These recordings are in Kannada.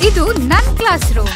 ಇದು ನನ್ನ class room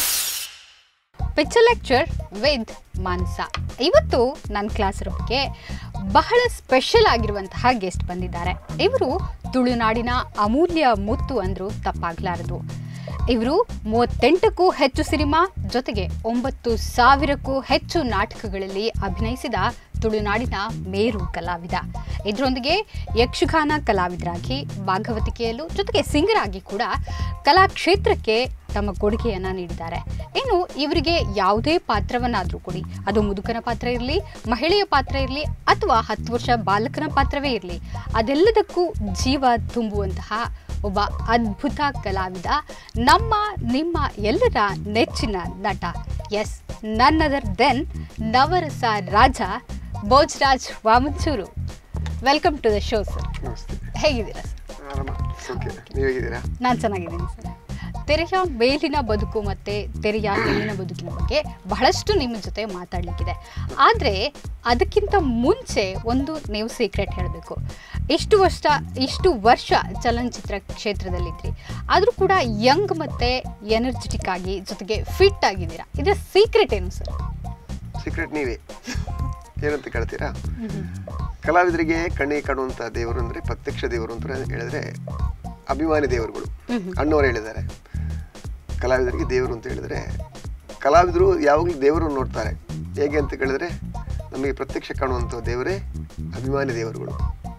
picture lecture with ಮಾನ್ಸ ಇವತ್ತು ನನ್ನ ಕ್ಲಾಸ್ ರೂಮ್ಗೆ ಬಹಳ ಸ್ಪೆಷಲ್ ಆಗಿರುವಂತಹ ಗೆಸ್ಟ್ ಬಂದಿದ್ದಾರೆ ಇವರು ತುಳುನಾಡಿನ ಅಮೂಲ್ಯ ಮುತ್ತು ಅಂದರೂ ತಪ್ಪಾಗಲಾರದು ಇವರು ಮೂವತ್ತೆಂಟಕ್ಕೂ ಹೆಚ್ಚು ಸಿನಿಮಾ ಜೊತೆಗೆ ಒಂಬತ್ತು ಸಾವಿರಕ್ಕೂ ಹೆಚ್ಚು ನಾಟಕಗಳಲ್ಲಿ ಅಭಿನಯಿಸಿದ ತುಳುನಾಡಿನ ಮೇರು ಕಲಾವಿದ ಇದರೊಂದಿಗೆ ಯಕ್ಷಗಾನ ಕಲಾವಿದರಾಗಿ ಭಾಗವತಿಕೆಯಲ್ಲೂ ಜೊತೆಗೆ ಸಿಂಗರ್ ಆಗಿ ಕೂಡ ಕಲಾಕ್ಷೇತ್ರಕ್ಕೆ ತಮ್ಮ ಕೊಡುಗೆಯನ್ನ ನೀಡಿದ್ದಾರೆ ಇನ್ನು ಇವರಿಗೆ ಯಾವುದೇ ಪಾತ್ರವನ್ನಾದರೂ ಕೊಡಿ ಅದು ಮುದುಕನ ಪಾತ್ರ ಇರಲಿ ಮಹಿಳೆಯ ಪಾತ್ರ ಇರಲಿ ಅಥವಾ ಹತ್ತು ವರ್ಷ ಬಾಲಕನ ಪಾತ್ರವೇ ಇರಲಿ ಅದೆಲ್ಲದಕ್ಕೂ ಜೀವ ತುಂಬುವಂತಹ ಒಬ್ಬ ಅದ್ಭುತ ಕಲಾವಿದ ನಮ್ಮ ನಿಮ್ಮ ಎಲ್ಲರ ನೆಚ್ಚಿನ ನಟ yes none other than Navarasa Raja Bhojaraj Vamanjoor welcome to the show sir ನಮಸ್ತೆ ಹೇಗಿದ್ದೀರಾ ಸರ್ ಆರಾಮ ಓಕೆ ನೀವು ಹೇಗಿದ್ದೀರಾ ನಾನು ಚೆನ್ನಾಗಿದ್ದೀನಿ ಸರ್ ತೆರೆಯ ಮೇಲಿನ ಬದುಕು ಮತ್ತು ತೆರೆಯ ಹೆಣ್ಣಿನ ಬದುಕಿನ ಬಗ್ಗೆ ಬಹಳಷ್ಟು ನಿಮ್ಮ ಜೊತೆ ಮಾತಾಡಲಿಕ್ಕಿದೆ ಆದರೆ ಅದಕ್ಕಿಂತ ಮುಂಚೆ ಒಂದು ನೀವು ಸೀಕ್ರೆಟ್ ಹೇಳಬೇಕು ಇಷ್ಟು ವರ್ಷ ಇಷ್ಟು ವರ್ಷ ಚಲನಚಿತ್ರ ಕ್ಷೇತ್ರದಲ್ಲಿದ್ರಿ ಆದರೂ ಕೂಡ ಯಂಗ್ ಮತ್ತು ಎನರ್ಜೆಟಿಕ್ ಆಗಿ ಜೊತೆಗೆ ಫಿಟ್ ಆಗಿದ್ದೀರಾ ಇದರ ಸೀಕ್ರೆಟ್ ಏನು ಸರ್ ಸೀಕ್ರೆಟ್ ನೀವೇ ಏನಂತ ಕೇಳ್ತೀರಾ ಕಲಾವಿದರಿಗೆ ಕಣ್ಣಿಗೆ ಕಾಣುವಂಥ ದೇವರು ಅಂದರೆ ಪ್ರತ್ಯಕ್ಷ ದೇವರು ಅಂತ ಹೇಳಿದ್ರೆ ಅಭಿಮಾನಿ ದೇವರುಗಳು ಅಣ್ಣವರು ಹೇಳಿದ್ದಾರೆ ಕಲಾವಿದರಿಗೆ ದೇವರು ಅಂತ ಹೇಳಿದ್ರೆ ಕಲಾವಿದರು ಯಾವಾಗಲೂ ದೇವರನ್ನು ನೋಡ್ತಾರೆ ಹೇಗೆ ಅಂತ ಕೇಳಿದ್ರೆ ನಮಗೆ ಪ್ರತ್ಯಕ್ಷ ಕಾಣುವಂಥ ದೇವರೇ ಅಭಿಮಾನಿ ದೇವರುಗಳು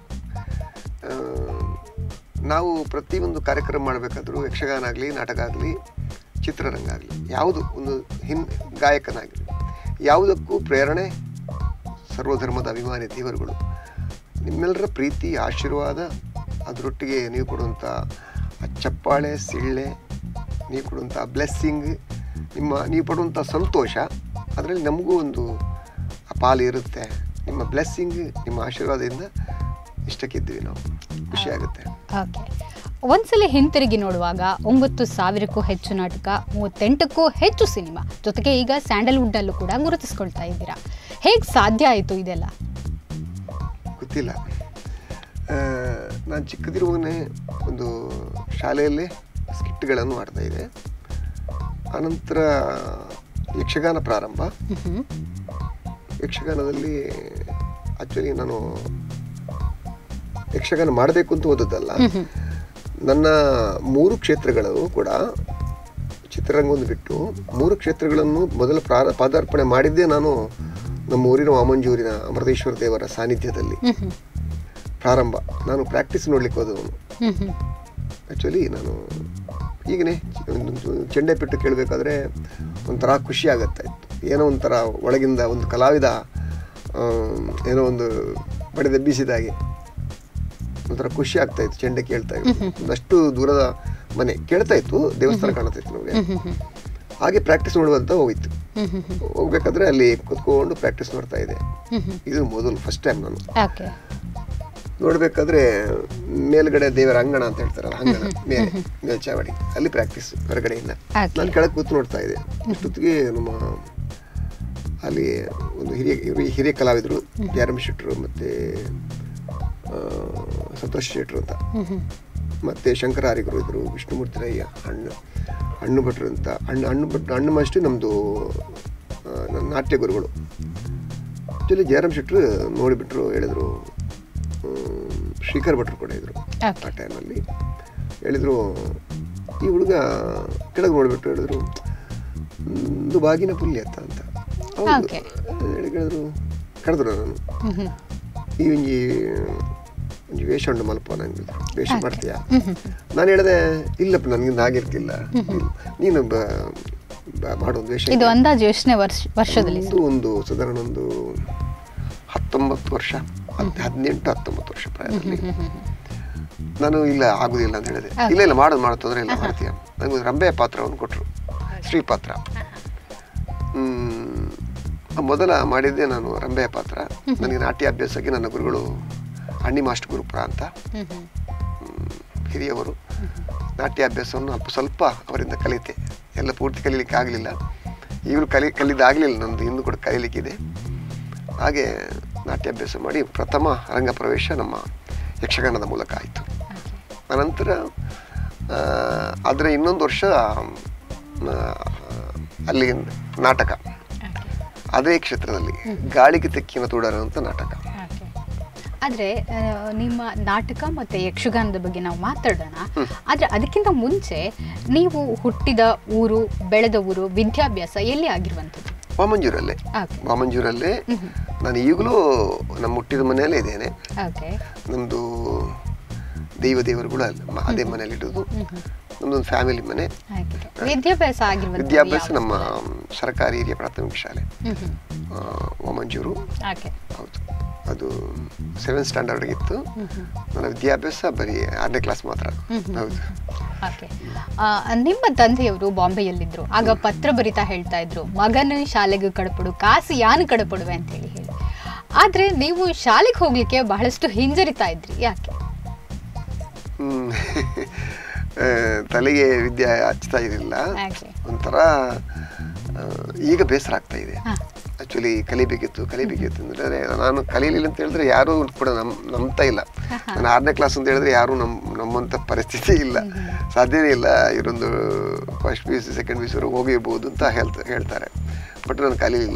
ಆ, ನಾವು ಪ್ರತಿಯೊಂದು ಕಾರ್ಯಕ್ರಮ ಮಾಡಬೇಕಾದ್ರೂ ಯಕ್ಷಗಾನ ಆಗಲಿ ನಾಟಕ ಆಗಲಿ ಚಿತ್ರರಂಗ ಆಗಲಿ ಯಾವುದು ಒಂದು ಹಿನ್ ಗಾಯಕನಾಗಲಿ ಯಾವುದಕ್ಕೂ ಪ್ರೇರಣೆ ಸರ್ವಧರ್ಮದ ಅಭಿಮಾನಿ ದೇವರುಗಳು ನಿಮ್ಮೆಲ್ಲರ ಪ್ರೀತಿ ಆಶೀರ್ವಾದ ಅದರೊಟ್ಟಿಗೆ ನೀವು ಕೊಡುವಂಥ ಆ ಚಪ್ಪಾಳೆ ಸಿಳ್ಳೆ ನೀವು ಕೊಡುವಂಥ ಬ್ಲೆಸ್ಸಿಂಗ್ ನಿಮ್ಮ ನೀವು ಪಡುವಂಥ ಸಂತೋಷ ಅದರಲ್ಲಿ ನಮಗೂ ಒಂದು ಆ ಪಾಲು ಇರುತ್ತೆ ನಿಮ್ಮ ಬ್ಲೆಸ್ಸಿಂಗ್ ನಿಮ್ಮ ಆಶೀರ್ವಾದದಿಂದ ಇಷ್ಟಕ್ಕಿದ್ವಿ ನಾವು ಖುಷಿ ಆಗುತ್ತೆ ಓಕೆ ಒಂದ್ಸಲ ಹಿಂತಿರುಗಿ ನೋಡುವಾಗ ಒಂಬತ್ತು ಸಾವಿರಕ್ಕೂ ಹೆಚ್ಚು ನಾಟಕ ಮೂವತ್ತೆಂಟಕ್ಕೂ ಹೆಚ್ಚು ಸಿನಿಮಾ ಜೊತೆಗೆ ಈಗ ಸ್ಯಾಂಡಲ್ವುಡ್ನಲ್ಲೂ ಕೂಡ ಗುರುತಿಸ್ಕೊಳ್ತಾ ಇದ್ದೀರಾ ಹೇಗೆ ಸಾಧ್ಯ ಆಯಿತು ಇದೆಲ್ಲ ಗೊತ್ತಿಲ್ಲ ನಾನು ಚಿಕ್ಕದಿರುವಾಗಲೇ ಒಂದು ಶಾಲೆಯಲ್ಲಿ ಸ್ಕಿಟ್ಗಳನ್ನು ಮಾಡ್ತಾ ಇದ್ದೆ ಆನಂತರ ಯಕ್ಷಗಾನ ಪ್ರಾರಂಭ ಮ್ಹೂ. ಯಕ್ಷಗಾನದಲ್ಲಿ ಆ್ಯಕ್ಚುಲಿ ನಾನು ಯಕ್ಷಗಾನ ಮಾಡಬೇಕು ಅಂತ ಓದೋದಲ್ಲ ಮ್ಹೂ. ನನ್ನ ಮೂರು ಕ್ಷೇತ್ರಗಳು ಕೂಡ ಚಿತ್ರರಂಗವನ್ನು ಬಿಟ್ಟು ಮೂರು ಕ್ಷೇತ್ರಗಳನ್ನು ಮೊದಲ ಪ್ರಾರ ಪಾದಾರ್ಪಣೆ ಮಾಡಿದ್ದೇ ನಾನು ನಮ್ಮ ಊರಿನ ವಾಮಂಜೂರಿನ ಅಮೃತೇಶ್ವರ ದೇವರ ಸಾನ್ನಿಧ್ಯದಲ್ಲಿ ಮ್ಹೂ. ಪ್ರಾರಂಭ ನಾನು ಪ್ರಾಕ್ಟೀಸ್ ನೋಡ್ಲಿಕ್ಕೆ ಹೋದವನು ಮ್ಹೂ. ಆ್ಯಕ್ಚುಲಿ ನಾನು ಈಗನೇ ಒಂದು ಚೆಂಡೆ ಪೆಟ್ಟು ಕೇಳಬೇಕಾದ್ರೆ ಒಂಥರ ಖುಷಿ ಆಗತ್ತೆ ಏನೋ ಒಂಥರ ಒಳಗಿಂದ ಒಂದು ಕಲಾವಿದ ಆಮ್, ಏನೋ ಒಂದು ಬಡಿದೆಬ್ಬಿಸಿದ ಹಾಗೆ ಒಂಥರ ಖುಷಿ ಆಗ್ತಾ ಇತ್ತು ಚೆಂಡೆ ಕೇಳ್ತಾ ಇತ್ತು ಒಂದಷ್ಟು ದೂರದ ಮನೆ ಕೇಳ್ತಾ ಇತ್ತು ದೇವಸ್ಥಾನ ಕಾಣ್ತಾ ಇತ್ತು ನಮಗೆ ಮ್ಹೂ. ಹಾಗೆ ಪ್ರಾಕ್ಟೀಸ್ ನೋಡುವಂತ ಹೋಗಿತ್ತು ಮ್ಹೂ. ಹೋಗ್ಬೇಕಾದ್ರೆ ಅಲ್ಲಿ ಕುತ್ಕೊಂಡು ಪ್ರಾಕ್ಟೀಸ್ ಮಾಡ್ತಾ ಇದೆ ಮ್ಹೂ. ಇದು ಮೊದಲು ಫಸ್ಟ್ ಟೈಮ್ ನಾನು ಓಕೆ ನೋಡ್ಬೇಕಾದ್ರೆ ಮೇಲ್ಗಡೆ ದೇವರ ಅಂಗಣ ಅಂತ ಹೇಳ್ತಾರಲ್ಲ ಅಂಗಣ ಮೇಲೆ ಮೇಲ್ಚಾವಡಿ ಅಲ್ಲಿ ಪ್ರಾಕ್ಟೀಸ್ ಹೊರಗಡೆಯಿಂದ Okay. ನಾನು ಕೆಳಗೆ ಕೂತು ನೋಡ್ತಾ ಇದ್ದೆ ಇಷ್ಟೊತ್ತಿಗೆ ನಮ್ಮ ಅಲ್ಲಿ ಒಂದು ಹಿರಿಯ ಹಿರಿಯ- ಹಿರಿಯ ಕಲಾವಿದರು ಜಾರಮ್ ಶೆಟ್ರು ಮತ್ತು ಸಂತೋಷ್ ಶೆಟ್ರು ಅಂತ ಮ್ಹೂ. ಮತ್ತು ಶಂಕರ ಹರಿಗರು ಇದ್ರು ವಿಷ್ಣುಮೂರ್ತಿ ರಯ್ಯ ಹಣ್ಣು ಹಣ್ಣು ಭಟ್ರು ಅಂತ ಹಣ್ಣು ಹಣ್ಣು ಭಟ್ರು ಹಣ್ಣು ಮಾಸ್ಟ್ರು ನಮ್ಮದು ನನ್ನ ನಾಟ್ಯ ಗುರುಗಳು ಆ್ಯಕ್ಚುಲಿ ಜಯರಾಮ್ ಶೆಟ್ರು ನೋಡಿಬಿಟ್ರು ಹೇಳಿದ್ರು ಹ್ಮ್, ಶ್ರೀಕರ್ ಭಟ್ರು ಕೂಡ ಇದ್ರು Okay. ಆ ಟೈಮಲ್ಲಿ ಹೇಳಿದರು ಈ ಹುಡುಗ ಕೆಳಗೆ ನೋಡಿಬಿಟ್ಟು ಹೇಳಿದ್ರು ಒಂದು ಬಾಗಿನ ಪುಲ್ಯತ್ತ ಅಂತ ಹೌದು Okay. ಹೇಳಿ ಹೇಳಿದ್ರು ಕರೆದ್ರು ನಾನು ಮ್ಹೂ. ಈ ಒಂಜಿ ಒಂಜಿ ವೇಷ ಉಂಡು ಮಲ್ಪ ನಂಗೆ ವೇಷ Okay. ಮಾಡ್ತೀಯಾ ಮ್ಹೂ. ನಾನು ಹೇಳಿದೆ ಇಲ್ಲಪ್ಪ ನನಗಿಂದ ಆಗಿರ್ತಿಲ್ಲ ನೀನು ಬ- ಬ- ಮಾಡೋ ಒಂದು ವೇಷ ಇದು ಅಂದಾಜು ಎಷ್ಟನೇ ವರ್ಷ ವರ್ಷದಲ್ಲಿ ಒಂದು ಒಂದು ಸಾಧಾರಣ ಒಂದು ಹತ್ತೊಂಬತ್ತು ವರ್ಷ ಹದ್- ಹದಿನೆಂಟು ಹತ್ತೊಂಬತ್ತು ವರ್ಷ ಪ್ರಾಯದಲ್ಲಿ ನಾನು ಇಲ್ಲ ಆಗುದಿಲ್ಲ ಅಂತ ಹೇಳಿದೆ ಇಲ್ಲ ಇಲ್ಲ ಮಾಡೋದು ಮಾಡೋದು ತೊಂದರೆ ಇಲ್ಲ ಮಾಡ್ತೀಯ ನನಗೆ ಒಂದು ರಂಬೆಯ ಪಾತ್ರವನ್ನು ಕೊಟ್ಟರು ಸ್ತ್ರೀ ಪಾತ್ರ ಹ್ಮ್, ಆ ಮೊದಲ ಮಾಡಿದ್ದೆ ನಾನು ರಂಬೆಯ ಪಾತ್ರ ನನಗೆ ನಾಟ್ಯ ಅಭ್ಯಾಸಕ್ಕೆ ನನ್ನ ಗುರುಗಳು ಅಣ್ಣಿ ಮಾಸ್ಟರ್ ಗುರುಪುರ ಅಂತ ಮ್ಹೂ. ಹ್ಮ್, ಹಿರಿಯವರು ನಾಟ್ಯಾಭ್ಯಾಸವನ್ನು ಅಲ್ಪ ಸ್ವಲ್ಪ ಅವರಿಂದ ಕಲಿತೆ ಎಲ್ಲ ಪೂರ್ತಿ ಕಲೀಲಿಕ್ಕೆ ಆಗಲಿಲ್ಲ ಈಗಲೂ ಕಲಿ ಕಲಿದಾಗಲಿಲ್ಲ ನಂದು ಇನ್ನೂ ಕೂಡ ಕಲೀಲಿಕ್ಕಿದೆ ಹಾಗೆ ನಾಟ್ಯಾಭ್ಯಾಸ ಮಾಡಿ ಪ್ರಥಮ ರಂಗ ಪ್ರವೇಶ ನಮ್ಮ ಯಕ್ಷಗಾನದ ಮೂಲಕ ಆಯಿತು ಅನಂತರ ಆದರೆ ಇನ್ನೊಂದು ವರ್ಷ ಆ, ಅಲ್ಲಿ ನಾಟಕ ಅದೇ ಕ್ಷೇತ್ರದಲ್ಲಿ ಗಾಳಿಗೆ ತೆಕ್ಕಿನ ತೋಡರ ಅಂತ ನಾಟಕ ಆದರೆ ನಿಮ್ಮ ನಾಟಕ ಮತ್ತು ಯಕ್ಷಗಾನದ ಬಗ್ಗೆ ನಾವು ಮಾತಾಡೋಣ ಆದರೆ ಅದಕ್ಕಿಂತ ಮುಂಚೆ ನೀವು ಹುಟ್ಟಿದ ಊರು ಬೆಳೆದ ಊರು ವಿದ್ಯಾಭ್ಯಾಸ ಎಲ್ಲಿ ಆಗಿರುವಂಥದ್ದು ವಾಮಂಜೂರಲ್ಲೇ ಓಕೆ ವಾಮಂಜೂರಲ್ಲೇ ನಾನು ಈಗಲೂ ನಮ್ಮ ಹುಟ್ಟಿದ ಮನೆಯಲ್ಲೇ ಇದ್ದೇನೆ ಓಕೆ ನಮ್ಮದು ದೈವ ದೇವರುಗಳು ಅಲ್ಲಿ ಮ- ಅದೇ ಮನೇಲಿ ಇಡೋದು ನಮ್ಮದೊಂದು ಫ್ಯಾಮಿಲಿ ಮನೆ ಹಾಗೆ ವಿದ್ಯಾಭ್ಯಾಸ ಆಗಿರುವಂಥದ್ದು ವಿದ್ಯಾಭ್ಯಾಸ ಯಾವ ನಮ್ಮ ಸ್ಥಳ? ಸರ್ಕಾರಿ ಹಿರಿಯ ಪ್ರಾಥಮಿಕ ಶಾಲೆ ಹ್ಮ್ ಹ್ಮ್. ಆ, ವಾಮಂಜೂರು ಓಕೆ ಹೌದು ಅದು ಸೆವೆಂತ್ ಸ್ಟ್ಯಾಂಡರ್ಡ್ಗಿತ್ತು ಹ್ಮ್ ಹ್ಮ್. ನನ್ನ ವಿದ್ಯಾಭ್ಯಾಸ ಬರೀ ಆರನೇ ಕ್ಲಾಸ್ ಮಾತ್ರ ಹೌದು ಓಕೆ ಆ, ನಿಮ್ಮ ತಂದೆಯವರು ಬಾಂಬೆಯಲ್ಲಿದ್ದರು ಆಗ ಪತ್ರ ಬರಿತಾ ಹೇಳ್ತಾ ಇದ್ರು ಮಗನ ಶಾಲೆಗೆ ಕಡಪಡು ಕಾಸು ಯಾನು ಕಡಪಡುವೆ ಅಂತ ಹೇಳಿ ಹೇಳಿ ಆದ್ರೆ ನೀವು ಶಾಲೆಗೆ ಹೋಗ್ಲಿಕ್ಕೆ ಬಹಳಷ್ಟು ಹಿಂಜರಿತಾ ಇದ್ರಿ ಯಾಕೆ ಹ್ಮ್. ಆ, ತಲೆಗೆ ವಿದ್ಯೆ ಹಚ್ತಾ ಇರಲಿಲ್ಲ ಹಾಗೆ ಒಂಥರ ಆ, ಈಗ ಬೇಸರ ಆಗ್ತಾ ಇದೆ ಹಾ. ಆ್ಯಕ್ಚುಲಿ ಕಲಿಬೇಕಿತ್ತು ಕಲಿಬೇಕಿತ್ತು ಅಂದರೆ ನಾನು ಕಲೀಲಿಲ್ಲ ಅಂತ ಹೇಳಿದ್ರೆ ಯಾರೂ ಕೂಡ ನಮ್ ನಂಬ್ತಾ ಇಲ್ಲ ನಾನು ಆರನೇ ಕ್ಲಾಸ್ ಅಂತ ಹೇಳಿದ್ರೆ ಯಾರೂ ನಮ್ ನಮ್ಮಂಥ ಪರಿಸ್ಥಿತಿ ಇಲ್ಲ ಸಾಧ್ಯನೇ ಇಲ್ಲ ಇವರೊಂದು first P U C second P U C ಹೋಗಿರ್ಬೋದು ಅಂತ ಹೇಳ್ತಾ ಹೇಳ್ತಾರೆ ಬಟ್ ನಾನು ಕಲೀಲಿಲ್ಲ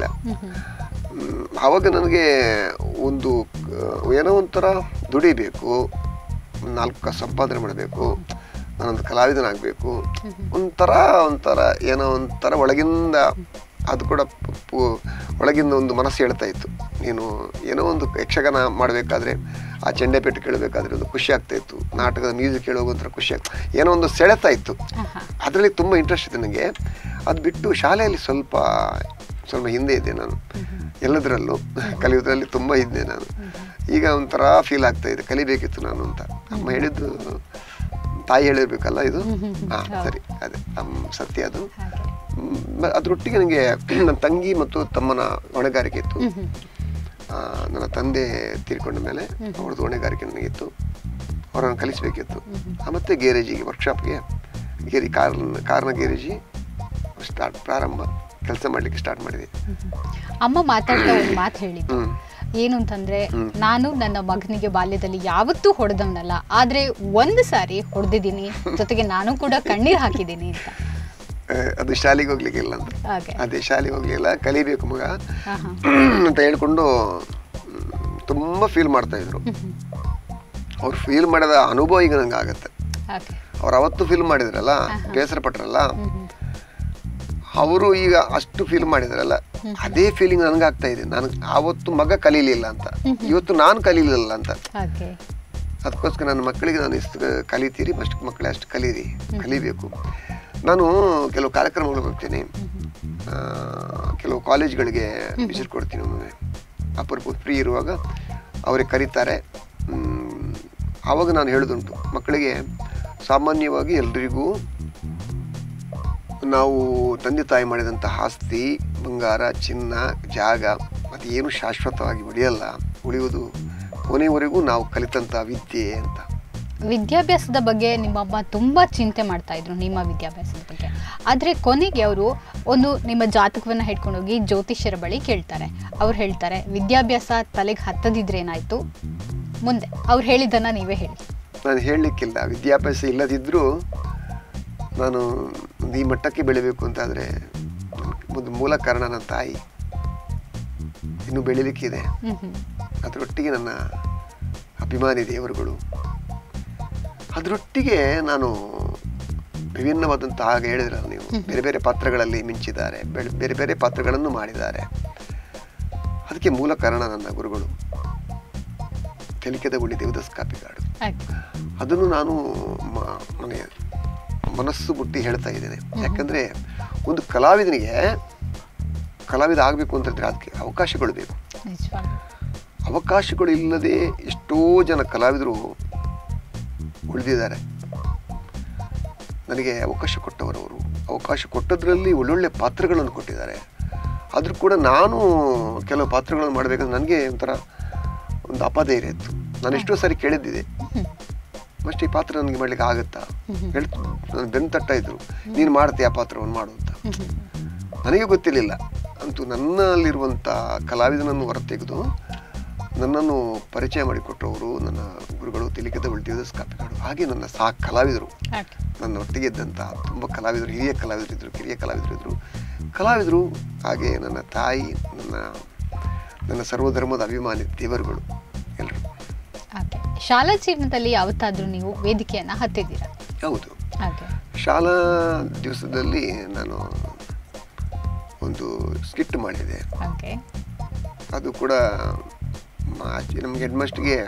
ಹ್ಮ್, ಆವಾಗ ನನಗೆ ಒಂದು ಆ, ಏನೋ ಒಂಥರ ದುಡಿಬೇಕು ಒಂದ್ ನಾಲ್ಕು ಕಾಸು ಸಂಪಾದನೆ ಮಾಡಬೇಕು ನಾನೊಂದು ಕಲಾವಿದನಾಗಬೇಕು ಒಂಥರ ಒಂಥರ ಏನೋ ಒಂಥರ ಒಳಗಿಂದ ಅದು ಕೂಡ ಪು- ಪು- ಒಳಗಿಂದ ಒಂದು ಮನಸ್ಸು ಹೇಳ್ತಾ ಇತ್ತು ನೀನು ಏನೋ ಒಂದು ಯಕ್ಷಗಾನ ಮಾಡಬೇಕಾದ್ರೆ ಆ ಚೆಂಡೆಪೇಟು ಕೇಳಬೇಕಾದ್ರೆ ಒಂದು ಖುಷಿ ಆಗ್ತಾ ಇತ್ತು ನಾಟಕದ ಮ್ಯೂಸಿಕ್ ಕೇಳುವಾಗ ಒಂಥರ ಖುಷಿ ಆಗ್ತಾ ಏನೋ ಒಂದು ಸೆಳೆತಾ ಇತ್ತು ಆಹಾ. ಅದರಲ್ಲಿ ತುಂಬ ಇಂಟ್ರೆಸ್ಟ್ ಇದೆ ನನಗೆ ಅದು ಬಿಟ್ಟು ಶಾಲೆಯಲ್ಲಿ ಸ್ವಲ್ಪ ಸ್ವಲ್ಪ ಹಿಂದೆ ಇದ್ದೆ ನಾನು ಎಲ್ಲದರಲ್ಲೂ ಕಲಿಯೋದ್ರಲ್ಲಿ ತುಂಬ ಇದ್ದೆ ನಾನು ಈಗ ಒಂಥರ ಫೀಲ್ ಆಗ್ತಾ ಇದೆ ಕಲಿಬೇಕಿತ್ತು ನಾನು ಅಂತ ಅಮ್ಮ ಹೇಳಿದ್ದು ತಾಯಿ ಹೇಳಿರ್ಬೇಕಲ್ಲ ಇದು ಹಾಂ ಸರಿ ಅದೇ ಅಮ್ಮ ಸತ್ಯ ಅದು ಹಾಗೆ ಹ್ಮ್, ಮ- ಅದರೊಟ್ಟಿಗೆ ನನಗೆ ನನ್ನ ತಂಗಿ ಮತ್ತು ತಮ್ಮನ ಹೊಣೆಗಾರಿಕೆ ಇತ್ತು ಹ್ಮ್ ಹ್ಮ್. ಆ, ನನ್ನ ತಂದೆ ತೀರ್ಕೊಂಡ ಮೇಲೆ ಅವ್ರದ್ದು ಹೊಣೆಗಾರಿಕೆ ನನಗಿತ್ತು ಅವರನ್ನು ಕಲಿಸಬೇಕಿತ್ತು ಮತ್ತು ಗ್ಯಾರೇಜಿಗೆ ವರ್ಕ್ಶಾಪ್ಗೆ ಗೇರಿ ಕಾರ್ ಕಾರ್ನ ಗ್ಯಾರೇಜಿ ಸ್ಟಾರ್ಟ್ ಪ್ರಾರಂಭ ಕೆಲಸ ಮಾಡಲಿಕ್ಕೆ ಸ್ಟಾರ್ಟ್ ಮಾಡಿದೆ ಅಮ್ಮ ಮಾತಾಡ್ತಾ ಒಂದು ಮಾತು ಹೇಳಿದ್ದು ಹ್ಮ್. ಏನು ಅಂತಂದ್ರೆ ನಾನು ನನ್ನ ಮಗನಿಗೆ ಬಾಲ್ಯದಲ್ಲಿ ಯಾವತ್ತೂ ಹೊಡೆದವನಲ್ಲ ಆದ್ರೆ ಒಂದು ಸಾರಿ ಹೊಡೆದಿದ್ದೀನಿ ಜೊತೆಗೆ ನಾನು ಕೂಡ ಕಣ್ಣೀರ್ ಹಾಕಿದ್ದೀನಿ ಅಂತ ಆ, ಅದು ಶಾಲೆಗೆ ಹೋಗ್ಲಿಕ್ಕಿಲ್ಲ ಅಂತ ಹಾಗೆ ಅದೇ ಶಾಲೆಗೆ ಹೋಗ್ಲಿಲ್ಲ ಕಲಿಬೇಕು ಮಗ ಆಹಾ. ಅಂತ ಹೇಳ್ಕೊಂಡು ಮ್, ತುಂಬ ಫೀಲ್ ಮಾಡ್ತಾ ಇದ್ರು ಅವ್ರು ಫೀಲ್ ಮಾಡಿದ ಅನುಭವ ಈಗ ನಂಗೆ ಆಗತ್ತೆ ಓಕೆ ಅವ್ರು ಅವತ್ತು ಫೀಲ್ ಮಾಡಿದ್ರಲ್ಲ ಬೇಸರ ಪಟ್ರಲ್ಲ ಹ್ಮ್ ಹ್ಮ್. ಅವರು ಈಗ ಅಷ್ಟು ಫೀಲ್ ಮಾಡಿದ್ರಲ್ಲ ಅದೇ ಫೀಲಿಂಗ್ ನನಗಾಗ್ತಾ ಇದೆ ನಾನು ಆವತ್ತು ಮಗ ಕಲೀಲಿಲ್ಲ ಅಂತ ಇವತ್ತು ನಾನು ಕಲೀಲಿಲ್ಲ ಅಂತ ಓಕೆ ಅದಕ್ಕೋಸ್ಕರ ನನ್ನ ಮಕ್ಕಳಿಗೆ ನಾನು ಇಷ್ಟು ಕಲಿತೀರಿ ಅಷ್ಟು ಮಕ್ಕಳೇ ಅಷ್ಟು ಕಲೀರಿ ಕಲಿಬೇಕು ನಾನು ಕೆಲವು ಕಾರ್ಯಕ್ರಮಗಳಿಗೆ ಹೋಗ್ತೀನಿ ಆ, ಕೆಲವು ಕಾಲೇಜ್ಗಳಿಗೆ ವಿಸಿಟ್ ಕೊಡ್ತೀನಿ ಒಮ್ಮೆ ಅಪರೂಪ ಫ್ರೀ ಇರುವಾಗ ಅವರಿಗೆ ಕರೀತಾರೆ ಮ್, ಆವಾಗ ನಾನು ಹೇಳೋದುಂಟು ಮಕ್ಕಳಿಗೆ ಸಾಮಾನ್ಯವಾಗಿ ಎಲ್ರಿಗೂ ನಾವು ತಂದೆ ತಾಯಿ ಮಾಡಿದಂಥ ಆಸ್ತಿ ಬಂಗಾರ ಚಿನ್ನ ಜಾಗ ಅದು ಏನು ಶಾಶ್ವತವಾಗಿ ಉಳಿಯಲ್ಲ ಉಳಿಯುವುದು ಕೊನೆಯವರೆಗೂ ನಾವು ಕಲಿತಂಥ ವಿದ್ಯೆ ಅಂತ ವಿದ್ಯಾಭ್ಯಾಸದ ಬಗ್ಗೆ ನಿಮ್ಮಮ್ಮ ತುಂಬಾ ಚಿಂತೆ ಮಾಡ್ತಾ ಇದ್ರು ನಿಮ್ಮ ವಿದ್ಯಾಭ್ಯಾಸದ ಬಗ್ಗೆ ಆದ್ರೆ ಕೊನೆಗೆ ಅವರು ಒಂದು ನಿಮ್ಮ ಜಾತಕವನ್ನ ಹಿಡ್ಕೊಂಡೋಗಿ ಜ್ಯೋತಿಷ್ಯರ ಬಳಿ ಕೇಳ್ತಾರೆ ಅವ್ರು ಹೇಳ್ತಾರೆ ವಿದ್ಯಾಭ್ಯಾಸ ತಲೆಗೆ ಹತ್ತದಿದ್ರೆ ಏನಾಯ್ತು ಮುಂದೆ ಅವ್ರು ಹೇಳಿದ್ದನ್ನ ನೀವೇ ಹೇಳಿ ನಾನು ಹೇಳಲಿಕ್ಕಿಲ್ಲ ವಿದ್ಯಾಭ್ಯಾಸ ಇಲ್ಲದಿದ್ದರೂ ನಾನು ಒಂದು ಈ ಮಟ್ಟಕ್ಕೆ ಬೆಳಿಬೇಕು ಅಂತಾದರೆ ಒಂದು ಮೂಲ ಕಾರಣ ನನ್ನ ತಾಯಿ ಇನ್ನೂ ಬೆಳಿಲಿಕ್ಕಿದೆ ಹ್ಮ್ ಹ್ಮ್ ಅದರೊಟ್ಟಿಗೆ ನನ್ನ ಅಭಿಮಾನಿ ದೇವರುಗಳು ಅದರೊಟ್ಟಿಗೆ ನಾನು ವಿಭಿನ್ನವಾದಂಥ ಆಗ ಹೇಳಿದ್ರಲ್ಲ ನೀವು ಬೇರೆ ಬೇರೆ ಪಾತ್ರಗಳಲ್ಲಿ ಮಿಂಚಿದ್ದಾರೆ ಬೆಳೆ- ಬೇರೆ ಬೇರೆ ಪಾತ್ರಗಳನ್ನು ಮಾಡಿದ್ದಾರೆ ಅದಕ್ಕೆ ಮೂಲ ಕಾರಣ ನನ್ನ ಗುರುಗಳು ತೆಲಿಕೆದ ಗುಳಿ ದೇವದಾಸ್ ಕಾಪಿಗಾಡು ಆಯ್ತು ಅದನ್ನು ನಾನು ಮ- ನನಗೆ ಮನಸ್ಸು ಮುಟ್ಟಿ ಹೇಳ್ತಾ ಇದ್ದೇನೆ ಯಾಕಂದರೆ ಒಂದು ಕಲಾವಿದನಿಗೆ ಕಲಾವಿದ ಆಗಬೇಕು ಅಂತಂದರೆ ಅದಕ್ಕೆ ಅವಕಾಶಗಳು ಬೇಕು ನಿಜವಾಗ್ಲೂ ಅವಕಾಶಗಳು ಇಲ್ಲದೆ ಎಷ್ಟೋ ಜನ ಕಲಾವಿದರು ಉಳಿದಿದ್ದಾರೆ ನನಗೆ ಅವಕಾಶ ಕೊಟ್ಟವರವರು ಅವಕಾಶ ಕೊಟ್ಟದ್ರಲ್ಲಿ ಒಳ್ಳೊಳ್ಳೆ ಪಾತ್ರಗಳನ್ನು ಕೊಟ್ಟಿದ್ದಾರೆ ಆದರೂ ಕೂಡ ನಾನು ಕೆಲವು ಪಾತ್ರಗಳನ್ನು ಮಾಡಬೇಕಂದ್ರೆ ನನಗೆ ಒಂಥರ ಒಂದು ಅಪಧೈರ್ಯ ಇತ್ತು ನಾನು ಎಷ್ಟೋ ಸಾರಿ ಕೇಳಿದ್ದಿದೆ ಮಸ್ಟ್ ಈ ಪಾತ್ರ ನನಗೆ ಮಾಡ್ಲಿಕ್ಕೆ ಆಗುತ್ತಾ ಹೇಳ್ತು ನಾನು ಬೆನ್ನು ತಟ್ಟ ಇದ್ರು ನೀನು ಮಾಡ್ತೀಯ ಆ ಪಾತ್ರವನ್ನು ಮಾಡು ಅಂತ ನನಗೆ ಗೊತ್ತಿರಲಿಲ್ಲ ಅಂತೂ ನನ್ನಲ್ಲಿರುವಂಥ ಕಲಾವಿದನನ್ನು ಹೊರತೆಗೆದು ನನ್ನನ್ನು ಪರಿಚಯ ಮಾಡಿಕೊಟ್ಟವರು ನನ್ನ ಗುರುಗಳು ತಿಲಿಕದ ದೇವದಾಸ್ ಕಾಪಿಕಾಡು ಹಾಗೆ ನನ್ನ ಸಹ ಕಲಾವಿದರು ಓಕೆ ನನ್ನ ಒಟ್ಟಿಗೆ ಇದ್ದಂಥ ತುಂಬ ಕಲಾವಿದರು ಹಿರಿಯ ಕಲಾವಿದರು ಇದ್ದರು ಕಿರಿಯ ಕಲಾವಿದರು ಇದ್ದರು ಕಲಾವಿದರು ಹಾಗೆ ನನ್ನ ತಾಯಿ ನನ್ನ ನನ್ನ ಸರ್ವಧರ್ಮದ ಅಭಿಮಾನಿ ದೇವರುಗಳು ಎಲ್ಲರೂ ಓಕೆ ಶಾಲಾ ಜೀವನದಲ್ಲಿ ಯಾವತ್ತಾದ್ರೂ ನೀವು ವೇದಿಕೆಯನ್ನ ಹತ್ತಿದ್ದೀರಾ ಹೌದು ಓಕೆ ಶಾಲಾ ದಿವಸದಲ್ಲಿ ನಾನು ಒಂದು ಸ್ಕಿಟ್ ಮಾಡಿದೆ ಓಕೆ ಅದು ಕೂಡ ಆಚೆ ನಮಗೆ ಹೆಡ್ಮಾಸ್ಟ್ಗೆ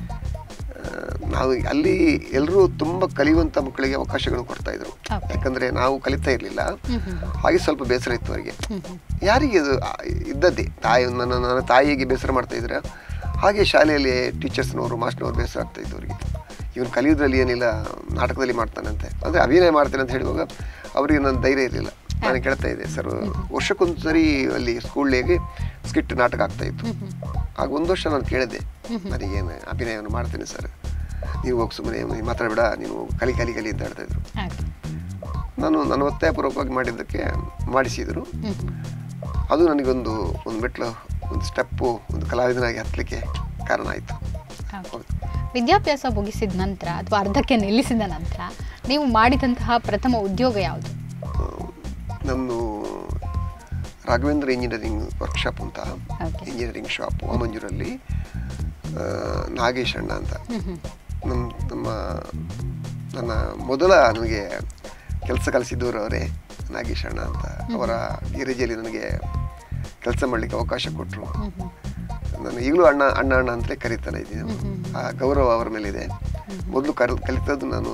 ನಾವು ಅಲ್ಲಿ ಎಲ್ಲರೂ ತುಂಬ ಕಲಿಯುವಂಥ ಮಕ್ಕಳಿಗೆ ಅವಕಾಶಗಳನ್ನು ಕೊಡ್ತಾ ಇದ್ರು Okay. ಯಾಕಂದರೆ ನಾವು ಕಲಿತಾ ಇರಲಿಲ್ಲ ಹ್ಮ್ ಹ್ಮ್ ಹಾಗೆ ಸ್ವಲ್ಪ ಬೇಸರ ಇತ್ತು ಅವರಿಗೆ ಹ್ಮ್ ಹ್ಮ್ ಯಾರಿಗೆ ಅದು ಆ, ಇದ್ದದ್ದೇ ತಾಯಿ ನನ್ನ ನನ್ನ ತಾಯಿಗೆ ಬೇಸರ ಮಾಡ್ತಾ ಇದ್ರೆ ಹಾಗೆ ಶಾಲೆಯಲ್ಲಿ ಟೀಚರ್ಸ್ನವರು ಮಾಸ್ಟರ್ನವರು ಬೇಸರ ಆಗ್ತಾ ಇತ್ತು ಅವರಿಗೆ ಇವನು ಕಲಿಯೋದ್ರಲ್ಲಿ ಏನಿಲ್ಲ ನಾಟಕದಲ್ಲಿ ಮಾಡ್ತಾನಂತೆ ಅಂದರೆ ಅಭಿನಯ ಮಾಡ್ತಾನೆ ಅಂತ ಹೇಳುವಾಗ ಅವರಿಗೆ ನನ್ನ ಧೈರ್ಯ ಇರಲಿಲ್ಲ ನಾನು ಕೇಳ್ತಾ ಇದ್ದೆ ಸರ್ ವರ್ಷಕ್ಕೊಂದು ಸರಿ ಅಲ್ಲಿ ಸ್ಕೂಲ್ಗೆ ಸ್ಕಿಟ್ ನಾಟಕ ಆಗ್ತಾ ಇತ್ತು ಹ್ಮ್ ಹ್ಮ್ ಆಗ ಒಂದು ವರ್ಷ ನಾನು ಕೇಳಿದ್ದೆ ನನಗೇನು ಅಭಿನಯವನ್ನು ಮಾಡ್ತೀನಿ ಸರ್ ನೀವು ಹೋಗಿ ಸುಮ್ಮನೆ ನೀನು ಮಾತಾಡಬೇಡ ನೀನು ಕಲಿ ಕಲಿ ಕಲಿ ಅಂತ ಹೇಳ್ತಾ ಇದ್ರು ಓಕೆ ನಾನು ನನ್ನ ಒತ್ತಾಯಪೂರ್ವಕವಾಗಿ ಮಾಡಿದ್ದಕ್ಕೆ ಮಾಡಿಸಿದರು ಹ್ಮ್ ಹ್ಮ್ ಅದು ನನಗೊಂದು ಒಂದು ಮೆಟ್ಲು ಒಂದು ಸ್ಟೆಪ್ಪು ಒಂದು ಕಲಾವಿದನಾಗಿ ಹತ್ತಲಿಕ್ಕೆ ಕಾರಣ ಆಯಿತು ಓಕೆ. ವಿದ್ಯಾಭ್ಯಾಸ ಮುಗಿಸಿದ ನಂತರ ಅಥವಾ ಅರ್ಧಕ್ಕೆ ನಿಲ್ಲಿಸಿದ ನಂತರ ನೀವು ಮಾಡಿದಂತಹ ಪ್ರಥಮ ಉದ್ಯೋಗ ಯಾವುದು ನಮ್ಮದು ರಾಘವೇಂದ್ರ ಇಂಜಿನಿಯರಿಂಗ್ ವರ್ಕ್ಶಾಪ್ ಅಂತ ಓಕೆ ಇಂಜಿನಿಯರಿಂಗ್ ಶಾಪ್ ವಾಮಂಜೂರಲ್ಲಿ ಆ, ನಾಗೇಶ್ ಅಣ್ಣ ಅಂತ ಹ್ಮ್ ಹ್ಮ್ ನಮ್ಮ ನಮ್ಮ ನನ್ನ ಮೊದಲ ನನಗೆ ಕೆಲಸ ಕಲಿಸಿದ್ದವರು ಅವರೇ ನಾಗೇಶ್ ಅಣ್ಣ ಅಂತ ಅವರ ಗಿರಿಜೆಯಲ್ಲಿ ನನಗೆ ಕೆಲಸ ಮಾಡಲಿಕ್ಕೆ ಅವಕಾಶ ಕೊಟ್ಟರು ಹ್ಮ್ ಹ್ಮ್ ನಾನು ಈಗಲೂ ಅಣ್ಣ ಅಣ್ಣ ಅಣ್ಣ ಅಂತಲೇ ಕರೀತಾನೆ ಇದ್ದೀನಿ ಆ ಗೌರವ ಅವರ ಮೇಲಿದೆ ಮೊದಲು ಕಲ್ ಕಲಿತದ್ದು ನಾನು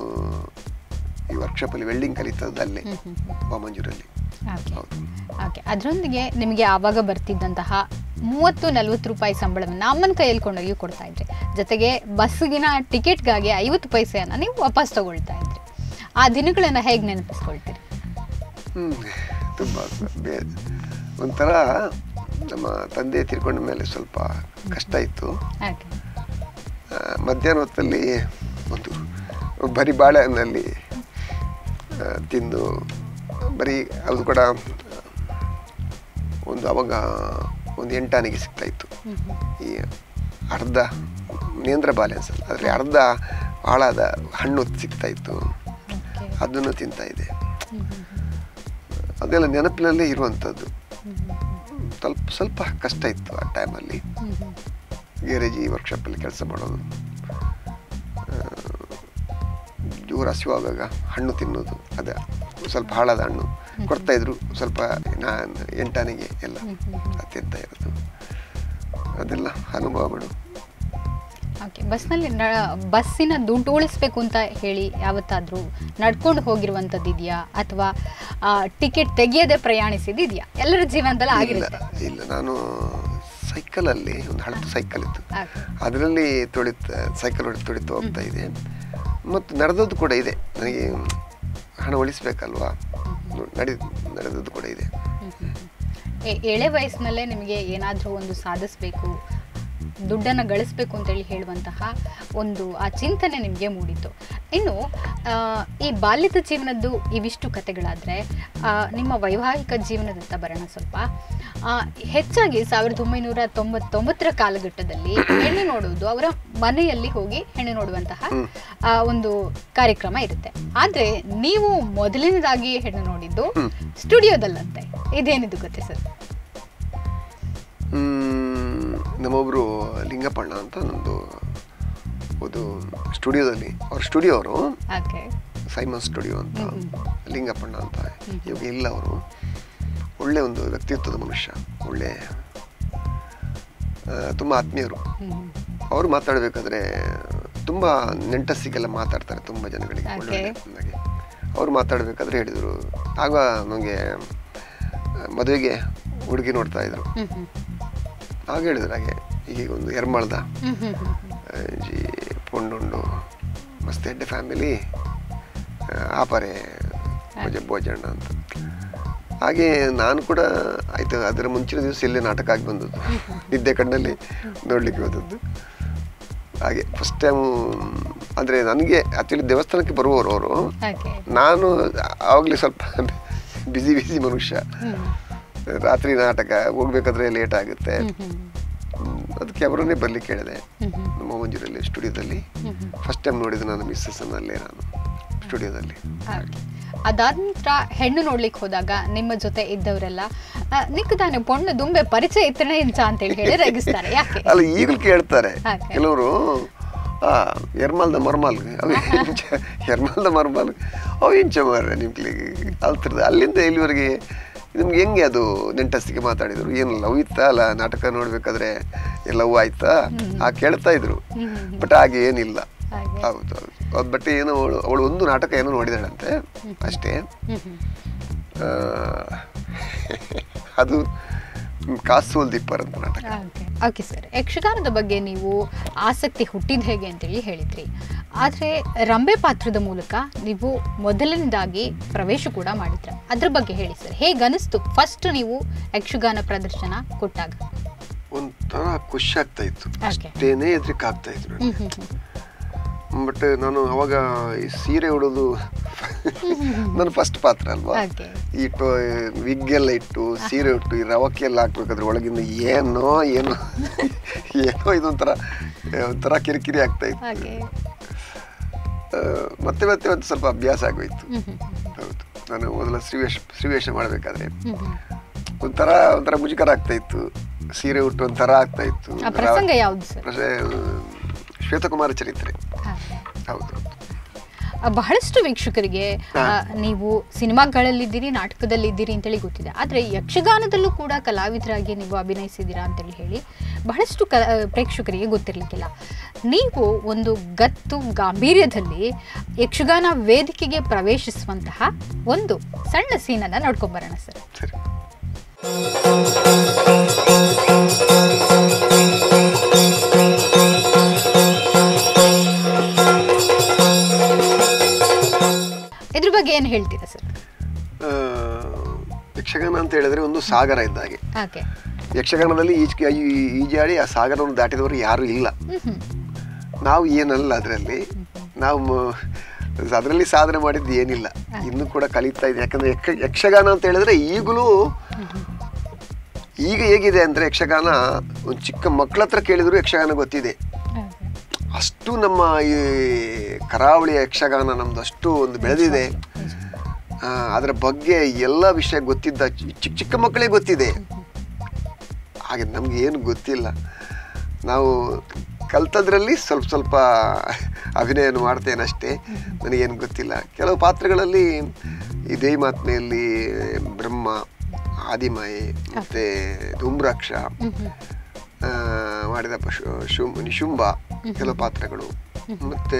ಈ ವರ್ಕ್ಶಾಪಲ್ಲಿ ವೆಲ್ಡಿಂಗ್ ಕಲಿತದ್ದು ಅಲ್ಲೇ ಹ್ಮ್ ಹ್ಮ್ ಹ್ಮ್ ವಾಮಂಜೂರಲ್ಲಿ ಓಕೆ ಹೌದು ಓಕೆ ಅದರೊಂದಿಗೆ ನಿಮಗೆ ಆವಾಗ ಬರ್ತಿದ್ದಂತಹ ಮೂವತ್ತು ನಲ್ವತ್ತು ರೂಪಾಯಿ ಸಂಬಳವನ್ನು ಅಮ್ಮನ ಕೈಯಲ್ಲಿ ಕೊಂಡೋಗಿ ಕೊಡ್ತಾ ಇದ್ರಿ ಜೊತೆಗೆ ಬಸ್ಸಿಗಿನ ಟಿಕೆಟ್ಗಾಗಿ ಐವತ್ತು ಪೈಸೆಯನ್ನು ನೀವು ವಾಪಸ್ ತಗೊಳ್ತಾ ಇದ್ರಿ ಆ ದಿನಗಳನ್ನು ಹೇಗೆ ನೆನಪಿಸ್ಕೊಳ್ತೀರಿ ಹ್ಞೂ ತುಂಬ ಬೇ ಒಂಥರ ನಮ್ಮ ತಂದೆ ತೀರ್ಕೊಂಡ ಮೇಲೆ ಸ್ವಲ್ಪ ಕಷ್ಟ ಇತ್ತು ಓಕೆ ಆ, ಮಧ್ಯಾಹ್ನ ಹೊತ್ತಲ್ಲಿ ಒಂದು ಬರೀ ಬಾಳೆಹಣ್ಣಲ್ಲಿ ಆ, ತಿಂದು ಬರೀ ಅದು ಕೂಡ ಒಂದು ಅವಾಗ ಒಂದು ಎಂಟಾನಿಗೆ ಸಿಗ್ತಾ ಇತ್ತು ಹ್ಮ್ ಹ್ಮ್ ಈ ಅರ್ಧ ನೇಂದ್ರ ಬಾಳೆ ಅನ್ಸಲ್ಲ ಅದರಲ್ಲಿ ಅರ್ಧ ಹಾಳಾದ ಹಣ್ಣು ಸಿಗ್ತಾ ಇತ್ತು ಓಕೆ ಅದನ್ನು ತಿಂತಾ ಇದೆ ಹ್ಮ್ ಹ್ಮ್ ಅದೆಲ್ಲ ನೆನಪಿನಲ್ಲೇ ಇರುವಂಥದ್ದು ಹ್ಮ್ ಹ್ಮ್ ಸ್ವಲ್ಪ ಸ್ವಲ್ಪ ಕಷ್ಟ ಇತ್ತು ಆ ಟೈಮಲ್ಲಿ ಹ್ಮ್ ಹ್ಮ್ ಗ್ಯಾರೇಜಿ ವರ್ಕ್ಶಾಪಲ್ಲಿ ಕೆಲಸ ಮಾಡೋದು ಜೋರು ಹಸಿವಾದಾಗ ಹಣ್ಣು ತಿನ್ನೋದು ಅದೇ ಸ್ವಲ್ಪ ಹಾಳಾದ ಹಣ್ಣು ಕೊಡ್ತಾಯಿದ್ರು ಸ್ವಲ್ಪ ನಾನು ಎಂಟಾನಿಗೆ ಎಲ್ಲ ಹ್ಮ್ ಹ್ಮ್ ಅದು ತಿಂತಾ ಇರೋದು ಅದೆಲ್ಲ ಅನುಭವಗಳು ಓಕೆ ಬಸ್ನಲ್ಲಿ ನ ಬಸ್ಸಿನ ದುಡ್ಡು ಉಳಿಸ್ಬೇಕು ಅಂತ ಹೇಳಿ ಯಾವತ್ತಾದರೂ ನಡ್ಕೊಂಡು ಹೋಗಿರುವಂಥದ್ದು ಇದೆಯಾ ಅಥವಾ ಟಿಕೆಟ್ ತೆಗೆಯದೆ ಪ್ರಯಾಣಿಸಿದ್ಯಾ ಎಲ್ಲರ ಜೀವನದಲ್ಲಿ ಇಲ್ಲ ಆಗಿರುತ್ತೆ ಇಲ್ಲ ನಾನು ಸೈಕಲಲ್ಲಿ ಒಂದು ಹಳತು ಸೈಕಲ್ ಇತ್ತು ಓಕೆ. ಅದರಲ್ಲಿ ತೊಳಿತ ಸೈಕಲ್ ಹೊಡೆದು ತೊಳಿತು ಹೋಗ್ತಾ ಇದೆ ಮತ್ತು ನಡೆದದ್ದು ಕೂಡ ಇದೆ ನನಗೆ ಹಣ ಉಳಿಸ್ಬೇಕಲ್ವಾ ನಡೆ ನಡೆದದ್ದು ಕೂಡ ಇದೆ ಹ್ಮ್ ಹ್ಮ್ ಹ್ಮ್. ಎ- ಎಳೆ ವಯಸ್ಸಿನಲ್ಲೇ ನಿಮಗೆ ಏನಾದರೂ ಒಂದು ಸಾಧಿಸಬೇಕು ದುಡ್ಡನ್ನು ಗಳಿಸ್ಬೇಕು ಅಂತೇಳಿ ಹೇಳುವಂತಹ ಒಂದು ಆ ಚಿಂತನೆ ನಿಮಗೆ ಮೂಡಿತು ಇನ್ನು ಆ, ಈ ಬಾಲ್ಯದ ಜೀವನದ್ದು ಇವಿಷ್ಟು ಕಥೆಗಳಾದರೆ ನಿಮ್ಮ ವೈವಾಹಿಕ ಜೀವನದತ್ತ ಬರೋಣ ಸ್ವಲ್ಪ ಆ, ಹೆಚ್ಚಾಗಿ ಸಾವಿರದ ಒಂಬೈನೂರ ತೊಂಬತ್ತೊಂಬತ್ತರ ಕಾಲಘಟ್ಟದಲ್ಲಿ ಹೆಣ್ಣು ನೋಡುವುದು ಅವರ ಮನೆಯಲ್ಲಿ ಹೋಗಿ ಹೆಣ್ಣು ನೋಡುವಂತಹ ಆ, ಒಂದು ಕಾರ್ಯಕ್ರಮ ಇರುತ್ತೆ ಆದರೆ ನೀವು ಮೊದಲನೇದಾಗಿ ಹೆಣ್ಣು ನೋಡಿದ್ದು ಹ್ಮ್. ಸ್ಟುಡಿಯೋದಲ್ಲಂತೆ ಇದೇನಿದು ಗೊತ್ತೆ ಸರ್ ಮ್, ನಮ್ಮೊಬ್ರು ಲಿಂಗಪ್ಪಣ್ಣ ಅಂತ ನಮ್ಮದು ಒಂದು ಸ್ಟುಡಿಯೋದಲ್ಲಿ ಅವ್ರ ಸ್ಟುಡಿಯೋ ಅವರು ಓಕೆ ಸೈಮನ್ ಸ್ಟುಡಿಯೋ ಅಂತ ಹ್ಮ್, ಲಿಂಗಪ್ಪಣ್ಣ ಅಂತ ಇವಾಗ ಇಲ್ಲ ಅವರು ಒಳ್ಳೆ ಒಂದು ವ್ಯಕ್ತಿತ್ವದ ಮನುಷ್ಯ ಒಳ್ಳೆ ತುಂಬ ಆತ್ಮೀಯರು ಅವರು ಮಾತಾಡಬೇಕಾದ್ರೆ ತುಂಬ ನೆಂಟಸ್ಸಿಗೆಲ್ಲ ಮಾತಾಡ್ತಾರೆ ತುಂಬ ಜನಗಳಿಗೆ Okay. ಒಳ್ಳೆ ಹಾಗೆ ಅವ್ರು ಮಾತಾಡಬೇಕಾದ್ರೆ ಹೇಳಿದರು ಆಗ ನನಗೆ ಮದುವೆಗೆ ಹುಡುಗಿ ನೋಡ್ತಾ ಇದ್ರು ಹ್ಮ್ ಹ್ಮ್ ಆಗ ಹೇಳಿದ್ರು ಹಾಗೆ ಈಗ ಒಂದು ಎರ್ಮಳ್ದ ಹ್ಮ್ ಹ್ಮ್ ಹ್ಮ್ ಹ್ಮ್. ಜಿ ಪೊಂಡುಂಡು ಮಸ್ತ್ ಎಡ್ಡೆ ಫ್ಯಾಮಿಲಿ ಆಪರೆ ಭೋಜ ಭೋಜಣ್ಣ ಅಂತ ಹಾಗೆ ನಾನು ಕೂಡ ಆಯ್ತು ಅದರ ಮುಂಚಿನ ದಿವಸ ಇಲ್ಲೇ ನಾಟಕ ಆಗಿ ಬಂದದ್ದು ನಿದ್ದೆ ಕಣ್ಣಲ್ಲಿ ನೋಡ್ಲಿಕ್ಕೆ ಹೋದದ್ದು ಹಾಗೆ ಫಸ್ಟ್ ಟೈಮು ಅಂದರೆ ನನಗೆ ಆ್ಯಕ್ಚುಲಿ ದೇವಸ್ಥಾನಕ್ಕೆ ಬರುವವರು ಅವರು ಓಕೆ ನಾನು ಆವಾಗಲೇ ಸ್ವಲ್ಪ ಬಿಸಿ ಬಿಸಿ ಮನುಷ್ಯ ಹ್ಮ್ ರಾತ್ರಿ ನಾಟಕ ಹೋಗ್ಬೇಕಾದ್ರೆ ಲೇಟ್ ಆಗುತ್ತೆ ಹ್ಮ್ ಹ್ಮ್ ಹ್ಮ್, ಅದಕ್ಕೆ ಅವರನ್ನೇ ಬರ್ಲಿಕ್ಕೆ ಹೇಳಿದೆ ನಮ್ಮ ಮಂಜೂರಲ್ಲಿ ಸ್ಟುಡಿಯೋದಲ್ಲಿ ಫಸ್ಟ್ ಟೈಮ್ ನೋಡಿದ್ದು ನಾನು ಮಿಸ್ಸಸ್ ಅನ್ನಲ್ಲೇ ನಾನು ಸ್ಟುಡಿಯೋದಲ್ಲಿ ಹಾಗೆ. ಅದಾದ ನಂತರ ಹೆಣ್ಣು ನೋಡ್ಲಿಕ್ಕೆ ಹೋದಾಗ ನಿಮ್ಮ ಜೊತೆ ಇದ್ದವರೆಲ್ಲ ನಿಕ್ಕ ತಾನೆ ಪೊಣ್ಣು ದುಂಬೆ ಪರಿಚಯ ಇತ್ತನೆ ಇಂಚ ಅಂತೇಳಿ ಹೇಳಿ ರೇಗಿಸ್ತಾರೆ ಯಾಕೆ ಅಲ್ಲ ಈಗಲೂ ಕೇಳ್ತಾರೆ ಹಾಗೆ. ಕೆಲವರು ಆ ಎರ್ಮಲ್ದ ಮರ್ಮಲ್ ಅವು ಎಂಚ ಎರ್ಮಲ್ದ ಮರ್ಮಲ್ ಅವು ಎಂಚ ಮಾರ್ರೆ ನಿಮ್ಗೆ ಅಲ್ತಿರ್ದ ಅಲ್ಲಿಂದ ಇಲ್ಲಿವರೆಗೆ ನಿಮ್ಗೆ ಹೆಂಗೆ ಅದು ನೆಂಟಸ್ತಿಗೆ ಮಾತಾಡಿದ್ರು ಏನು ಲವ್ ಇತ್ತಾ ಅಲ್ಲ ನಾಟಕ ನೋಡ್ಬೇಕಾದ್ರೆ ಲವ್ ಆಯ್ತಾ ಆ ಕೇಳ್ತಾ ಇದ್ರು ಬಟ್ ಹಾಗೆ ಏನಿಲ್ಲ ಹಾಗೆ. ಹೌದು ಹೌದು ಹೌದು ಬಟ್ ಏನು ಅವಳು ಅವಳು ಒಂದು ನಾಟಕ ಏನೋ ನೋಡಿದಾಳಂತೆ ಅಷ್ಟೇ ಹ್ಮ್ ಹ್ಮ್. ಆ, ಅದು ಕಾಸೋಲ್ ದಿಪ್ಪರ್ ಅಂತ ನಾಟಕ ಓಕೆ ಓಕೆ ಸರ್ ಯಕ್ಷಗಾನದ ಬಗ್ಗೆ ನೀವು ಆಸಕ್ತಿ ಹುಟ್ಟಿದ ಹೇಗೆ ಅಂತೇಳಿ ಹೇಳಿದ್ರಿ ಆದರೆ ರಂಬೆ ಪಾತ್ರದ ಮೂಲಕ ನೀವು ಮೊದಲನೇದಾಗಿ ಪ್ರವೇಶ ಕೂಡ ಮಾಡಿದ್ರ ಅದ್ರ ಬಗ್ಗೆ ಹೇಳಿ ಸರ್ ಹೇಗೆ ಅನಿಸ್ತು ಫಸ್ಟ್ ನೀವು ಯಕ್ಷಗಾನ ಪ್ರದರ್ಶನ ಕೊಟ್ಟಾಗ ಒಂಥರ ಖುಷಿ ಆಗ್ತಾ ಇತ್ತು Okay. ಅಷ್ಟೇನೇ ಹೆದ್ರಿಕೆ ಆಗ್ತಾ ಇತ್ತು ಹ್ಮ್ ಹ್ಮ್ ಹ್ಮ್. ಬಟ್ ನಾನು ಅವಾಗ ಈ ಸೀರೆ ಉಡೋದು ನನ್ನ ಫಸ್ಟ್ ಪಾತ್ರ ಅಲ್ವಾ Okay. ಈ ವಿಗ್ ಎಲ್ಲ ಇಟ್ಟು ಸೀರೆ ಉಟ್ಟು ಈ ರವಕ್ಕೆ ಎಲ್ಲ ಹಾಕ್ಬೇಕಾದ್ರೆ ಒಳಗಿಂದ ಏನೋ ಏನೋ ಏನೋ ಇದೊಂಥರ ಒಂಥರ ಕಿರಿಕಿರಿ ಆಗ್ತಾ ಇತ್ತು ಹಾಗೆ ಆ, ಮತ್ತೆ ಮತ್ತೆ ಮತ್ತೆ ಸ್ವಲ್ಪ ಅಭ್ಯಾಸ ಆಗೋಯ್ತು ಹ್ಮ್ ಹ್ಮ್ ಹೌದು ನಾನು ಮೊದಲ ಶ್ರೀವೇಶ ಶ್ರೀವೇಷ ಮಾಡಬೇಕಾದ್ರೆ ಹ್ಮ್ ಹ್ಮ್. ಒಂಥರ ಒಂಥರ ಮುಜುಗರ ಆಗ್ತಾ ಇತ್ತು ಸೀರೆ ಉಟ್ಟು ಒಂಥರ ಆಗ್ತಾ ಇತ್ತು ಆ ಪ್ರಸಂಗ ಯಾವುದು ಸರ್ ಪ್ರಸ- ಶ್ವೇತಕುಮಾರ ಚರಿತ್ರೆ ಹಾಗೆ. ಹೌದು ಆ, ಬಹಳಷ್ಟು ವೀಕ್ಷಕರಿಗೆ ಆ, ನೀವು ಸಿನಿಮಾಗಳಲ್ಲಿದ್ದೀರಿ ನಾಟಕದಲ್ಲಿದ್ದೀರಿ ಅಂತೇಳಿ ಗೊತ್ತಿದೆ ಆದರೆ ಯಕ್ಷಗಾನದಲ್ಲೂ ಕೂಡ ಕಲಾವಿದರಾಗಿ ನೀವು ಅಭಿನಯಿಸಿದ್ದೀರಾ ಅಂತೇಳಿ ಹೇಳಿ ಬಹಳಷ್ಟು ಕ ಪ್ರೇಕ್ಷಕರಿಗೆ ಗೊತ್ತಿರಲಿಕ್ಕಿಲ್ಲ ನೀವು ಒಂದು ಗತ್ತು ಗಾಂಭೀರ್ಯದಲ್ಲಿ ಯಕ್ಷಗಾನ ವೇದಿಕೆಗೆ ಪ್ರವೇಶಿಸುವಂತಹ ಒಂದು ಸಣ್ಣ ಸೀನನ್ನು ನೋಡ್ಕೊಂಬರೋಣ ಸರ್ ಸರಿ ಇದ್ರ ಬಗ್ಗೆ ಏನು ಹೇಳ್ತೀರಾ ಸರ್ ಆ, ಯಕ್ಷಗಾನ ಅಂತ ಹೇಳಿದ್ರೆ ಒಂದು ಸಾಗರ ಇದ್ದ ಹಾಗೆ ಓಕೆ ಯಕ್ಷಗಾನದಲ್ಲಿ ಈಜ್ ಈ- ಈಜಾಡಿ ಆ ಸಾಗರವನ್ನು ದಾಟಿದವರು ಯಾರು ಇಲ್ಲ ಹ್ಮ್ ಹ್ಮ್ ನಾವು ಏನಲ್ಲ ಅದರಲ್ಲಿ ನಾವು ಅದರಲ್ಲಿ ಸಾಧನೆ ಮಾಡಿದ್ದು ಏನಿಲ್ಲ ಇನ್ನೂ ಕೂಡ ಕಲಿತಾ ಇದೆ ಯಾಕಂದ್ರೆ ಯಕ್ಷ ಯಕ್ಷಗಾನ ಅಂತ ಹೇಳಿದ್ರೆ ಈಗಲೂ ಈಗ ಹೇಗಿದೆ ಅಂದ್ರೆ ಯಕ್ಷಗಾನ ಒಂದು ಚಿಕ್ಕ ಮಕ್ಕಳ ಹತ್ರ ಕೇಳಿದ್ರು ಯಕ್ಷಗಾನ ಗೊತ್ತಿದೆ ಅಷ್ಟು ನಮ್ಮ ಈ ಕರಾವಳಿಯ ಯಕ್ಷಗಾನ ನಮ್ದು ಅಷ್ಟು ಒಂದು ಬೆಳೆದಿದೆ ಆ, ಅದರ ಬಗ್ಗೆ ಎಲ್ಲ ವಿಷಯ ಗೊತ್ತಿದ್ದ ಚಿ- ಚಿಕ್ಕ ಚಿಕ್ಕ ಮಕ್ಕಳೇ ಗೊತ್ತಿದೆ ಹಾಗೆ ನಮ್ಗೆ ಏನು ಗೊತ್ತಿಲ್ಲ ನಾವು ಕಲ್ತದ್ರಲ್ಲಿ ಸ್ವಲ್ಪ ಸ್ವಲ್ಪ ಅಭಿನಯನ ಮಾಡ್ತೇನೆ ಅಷ್ಟೇ ನನಗೇನು ಗೊತ್ತಿಲ್ಲ ಕೆಲವು ಪಾತ್ರಗಳಲ್ಲಿ ಈ ದೇವಿ ಮಾತ್ಮೆಯಲ್ಲಿ ಬ್ರಹ್ಮ ಆದಿಮಾಯಿ ಮತ್ತು ಧೂಮ್ರಾಕ್ಷ ಆ, ಮಾಡಿದ ಪಶು ಶುಂ ನಿಶುಂಭ ಕೆಲವು ಪಾತ್ರಗಳು ಮತ್ತು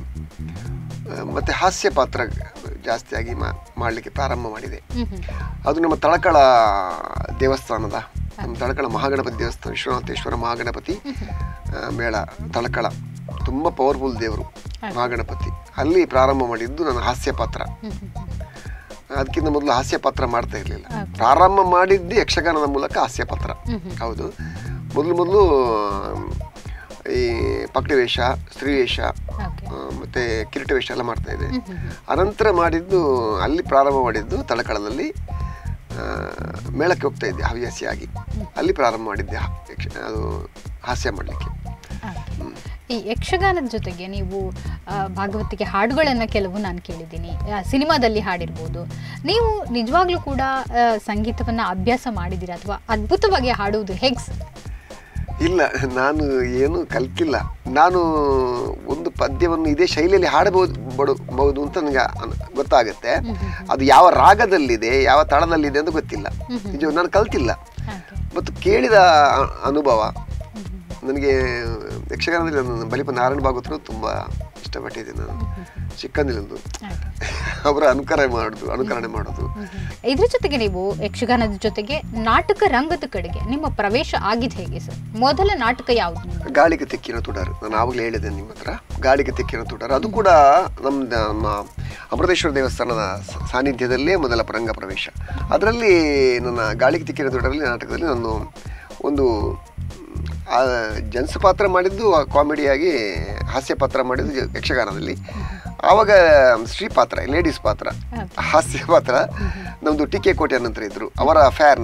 ಮತ್ತು ಹಾಸ್ಯ ಪಾತ್ರ ಜಾಸ್ತಿಯಾಗಿ ಮಾ ಮಾಡಲಿಕ್ಕೆ ಪ್ರಾರಂಭ ಮಾಡಿದೆ ಹ್ಮ್ ಹ್ಮ್ ಅದು ನಮ್ಮ ತಳಕಳ ದೇವಸ್ಥಾನದ ನಮ್ಮ ತಳಕಳ ಮಹಾಗಣಪತಿ ದೇವಸ್ಥಾನ ವಿಶ್ವನಾಥೇಶ್ವರ ಮಹಾಗಣಪತಿ ಆ, ಮೇಳ ತಳಕಳ ತುಂಬ ಪವರ್ಫುಲ್ ದೇವರು ಮಹಾಗಣಪತಿ ಅಲ್ಲಿ ಪ್ರಾರಂಭ ಮಾಡಿದ್ದು ನನ್ನ ಹಾಸ್ಯ ಪಾತ್ರ ಹ್ಮ್ ಹ್ಮ್ ಅದಕ್ಕಿಂತ ಮೊದಲು ಹಾಸ್ಯ ಪಾತ್ರ ಮಾಡ್ತಾ ಇರಲಿಲ್ಲ Okay. ಪ್ರಾರಂಭ ಮಾಡಿದ್ದೆ ಯಕ್ಷಗಾನದ ಮೂಲಕ ಹಾಸ್ಯ ಪಾತ್ರ ಹ್ಮ್ ಹ್ಮ್. ಹೌದು ಮೊದಲು ಮೊದಲು ಈ ಪಕಡಿ ವೇಷ ಸ್ತ್ರೀ ವೇಷ ಓಕೆ ಆ, ಮತ್ತೆ ಕಿರೀಟ ವೇಷ ಎಲ್ಲ ಮಾಡ್ತಾ ಇದ್ದೆ ಹ್ಮ್ ಹ್ಮ್ ಹ್ಮ್. ಅನಂತರ ಮಾಡಿದ್ದು ಅಲ್ಲಿ ಪ್ರಾರಂಭ ಮಾಡಿದ್ದು ತಳಕಳದಲ್ಲಿ ಆ, ಮೇಳಕ್ಕೆ ಹೋಗ್ತಾ ಇದ್ದೆ ಹವ್ಯಾಸಿಯಾಗಿ ಅಲ್ಲಿ ಪ್ರಾರಂಭ ಮಾಡಿದ್ದೆ ಹ- ಯಕ್ಷ- ಅದು ಹಾಸ್ಯ ಮಾಡಲಿಕ್ಕೆ ಓಕೆ. ಈ ಯಕ್ಷಗಾನದ ಜೊತೆಗೆ ನೀವು ಆ, ಭಾಗವತಿಗೆ ಹಾಡುಗಳನ್ನು ಕೆಲವು ನಾನು ಕೇಳಿದ್ದೀನಿ ಆ, ಸಿನಿಮಾದಲ್ಲಿ ಹಾಡಿರ್ಬೋದು ನೀವು ನಿಜವಾಗ್ಲೂ ಕೂಡ ಆ, ಸಂಗೀತವನ್ನ ಅಭ್ಯಾಸ ಮಾಡಿದ್ದೀರಾ ಅಥವಾ ಅದ್ಭುತವಾಗಿ ಹಾಡುವುದು ಹೇಗೆ ಸರ್ ಇಲ್ಲ ನಾನು ಏನು ಕಲ್ತಿಲ್ಲ ನಾನು ಒಂದು ಪದ್ಯವನ್ನು ಇದೇ ಶೈಲಿಯಲ್ಲಿ ಹಾಡಬಹುದು ಬಹುದು ಅಂತ ನನಗೆ ಅನ್- ಗೊತ್ತಾಗುತ್ತೆ ಅದು ಯಾವ ರಾಗದಲ್ಲಿದೆ ಯಾವ ತಾಳದಲ್ಲಿದೆ ಅಂತ ಗೊತ್ತಿಲ್ಲ ನಿಜ ನಾನು ಕಲ್ತಿಲ್ಲ ಹಾಗೆ ಮತ್ತು ಕೇಳಿದ ಅ- ಅನುಭವ ನನಗೆ ಯಕ್ಷಗಾನದಲ್ಲಿ ನನ್ನ ಬಲಿಪ ನಾರಾಯಣ ಭಾಗವತರು ತುಂಬ ಇಷ್ಟಪಟ್ಟಿದ್ದೆ ನಾನು ಚಿಕ್ಕಂದಿನಂದು ಹಾಗೆ. ಅವರ ಅನುಕರಣೆ ಮಾಡೋದು ಅನುಕರಣೆ ಮಾಡೋದು ಇದ್ರ ಜೊತೆಗೆ ನೀವು ಯಕ್ಷಗಾನದ ಜೊತೆಗೆ ನಾಟಕ ರಂಗದ ಕಡೆಗೆ ನಿಮ್ಮ ಪ್ರವೇಶ ಆಗಿದ್ದು ಹೇಗೆ ಸರ್ ಮೊದಲ ನಾಟಕ ಯಾವುದು ನಿಮ್ದು? ಗಾಳಿಗೆ ತೆಕ್ಕಿನ ತುಡಾರು ನಾನು ಆವಾಗಲೇ ಹೇಳಿದೆ ನಿಮ್ಮ ಹತ್ರ ಗಾಳಿಗೆ ತೆಕ್ಕಿನ ತುಡಾರು ಅದು ಕೂಡ ನಮ್ಮ ನಮ್ಮ ಅಮೃತೇಶ್ವರ ದೇವಸ್ಥಾನದ ಸ- ಸಾನ್ನಿಧ್ಯದಲ್ಲೇ ಮೊದಲ ರಂಗ ಪ್ರವೇಶ ಅದರಲ್ಲಿ ನನ್ನ ಗಾಳಿಗೆ ತೆಕ್ಕಿನ ತುಡರಲ್ಲಿ ನಾಟಕದಲ್ಲಿ ನಾನು ಒಂದು ಆ ಜನ್ಸ್ ಪಾತ್ರ ಮಾಡಿದ್ದು ಕಾಮಿಡಿಯಾಗಿ ಹಾಸ್ಯ ಪಾತ್ರ ಮಾಡಿದ್ದು ಜ- ಯಕ್ಷಗಾನದಲ್ಲಿ ಆವಾಗ ಸ್ತ್ರೀ ಪಾತ್ರ ಲೇಡೀಸ್ ಪಾತ್ರ Okay. ಹಾಸ್ಯ ಪಾತ್ರ ನಮ್ಮದು ಟಿ ಕೆ ಕೋಟೆ ನಂತರ ಇದ್ರು ಅವರ ಫ್ಯಾರ್ ನಾನು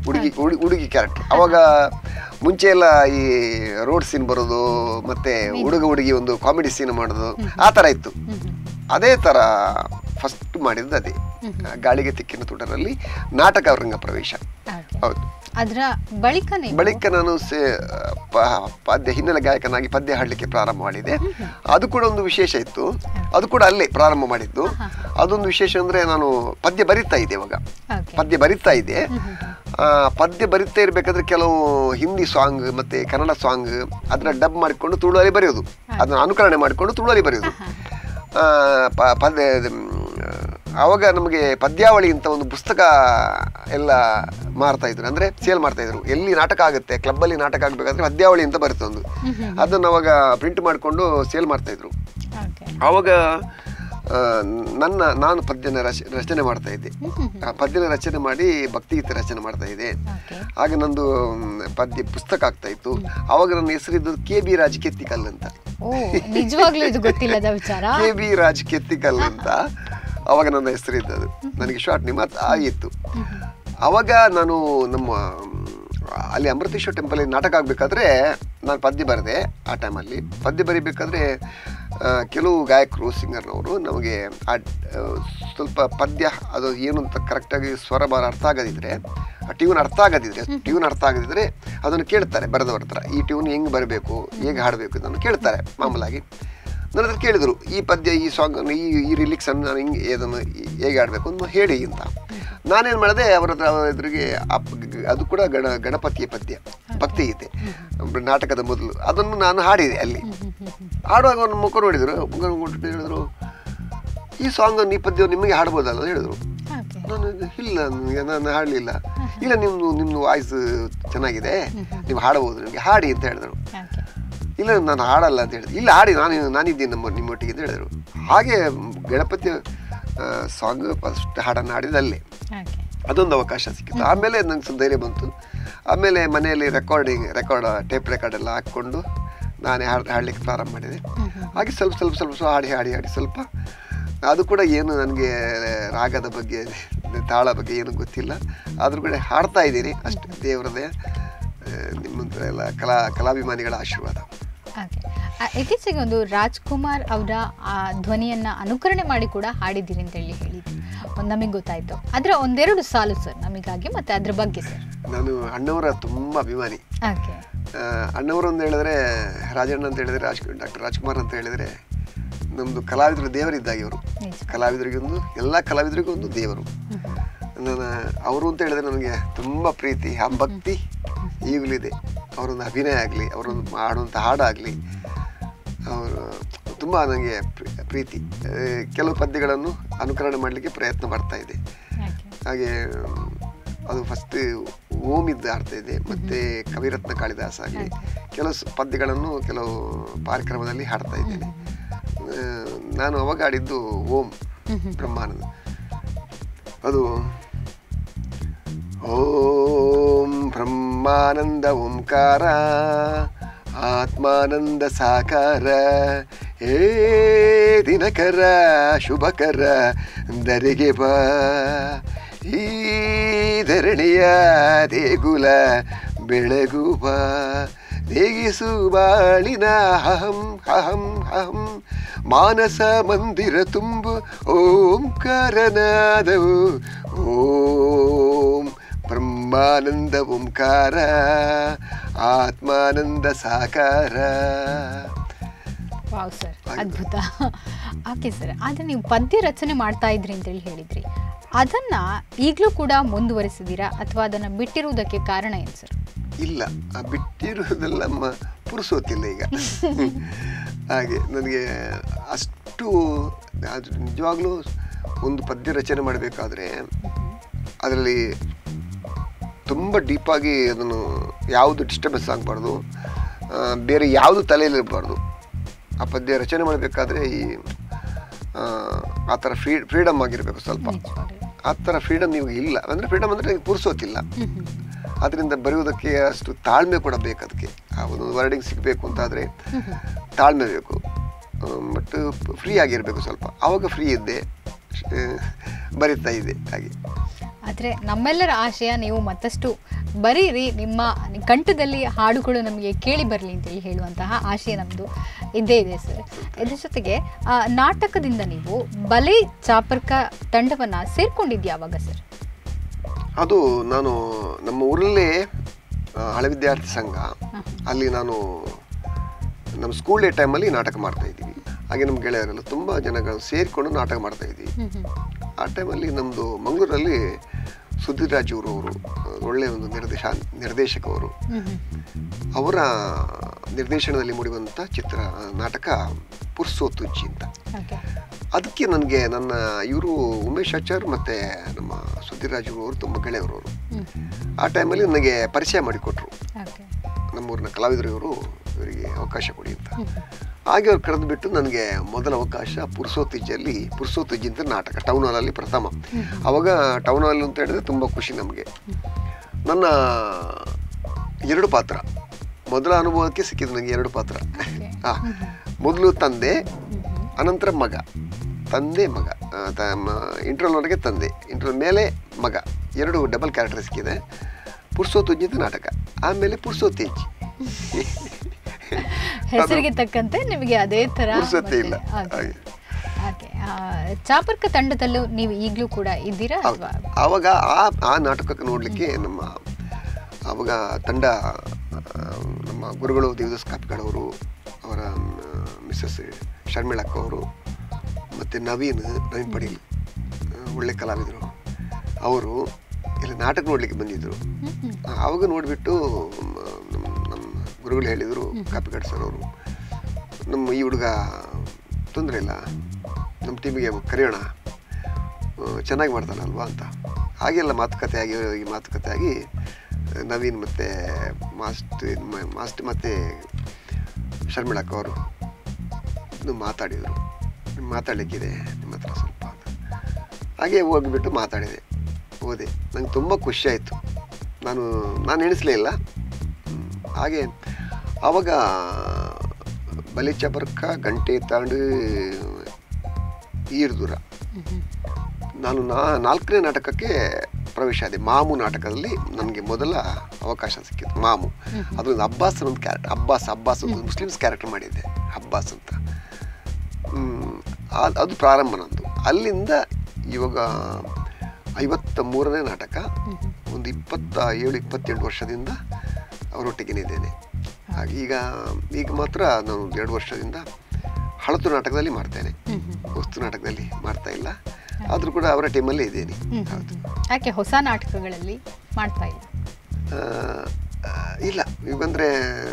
ಹುಡುಗಿ ಹುಡುಗಿ ಹುಡುಗಿ ಕ್ಯಾರೆಕ್ಟರ್ ಅವಾಗ ಮುಂಚೆ ಎಲ್ಲ ಈ ರೋಡ್ ಸೀನ್ ಬರೋದು ಮತ್ತೆ ಹುಡುಗ ಹುಡುಗಿ ಒಂದು ಕಾಮಿಡಿ ಸೀನ್ ಮಾಡೋದು ಆ ಥರ ಇತ್ತು ಹ್ಮ್ ಹ್ಮ್ ಅದೇ ಥರ ಫಸ್ಟ್ ಮಾಡಿದ್ದು ಅದೇ ಗಾಳಿಗೆ ತಿಕ್ಕಿನ ತುಟರಲ್ಲಿ ನಾಟಕ ರಂಗ ಪ್ರವೇಶ ಹಾಗೆ. ಹೌದು ಅದರ ಬಳಿಕ ನೀವು ಬಳಿಕ ನಾನು ಸೇ ಪ- ಪದ್ಯ ಹಿನ್ನೆಲೆ ಗಾಯಕನಾಗಿ ಪದ್ಯ ಹಾಡಲಿಕ್ಕೆ ಪ್ರಾರಂಭ ಮಾಡಿದೆ ಅದು ಕೂಡ ಒಂದು ವಿಶೇಷ ಇತ್ತು ಅದು ಕೂಡ ಅಲ್ಲೇ ಪ್ರಾರಂಭ ಮಾಡಿದ್ದು ಅದೊಂದು ವಿಶೇಷ ಅಂದರೆ ನಾನು ಪದ್ಯ ಬರಿತಾ ಇದ್ದೆ ಇವಾಗ ಓಕೆ ಪದ್ಯ ಬರಿತಾ ಇದ್ದೆ ಆ, ಪದ್ಯ ಬರಿತಾ ಇರಬೇಕಾದ್ರೆ ಕೆಲವು ಹಿಂದಿ ಸಾಂಗ್ ಮತ್ತೆ ಕನ್ನಡ ಸಾಂಗ್ ಅದನ್ನ ಡಬ್ ಮಾಡಿಕೊಂಡು ತುಳುವಲ್ಲಿ ಬರೆಯೋದು ಅದನ್ನ ಅನುಕರಣೆ ಮಾಡಿಕೊಂಡು ತುಳುವಲ್ಲಿ ಬರೆಯೋದು ಆ, ಪ- ಪದ್ಯ ಮ್, ಆವಾಗ ನಮಗೆ ಪದ್ಯಾವಳಿ ಅಂತ ಒಂದು ಪುಸ್ತಕ ಎಲ್ಲ ಮಾರ್ತಾ ಇದ್ರು ಅಂದ್ರೆ ಸೇಲ್ ಮಾಡ್ತಾ ಇದ್ರು ಎಲ್ಲಿ ನಾಟಕ ಆಗುತ್ತೆ ಕ್ಲಬ್ಬಲ್ಲಿ ನಾಟಕ ಆಗಬೇಕಾದ್ರೆ ಪದ್ಯಾವಳಿ ಅಂತ ಬರುತ್ತೆ ಒಂದು ಅದನ್ನು ಅವಾಗ ಪ್ರಿಂಟ್ ಮಾಡಿಕೊಂಡು ಸೇಲ್ ಮಾಡ್ತಾ ಇದ್ರು ಓಕೆ ಆವಾಗ ಆ, ನನ್ನ ನಾನು ಪದ್ಯನ ರಚ ರಚನೆ ಮಾಡ್ತಾ ಇದ್ದೆ ಆ ಪದ್ಯನ ರಚನೆ ಮಾಡಿ ಭಕ್ತಿಗೀತೆ ರಚನೆ ಮಾಡ್ತಾ ಇದ್ದೆ ಓಕೆ ಆಗ ನಂದು ಮ್, ಪದ್ಯ ಪುಸ್ತಕ ಆಗ್ತಾ ಇತ್ತು ಆವಾಗ ನನ್ನ ಹೆಸರಿದ್ದು ಕೆ ಬಿ ರಾಜ್ ಕೆತ್ತಿಕಲ್ ಅಂತ ಓ ನಿಜವಾಗ್ಲೂ ಇದು ಗೊತ್ತಿಲ್ಲದ ವಿಚಾರ ಕೆ ಬಿ ರಾಜ್ ಕೆತ್ತಿಕಲ್ ಅಂತ ಅವಾಗ ನನ್ನ ಹೆಸರಿದ್ದದು ನನಗೆ ಶಾರ್ಟ್ ನೇಮ್ ಅದು ಆಗಿತ್ತು ಅವಾಗ ನಾನು ನಮ್ಮ ಮ್, ಅಲ್ಲಿ ಅಮೃತೇಶ್ವರ ಟೆಂಪಲ್ ನಾಟಕ ಆಗಬೇಕಾದ್ರೆ ನಾನು ಪದ್ಯ ಬರೆದೆ ಆ ಟೈಮಲ್ಲಿ ಪದ್ಯ ಬರಿಬೇಕಾದ್ರೆ ಆ, ಕೆಲವು ಗಾಯಕರು ಸಿಂಗರ್ನವರು ನಮಗೆ ಆ ಆ, ಸ್ವಲ್ಪ ಪದ್ಯ ಅದು ಏನು ಅಂತ ಕರೆಕ್ಟಾಗಿ ಸ್ವರ ಬಾರ ಅರ್ಥ ಆಗದಿದ್ರೆ ಆ ಟ್ಯೂನ್ ಅರ್ಥ ಆಗದಿದ್ರೆ ಟ್ಯೂನ್ ಅರ್ಥ ಆಗದಿದ್ರೆ ಅದನ್ನು ಕೇಳ್ತಾರೆ ಬರೆದವ್ರ ಹತ್ರ ಈ ಟ್ಯೂನ್ ಹೆಂಗೆ ಬರಬೇಕು ಹೇಗೆ ಹಾಡಬೇಕು ಅದನ್ನು ಕೇಳ್ತಾರೆ ಮಾಮೂಲಾಗಿ ನನ್ನ ಹತ್ರ ಕೇಳಿದರು ಈ ಪದ್ಯ ಈ ಸಾಂಗ್ ಈ ಈ ರಿಲಿಕ್ಸ್ ಅನ್ನು ನಾನು ಹಿಂಗೆ ಅದನ್ನು ಹೇಗೆ ಆಡಬೇಕು ಅಂತ ಹೇಳಿ ಅಂತ ನಾನೇನು ಮಾಡಿದೆ ಅವರ ಹತ್ರ ಅವರ ಎದುರಿಗೆ ಆ ಪ- ಅದು ಕೂಡ ಗಣ ಗಣಪತಿಯ ಪದ್ಯ ಭಕ್ತಿಗೀತೆ ನಾಟಕದ ಮೊದಲು ಅದನ್ನು ನಾನು ಹಾಡಿದೆ ಅಲ್ಲಿ ಹಾಡುವಾಗ ಅವ್ರು ಮುಖ ನೋಡಿದರು ಮುಖ ನೋಡ್ಬಿಟ್ಟು ಹೇಳಿದ್ರು ಈ ಸಾಂಗ್ ಈ ಪದ್ಯ ನಿಮಗೆ ಹಾಡ್ಬೋದಲ್ಲ ಅಂತ ಹೇಳಿದ್ರು ಓಕೆ ನಾನು ಇದು ಇಲ್ಲ ನನಗೆ ನಾನು ಹಾಡಲಿಲ್ಲ ಇಲ್ಲ ನಿಮ್ಮದು ನಿಮ್ಮದು ವಾಯ್ಸ್ ಚೆನ್ನಾಗಿದೆ ನೀವು ಹಾಡಬಹುದು ನಿಮಗೆ ಹಾಡಿ ಅಂತ ಹೇಳಿದ್ರು ಓಕೆ ಇಲ್ಲ ನಾನು ಹಾಡಲ್ಲ ಅಂತ ಹೇಳಿದೆ ಇಲ್ಲ ಹಾಡಿ ನಾನು ನಾನಿದ್ದೀನಿ ನಮ್ಮ ನಿಮ್ಮೊಟ್ಟಿಗೆ ಅಂತ ಹೇಳಿದರು ಹಾಗೆ ಗಣಪತಿ ಸಾಂಗ್ ಫಸ್ಟ್ ಹಾಡನ್ನು ಹಾಡಿದ ಅಲ್ಲೇ ಓಕೆ ಅದೊಂದು ಅವಕಾಶ ಸಿಕ್ಕಿತ್ತು ಆಮೇಲೆ ನಂಗೆ ಸ್ವಲ್ಪ ಧೈರ್ಯ ಬಂತು ಆಮೇಲೆ ಮನೆಯಲ್ಲಿ ರೆಕಾರ್ಡಿಂಗ್ ರೆಕಾರ್ಡ್ ಟೇಪ್ ರೆಕಾರ್ಡ್ ಎಲ್ಲ ಹಾಕ್ಕೊಂಡು ನಾನೇ ಹಾಡು ಹಾಡಲಿಕ್ಕೆ ಪ್ರಾರಂಭ ಮಾಡಿದೆ ಹಾಗೆ ಸ್ವಲ್ಪ ಸ್ವಲ್ಪ ಸ್ವಲ್ಪ ಸ್ವಲ್ಪ ಹಾಡಿ ಹಾಡಿ ಹಾಡಿ ಸ್ವಲ್ಪ ಅದು ಕೂಡ ಏನು ನನಗೆ ರಾಗದ ಬಗ್ಗೆ ತಾಳ ಬಗ್ಗೆ ಏನು ಗೊತ್ತಿಲ್ಲ ಆದರೂ ಕೂಡ ಹಾಡ್ತಾ ಇದ್ದೀನಿ ಅಷ್ಟು ದೇವರದೇ ನಿಮ್ಮಂಥ ಎಲ್ಲ ಕಲಾ ಕಲಾಭಿಮಾನಿಗಳ ಆಶೀರ್ವಾದ ಓಕೆ ಆ, ಇತ್ತೀಚೆಗೆ ಒಂದು ರಾಜ್ಕುಮಾರ್ ಅವರ ಆ ಧ್ವನಿಯನ್ನ ಅನುಕರಣೆ ಮಾಡಿ ಕೂಡ ಹಾಡಿದ್ದೀರಿ ಅಂತ ಹೇಳಿ ಹೇಳಿದ್ರು ಒಂದು ನಮಗೆ ಗೊತ್ತಾಯ್ತು ಅದರ ಒಂದೆರಡು ಸಾಲು ಸರ್ ನಮಗಾಗಿ ಮತ್ತೆ ಅದ್ರ ಬಗ್ಗೆ ಸರ್ ನಾನು ಅಣ್ಣವರ ತುಂಬ ಅಭಿಮಾನಿ ಓಕೆ ಆ, ಅಣ್ಣವರು ಅಂತ ಹೇಳಿದ್ರೆ ರಾಜಣ್ಣ ಅಂತ ಹೇಳಿದ್ರೆ ರಾಜ್ ಡಾಕ್ಟರ್ ರಾಜ್ಕುಮಾರ್ ಅಂತ ಹೇಳಿದ್ರೆ ನಮ್ಮದು ಕಲಾವಿದರು ದೇವರಿದ್ದಾಗ ಇವರು ನಿಜ ಕಲಾವಿದರಿಗೆ ಒಂದು ಎಲ್ಲ ಕಲಾವಿದರಿಗೂ ಒಂದು ದೇವರು ನಾನು ಅವರು ಅಂತ ಹೇಳಿದ್ರೆ ನನಗೆ ತುಂಬ ಪ್ರೀತಿ ಆ ಭಕ್ತಿ ಈಗಲಿದೆ ಅವರೊಂದು ಅಭಿನಯ ಆಗಲಿ ಅವರೊಂದು ಮಾಡುವಂಥ ಹಾಡಾಗಲಿ ಅವರು ತುಂಬ ನನಗೆ ಪ್ರೀ- ಪ್ರೀತಿ ಆ, ಕೆಲವು ಪದ್ಯಗಳನ್ನು ಅನುಕರಣೆ ಮಾಡಲಿಕ್ಕೆ ಪ್ರಯತ್ನ ಪಡ್ತಾ ಇದೆ ಓಕೆ ಹಾಗೆ ಮ್, ಅದು ಫಸ್ಟ್ ಓಮಿದ್ದು ಆಡ್ತಾ ಇದೆ ಮತ್ತು ಕವಿರತ್ನ ಕಾಳಿದಾಸ ಆಗಲಿ ಕೆಲವು ಸ- ಪದ್ಯಗಳನ್ನು ಕೆಲವು ಕಾರ್ಯಕ್ರಮದಲ್ಲಿ ಹಾಡ್ತಾ ಇದ್ದೇನೆ ಆ, ನಾನು ಅವಾಗ ಆಡಿದ್ದು ಓಂ ಬ್ರಹ್ಮಾನಂದ ಅದು ಓಂ ಬ್ರಹ್ಮಾನಂದ ಓಂಕಾರ ಆತ್ಮಾನಂದ ಸಾಕಾರ ಹೇ ದಿನಕರ ಶುಭಕರ ದರಿಗೆ ಬಾ ಈ ಧರಣಿಯ ದೇಗುಲ ಬೆಳಗುವ ದೇಗಿಸು ಬಾಳಿನ ಅಹಂ ಅಹಂ ಅಹಂ ಮಾನಸ ಮಂದಿರ ತುಂಬು ಓಂಕಾರನಾದವು ಓಂ ಬ್ರಹ್ಮಾನಂದ ಓಂಕಾರ ಆತ್ಮಾನಂದ ಸಾಕಾರ ವಾವ್ ಸರ್ ಅದ್ಭುತ ಓಕೆ ಸರ್ ಆದರೆ ನೀವು ಪದ್ಯ ರಚನೆ ಮಾಡ್ತಾ ಇದ್ರಿ ಅಂತೇಳಿ ಹೇಳಿದ್ರಿ ಅದನ್ನ ಈಗಲೂ ಕೂಡ ಮುಂದುವರಿಸಿದ್ದೀರಾ ಅಥವಾ ಅದನ್ನ ಬಿಟ್ಟಿರುವುದಕ್ಕೆ ಕಾರಣ ಏನು ಸರ್ ಇಲ್ಲ ಆ ಬಿಟ್ಟಿರುವುದೆಲ್ಲ ಮ ಪುರುಸೋತಿಲ್ಲ ಈಗ ಹಾಗೆ ನನಗೆ ಅಷ್ಟು ಅದು ನಿಜವಾಗ್ಲೂ ಒಂದು ಪದ್ಯ ರಚನೆ ಮಾಡಬೇಕಾದ್ರೆ ಅದರಲ್ಲಿ ತುಂಬ ಡೀಪಾಗಿ ಅದನ್ನು ಯಾವುದು ಡಿಸ್ಟರ್ಬೆನ್ಸ್ ಆಗಬಾರ್ದು ಬೇರೆ ಯಾವುದು ತಲೆಯಲ್ಲಿರಬಾರ್ದು ಆ ಪದ್ಯ ರಚನೆ ಮಾಡಬೇಕಾದ್ರೆ ಈ ಆ, ಆ ಥರ ಫ್ರೀ ಫ್ರೀಡಮ್ ಆಗಿರಬೇಕು ಸ್ವಲ್ಪ ನಿಜವಾಗ್ಲೂ. ಆ ಥರ ಫ್ರೀಡಮ್ ನೀವು ಇಲ್ಲ ಅಂದರೆ ಫ್ರೀಡಮ್ ಅಂದರೆ ಪುರುಸೋತಿಲ್ಲ ಹ್ಮ್ ಹ್ಮ್. ಅದರಿಂದ ಬರೆಯುವುದಕ್ಕೆ ಅಷ್ಟು ತಾಳ್ಮೆ ಕೂಡ ಬೇಕು ಅದಕ್ಕೆ ಆ ಒಂದು ವರ್ಡಿಂಗ್ ಸಿಗಬೇಕು ಅಂತಾದರೆ ತಾಳ್ಮೆ ಬೇಕು ಬಟ್ ಫ್ರೀ ಆಗಿರಬೇಕು ಸ್ವಲ್ಪ ಆವಾಗ ಫ್ರೀ ಇದ್ದೆ ಆ, ಬರಿತಾ ಇದ್ದೆ ಹಾಗೆ ಆದರೆ ನಮ್ಮೆಲ್ಲರ ಆಶಯ ನೀವು ಮತ್ತಷ್ಟು ಬರೀರಿ ನಿಮ್ಮ ಕಂಠದಲ್ಲಿ ಹಾಡುಗಳು ನಮಗೆ ಕೇಳಿ ಬರಲಿ ಅಂತೇಳಿ ಹೇಳುವಂತಹ ಆಶಯ ನಮ್ಮದು ಇದ್ದೇ ಇದೆ ಸರ್ ಇದ್ರ ಜೊತೆಗೆ ಆ, ನಾಟಕದಿಂದ ನೀವು ಬಲೆ ಚಾಪರ್ಕ ತಂಡವನ್ನು ಸೇರ್ಕೊಂಡಿದ್ಯಾ ಯಾವಾಗ ಸರ್ ಅದು ನಾನು ನಮ್ಮ ಊರಲ್ಲೇ ಆ, ಹಳೆ ವಿದ್ಯಾರ್ಥಿ ಸಂಘ ಅಲ್ಲಿ ನಾನು ನಮ್ಮ ಸ್ಕೂಲ್ ಡೇ ಟೈಮಲ್ಲಿ ನಾಟಕ ಮಾಡ್ತಾ ಇದ್ದೀವಿ ಹಾಗೆ ನಮ್ಮ ಗೆಳೆಯರೆಲ್ಲ ತುಂಬ ಜನಗಳು ಸೇರಿಕೊಂಡು ನಾಟಕ ಮಾಡ್ತಾ ಇದ್ದೀವಿ ಆ ಟೈಮಲ್ಲಿ ನಮ್ಮದು ಮಂಗಳೂರಲ್ಲಿ ಸುಧೀರ್ ರಾಜ್ ಅವರು ಅವರು ಒಳ್ಳೆಯ ಒಂದು ನಿರ್ದೇಶ ನಿರ್ದೇಶಕವರು ಅವರ ನಿರ್ದೇಶನದಲ್ಲಿ ಮೂಡಿಬಂಥ ಚಿತ್ರ ನಾಟಕ ಪುರ್ಸೋತುಜ್ಜಿ ಅಂತ ಓಕೆ ಅದಕ್ಕೆ ನನಗೆ ನನ್ನ ಇವರು ಉಮೇಶ್ ಆಚಾರ್ ಮತ್ತು ನಮ್ಮ ಸುಧೀರ್ ರಾಜ್ ಅವರು ತುಂಬ ಗೆಳೆಯವರು ಅವರು ಆ ಟೈಮಲ್ಲಿ ನನಗೆ ಪರಿಚಯ ಮಾಡಿಕೊಟ್ರು ಓಕೆ ನಮ್ಮೂರಿನ ಕಲಾವಿದರು ಇವರು ಇವರಿಗೆ ಅವಕಾಶ ಕೊಡಿ ಅಂತ ಹಾಗೆ ಅವ್ರು ಕರೆದು ಬಿಟ್ಟು ನನಗೆ ಮೊದಲ ಅವಕಾಶ ಪುರ್ಸೋತಿಜ್ಜಲ್ಲಿ ಪುರ್ಸೋತಿಜ್ಜಿ ಅಂತ ನಾಟಕ ಟೌನ್ ಹಾಲಲ್ಲಿ ಪ್ರಥಮ ಅವಾಗ ಟೌನ್ ಹಾಲ್ ಅಂತ ಹೇಳಿದ್ರೆ ತುಂಬ ಖುಷಿ ನಮಗೆ ನನ್ನ ಎರಡು ಪಾತ್ರ ಮೊದಲ ಅನುಭವಕ್ಕೆ ಸಿಕ್ಕಿದ್ದು ನನಗೆ ಎರಡು ಪಾತ್ರ ಆ, ಮೊದಲು ತಂದೆ ಅನಂತರ ಮಗ ತಂದೆ ಮಗ ಇಂಟ್ರೋಲ್ವರೆಗೆ ತಂದೆ ಇಂಟ್ರೋಲ್ ಮೇಲೆ ಮಗ ಎರಡು ಡಬಲ್ ಕ್ಯಾರೆಕ್ಟರ್ ಸಿಕ್ಕಿದೆ ಪುರ್ಸೋತುಜ್ಜಿದ ನಾಟಕ ಆಮೇಲೆ ಪುರ್ಸೋತೇಜ್ ಹೆಸರಿಗೆ ತಕ್ಕಂತೆ ನಿಮಗೆ ಅದೇ ಥರ ಪುರ್ಸೊತ್ತೇ ಇಲ್ಲ ಮತ್ತೆ- ಹಾಗೆ. ಓಕೆ ಓಕೆ ಚಾಪರ್ಕ ತಂಡದಲ್ಲೂ ನೀವು ಈಗಲೂ ಕೂಡ ಇದ್ದೀರಾ ಹೌದು ಅಥವಾ ಆವಾಗ ಆ ಆ ನಾಟಕಕ್ಕೆ ನೋಡಲಿಕ್ಕೆ ನಮ್ಮ ಆವಾಗ ತಂಡ ಆ, ನಮ್ಮ ಗುರುಗಳು ದೇವದಾಸ್ ಕಾಪಿಕಾಡವರು ಅವರ ಮಿಸ್ಸಸ್ ಶರ್ಮಿಳಕ್ಕ ಅವರು ಮತ್ತು ನವೀನ್ ನವೀನ್ ಪಡೀಲ್ ಆ, ಒಳ್ಳೆ ಕಲಾವಿದರು ಅವರು ಇಲ್ಲಿ ನಾಟಕ ನೋಡಲಿಕ್ಕೆ ಬಂದಿದ್ದರು ಆವಾಗ ನೋಡಿಬಿಟ್ಟು ನಮ್ಮ ನಮ್ಮ ಗುರುಗಳು ಹೇಳಿದರು ಕಾಪಿಕಾಡ್ ಸರ್ ಅವರು ನಮ್ಮ ಈ ಹುಡುಗ ತೊಂದರೆ ಇಲ್ಲ ನಮ್ಮ ಟೀಮಿಗೆ ಕರೆಯೋಣ ಆ, ಚೆನ್ನಾಗಿ ಮಾಡ್ತಾನಲ್ವಾ ಅಂತ ಹಾಗೆಲ್ಲ ಮಾತುಕತೆ ಆಗಿ ಈ ಮಾತುಕತೆ ಆಗಿ ನವೀನ್ ಮತ್ತು ಮಾಸ್ಟ್ ಮಾಸ್ಟ್ ಮತ್ತು ಶರ್ಮಿಳಕ್ಕ ಅವರು ಇನ್ನು ಮಾತಾಡಿದರು ಮಾತಾಡಲಿಕ್ಕಿದೆ ನಿಮ್ಮ ಹತ್ರ ಸ್ವಲ್ಪ ಅಂತ ಹಾಗೆ ಹೋಗಿಬಿಟ್ಟು ಮಾತಾಡಿದೆ ಹೋದೆ ನಂಗೆ ತುಂಬ ಖುಷಿ ಆಯಿತು ನಾನು ನಾನು ಎಣಿಸಲೇ ಇಲ್ಲ ಹ್ಮ್. ಹಾಗೆ ಆವಾಗ ಬಲಿಚಬರ್ಕ ಗಂಟೆ ತಾಂಡು ಈರ್ದೂರ ನಾನು ನಾ ನಾಲ್ಕನೇ ನಾಟಕಕ್ಕೆ ಪ್ರವೇಶ ಆದೆ ಮಾಮು ನಾಟಕದಲ್ಲಿ ನನಗೆ ಮೊದಲ ಅವಕಾಶ ಸಿಕ್ಕಿತ್ತು ಮಾಮು ಅದೊಂದು ಅಬ್ಬಾಸ್ ಒಂದು ಕ್ಯಾರೆಕ್ಟರ್ ಅಬ್ಬಾಸ್ ಅಬ್ಬಾಸ್ ಒಂದು ಮುಸ್ಲಿಮ್ಸ್ ಕ್ಯಾರೆಕ್ಟರ್ ಮಾಡಿದ್ದೆ ಅಬ್ಬಾಸ್ ಅಂತ ಹ್ಮ್, ಆ- ಅದು ಪ್ರಾರಂಭ ನಂದು ಅಲ್ಲಿಂದ ಇವಾಗ ಐವತ್ತ ಮೂರನೇ ನಾಟಕ ಒಂದು ಇಪ್ಪತ್ತ ಏಳು ಇಪ್ಪತ್ತೆಂಟು ವರ್ಷದಿಂದ ಅವರೊಟ್ಟಿಗೆ ಇದ್ದೇನೆ ಹಾಗೆ ಈಗ ಈಗ ಮಾತ್ರ ನಾನು ಒಂದು ಎರಡು ವರ್ಷದಿಂದ ಹಳತು ನಾಟಕದಲ್ಲಿ ಮಾಡ್ತೇನೆ ವಸ್ತು ನಾಟಕದಲ್ಲಿ ಮಾಡ್ತಾ ಇಲ್ಲ ಆದರೂ ಕೂಡ ಅವರ ಟೀಮಲ್ಲೇ ಇದ್ದೇನೆ ಹೌದು ಯಾಕೆ ಹೊಸ ನಾಟಕಗಳಲ್ಲಿ ಮಾಡ್ತಾ ಇಲ್ಲ ಆ, ಆ, ಇಲ್ಲ ಈಗ ಬಂದರೆ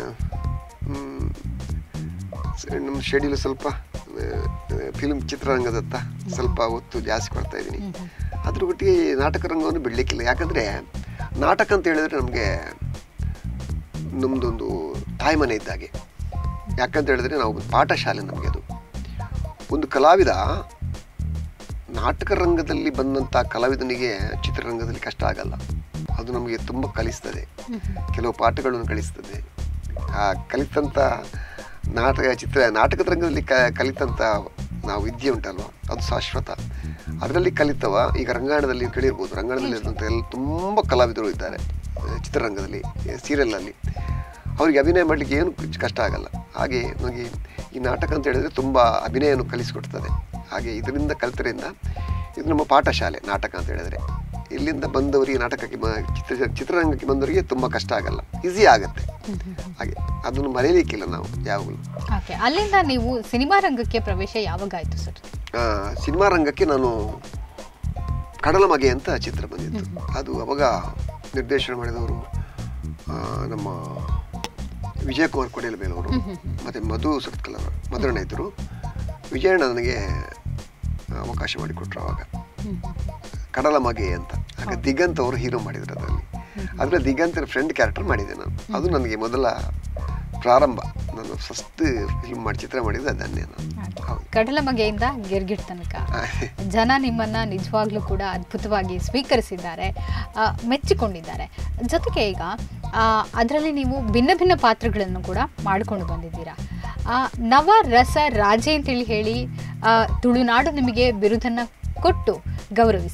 ನಮ್ಮ ಶೆಡ್ಯೂಲ್ ಸ್ವಲ್ಪ ಫಿಲ್ಮ್ ಚಿತ್ರರಂಗದತ್ತ ಸ್ವಲ್ಪ ಒತ್ತು ಜಾಸ್ತಿ ಕೊಡ್ತಾ ಇದ್ದೀನಿ ಅದ್ರ ಒಟ್ಟಿಗೆ ನಾಟಕ ರಂಗವನ್ನು ಬಿಡಲಿಕ್ಕಿಲ್ಲ ಯಾಕಂದರೆ ನಾಟಕ ಅಂತ ಹೇಳಿದ್ರೆ ನಮಗೆ ನಮ್ಮದೊಂದು ತಾಯಿ ಮನೆ ಇದ್ದಾಗೆ ಯಾಕಂತ ಹೇಳಿದ್ರೆ ನಾವು ಒಂದು ಪಾಠಶಾಲೆ ನಮಗೆ ಅದು ಒಂದು ಕಲಾವಿದ ನಾಟಕ ರಂಗದಲ್ಲಿ ಬಂದಂಥ ಕಲಾವಿದನಿಗೆ ಚಿತ್ರರಂಗದಲ್ಲಿ ಕಷ್ಟ ಆಗಲ್ಲ ಅದು ನಮಗೆ ತುಂಬ ಕಲಿಸ್ತದೆ ಕೆಲವು ಪಾಠಗಳನ್ನು ಕಲಿಸ್ತದೆ ಆ ಕಲಿತಂಥ ನಾಟಕ ಚಿತ್ರ ನಾಟಕದ ರಂಗದಲ್ಲಿ ಕ ಕಲಿತಂಥ ನಾವು ವಿದ್ಯೆ ಉಂಟಲ್ವ ಅದು ಶಾಶ್ವತ ಅದರಲ್ಲಿ ಕಲಿತವ ಈಗ ರಂಗಾಯಣದಲ್ಲಿ ಕೇಳಿರ್ಬೋದು ರಂಗಾಯಣದಲ್ಲಿ ಇರುವಂಥ ಎಲ್ಲ ತುಂಬ ಕಲಾವಿದರು ಇದ್ದಾರೆ ಆ, ಚಿತ್ರರಂಗದಲ್ಲಿ ಸೀರಿಯಲಲ್ಲಿ ಅವರಿಗೆ ಅಭಿನಯ ಮಾಡಲಿಕ್ಕೆ ಏನು ಕಷ್ಟ ಆಗಲ್ಲ ಹಾಗೆ ನನಗೆ ಈ ನಾಟಕ ಅಂತ ಹೇಳಿದರೆ ತುಂಬ ಅಭಿನಯವನ್ನು ಕಲಿಸಿಕೊಡ್ತದೆ ಹಾಗೆ ಇದರಿಂದ ಕಲಿತರಿಂದ ಇದು ನಮ್ಮ ಪಾಠಶಾಲೆ ನಾಟಕ ಅಂತ ಹೇಳಿದರೆ ಇಲ್ಲಿಂದ ಬಂದವರಿಗೆ ನಾಟಕಕ್ಕೆ ಬ- ಚಿತ್ರ ಚಿತ್ರರಂಗಕ್ಕೆ ಬಂದವರಿಗೆ ತುಂಬ ಕಷ್ಟ ಆಗಲ್ಲ ಈಸಿ ಆಗುತ್ತೆ ಹಾಗೆ ಅದನ್ನು ಮರೆಯಲಿಕ್ಕಿಲ್ಲ ನಾವು ಯಾವಾಗಲೂ ಓಕೆ ಅಲ್ಲಿಂದ ನೀವು ಸಿನಿಮಾ ರಂಗಕ್ಕೆ ಪ್ರವೇಶ ಯಾವಾಗ ಆಯ್ತು ಸರ್ ಆ, ಸಿನಿಮಾ ರಂಗಕ್ಕೆ ನಾನು ಕಡಲ ಮಗೆ ಅಂತ ಚಿತ್ರ ಬಂದಿತ್ತು ಅದು ಅವಾಗ ನಿರ್ದೇಶನ ಮಾಡಿದವರು ಆ, ನಮ್ಮ ವಿಜಯಕುಮಾರ್ ಕೊಡೇಲ ಮೇಲವರು ಮತ್ತು ಮಧು ಸುತ್ಕಲ್ ಅವರು ಮಧುರಣ್ಣ ಇದ್ದರು ವಿಜಯಣ್ಣ ನನಗೆ ಅವಕಾಶ ಮಾಡಿಕೊಟ್ರು ಅವಾಗ ಕಡಲ ಮಗೆ ಅಂತ ಆಗ ದಿಗಂತ್ ಅವರು ಹೀರೋ ಮಾಡಿದ್ರು ಅದರಲ್ಲಿ ಅದರಲ್ಲಿ ದಿಗಂತರ ಫ್ರೆಂಡ್ ಕ್ಯಾರೆಕ್ಟರ್ ಮಾಡಿದ್ದೆ ನಾನು ಅದು ನನಗೆ ಮೊದಲ ಪ್ರಾರಂಭ ನಾನು ಫಸ್ಟ್ ಫಿಲ್ಮ್ ಮಾಡಿ ಚಿತ್ರ ಮಾಡಿದ್ದು ಅದನ್ನೇ ನಾನು ಹೌದು ಕಡಲ ಮಗೆಯಿಂದ ಗಿರ್ಗಿಟ್ ತನಕ ಜನ ನಿಮ್ಮನ್ನ ನಿಜವಾಗ್ಲೂ ಕೂಡ ಅದ್ಭುತವಾಗಿ ಸ್ವೀಕರಿಸಿದ್ದಾರೆ ಆ, ಮೆಚ್ಚಿಕೊಂಡಿದ್ದಾರೆ ಜೊತೆಗೆ ಈಗ ಅದರಲ್ಲಿ ನೀವು ಭಿನ್ನ ಭಿನ್ನ ಪಾತ್ರಗಳನ್ನು ಕೂಡ ಮಾಡಿಕೊಂಡು ಬಂದಿದ್ದೀರಾ ಆ, ನವ ರಸ ರಾಜೆ ಅಂತೇಳಿ ಹೇಳಿ ಆ, ತುಳುನಾಡು ನಿಮಗೆ ಬಿರುದನ್ನು ಕೊಟ್ಟು ಗೌರವಿಸಿದೆ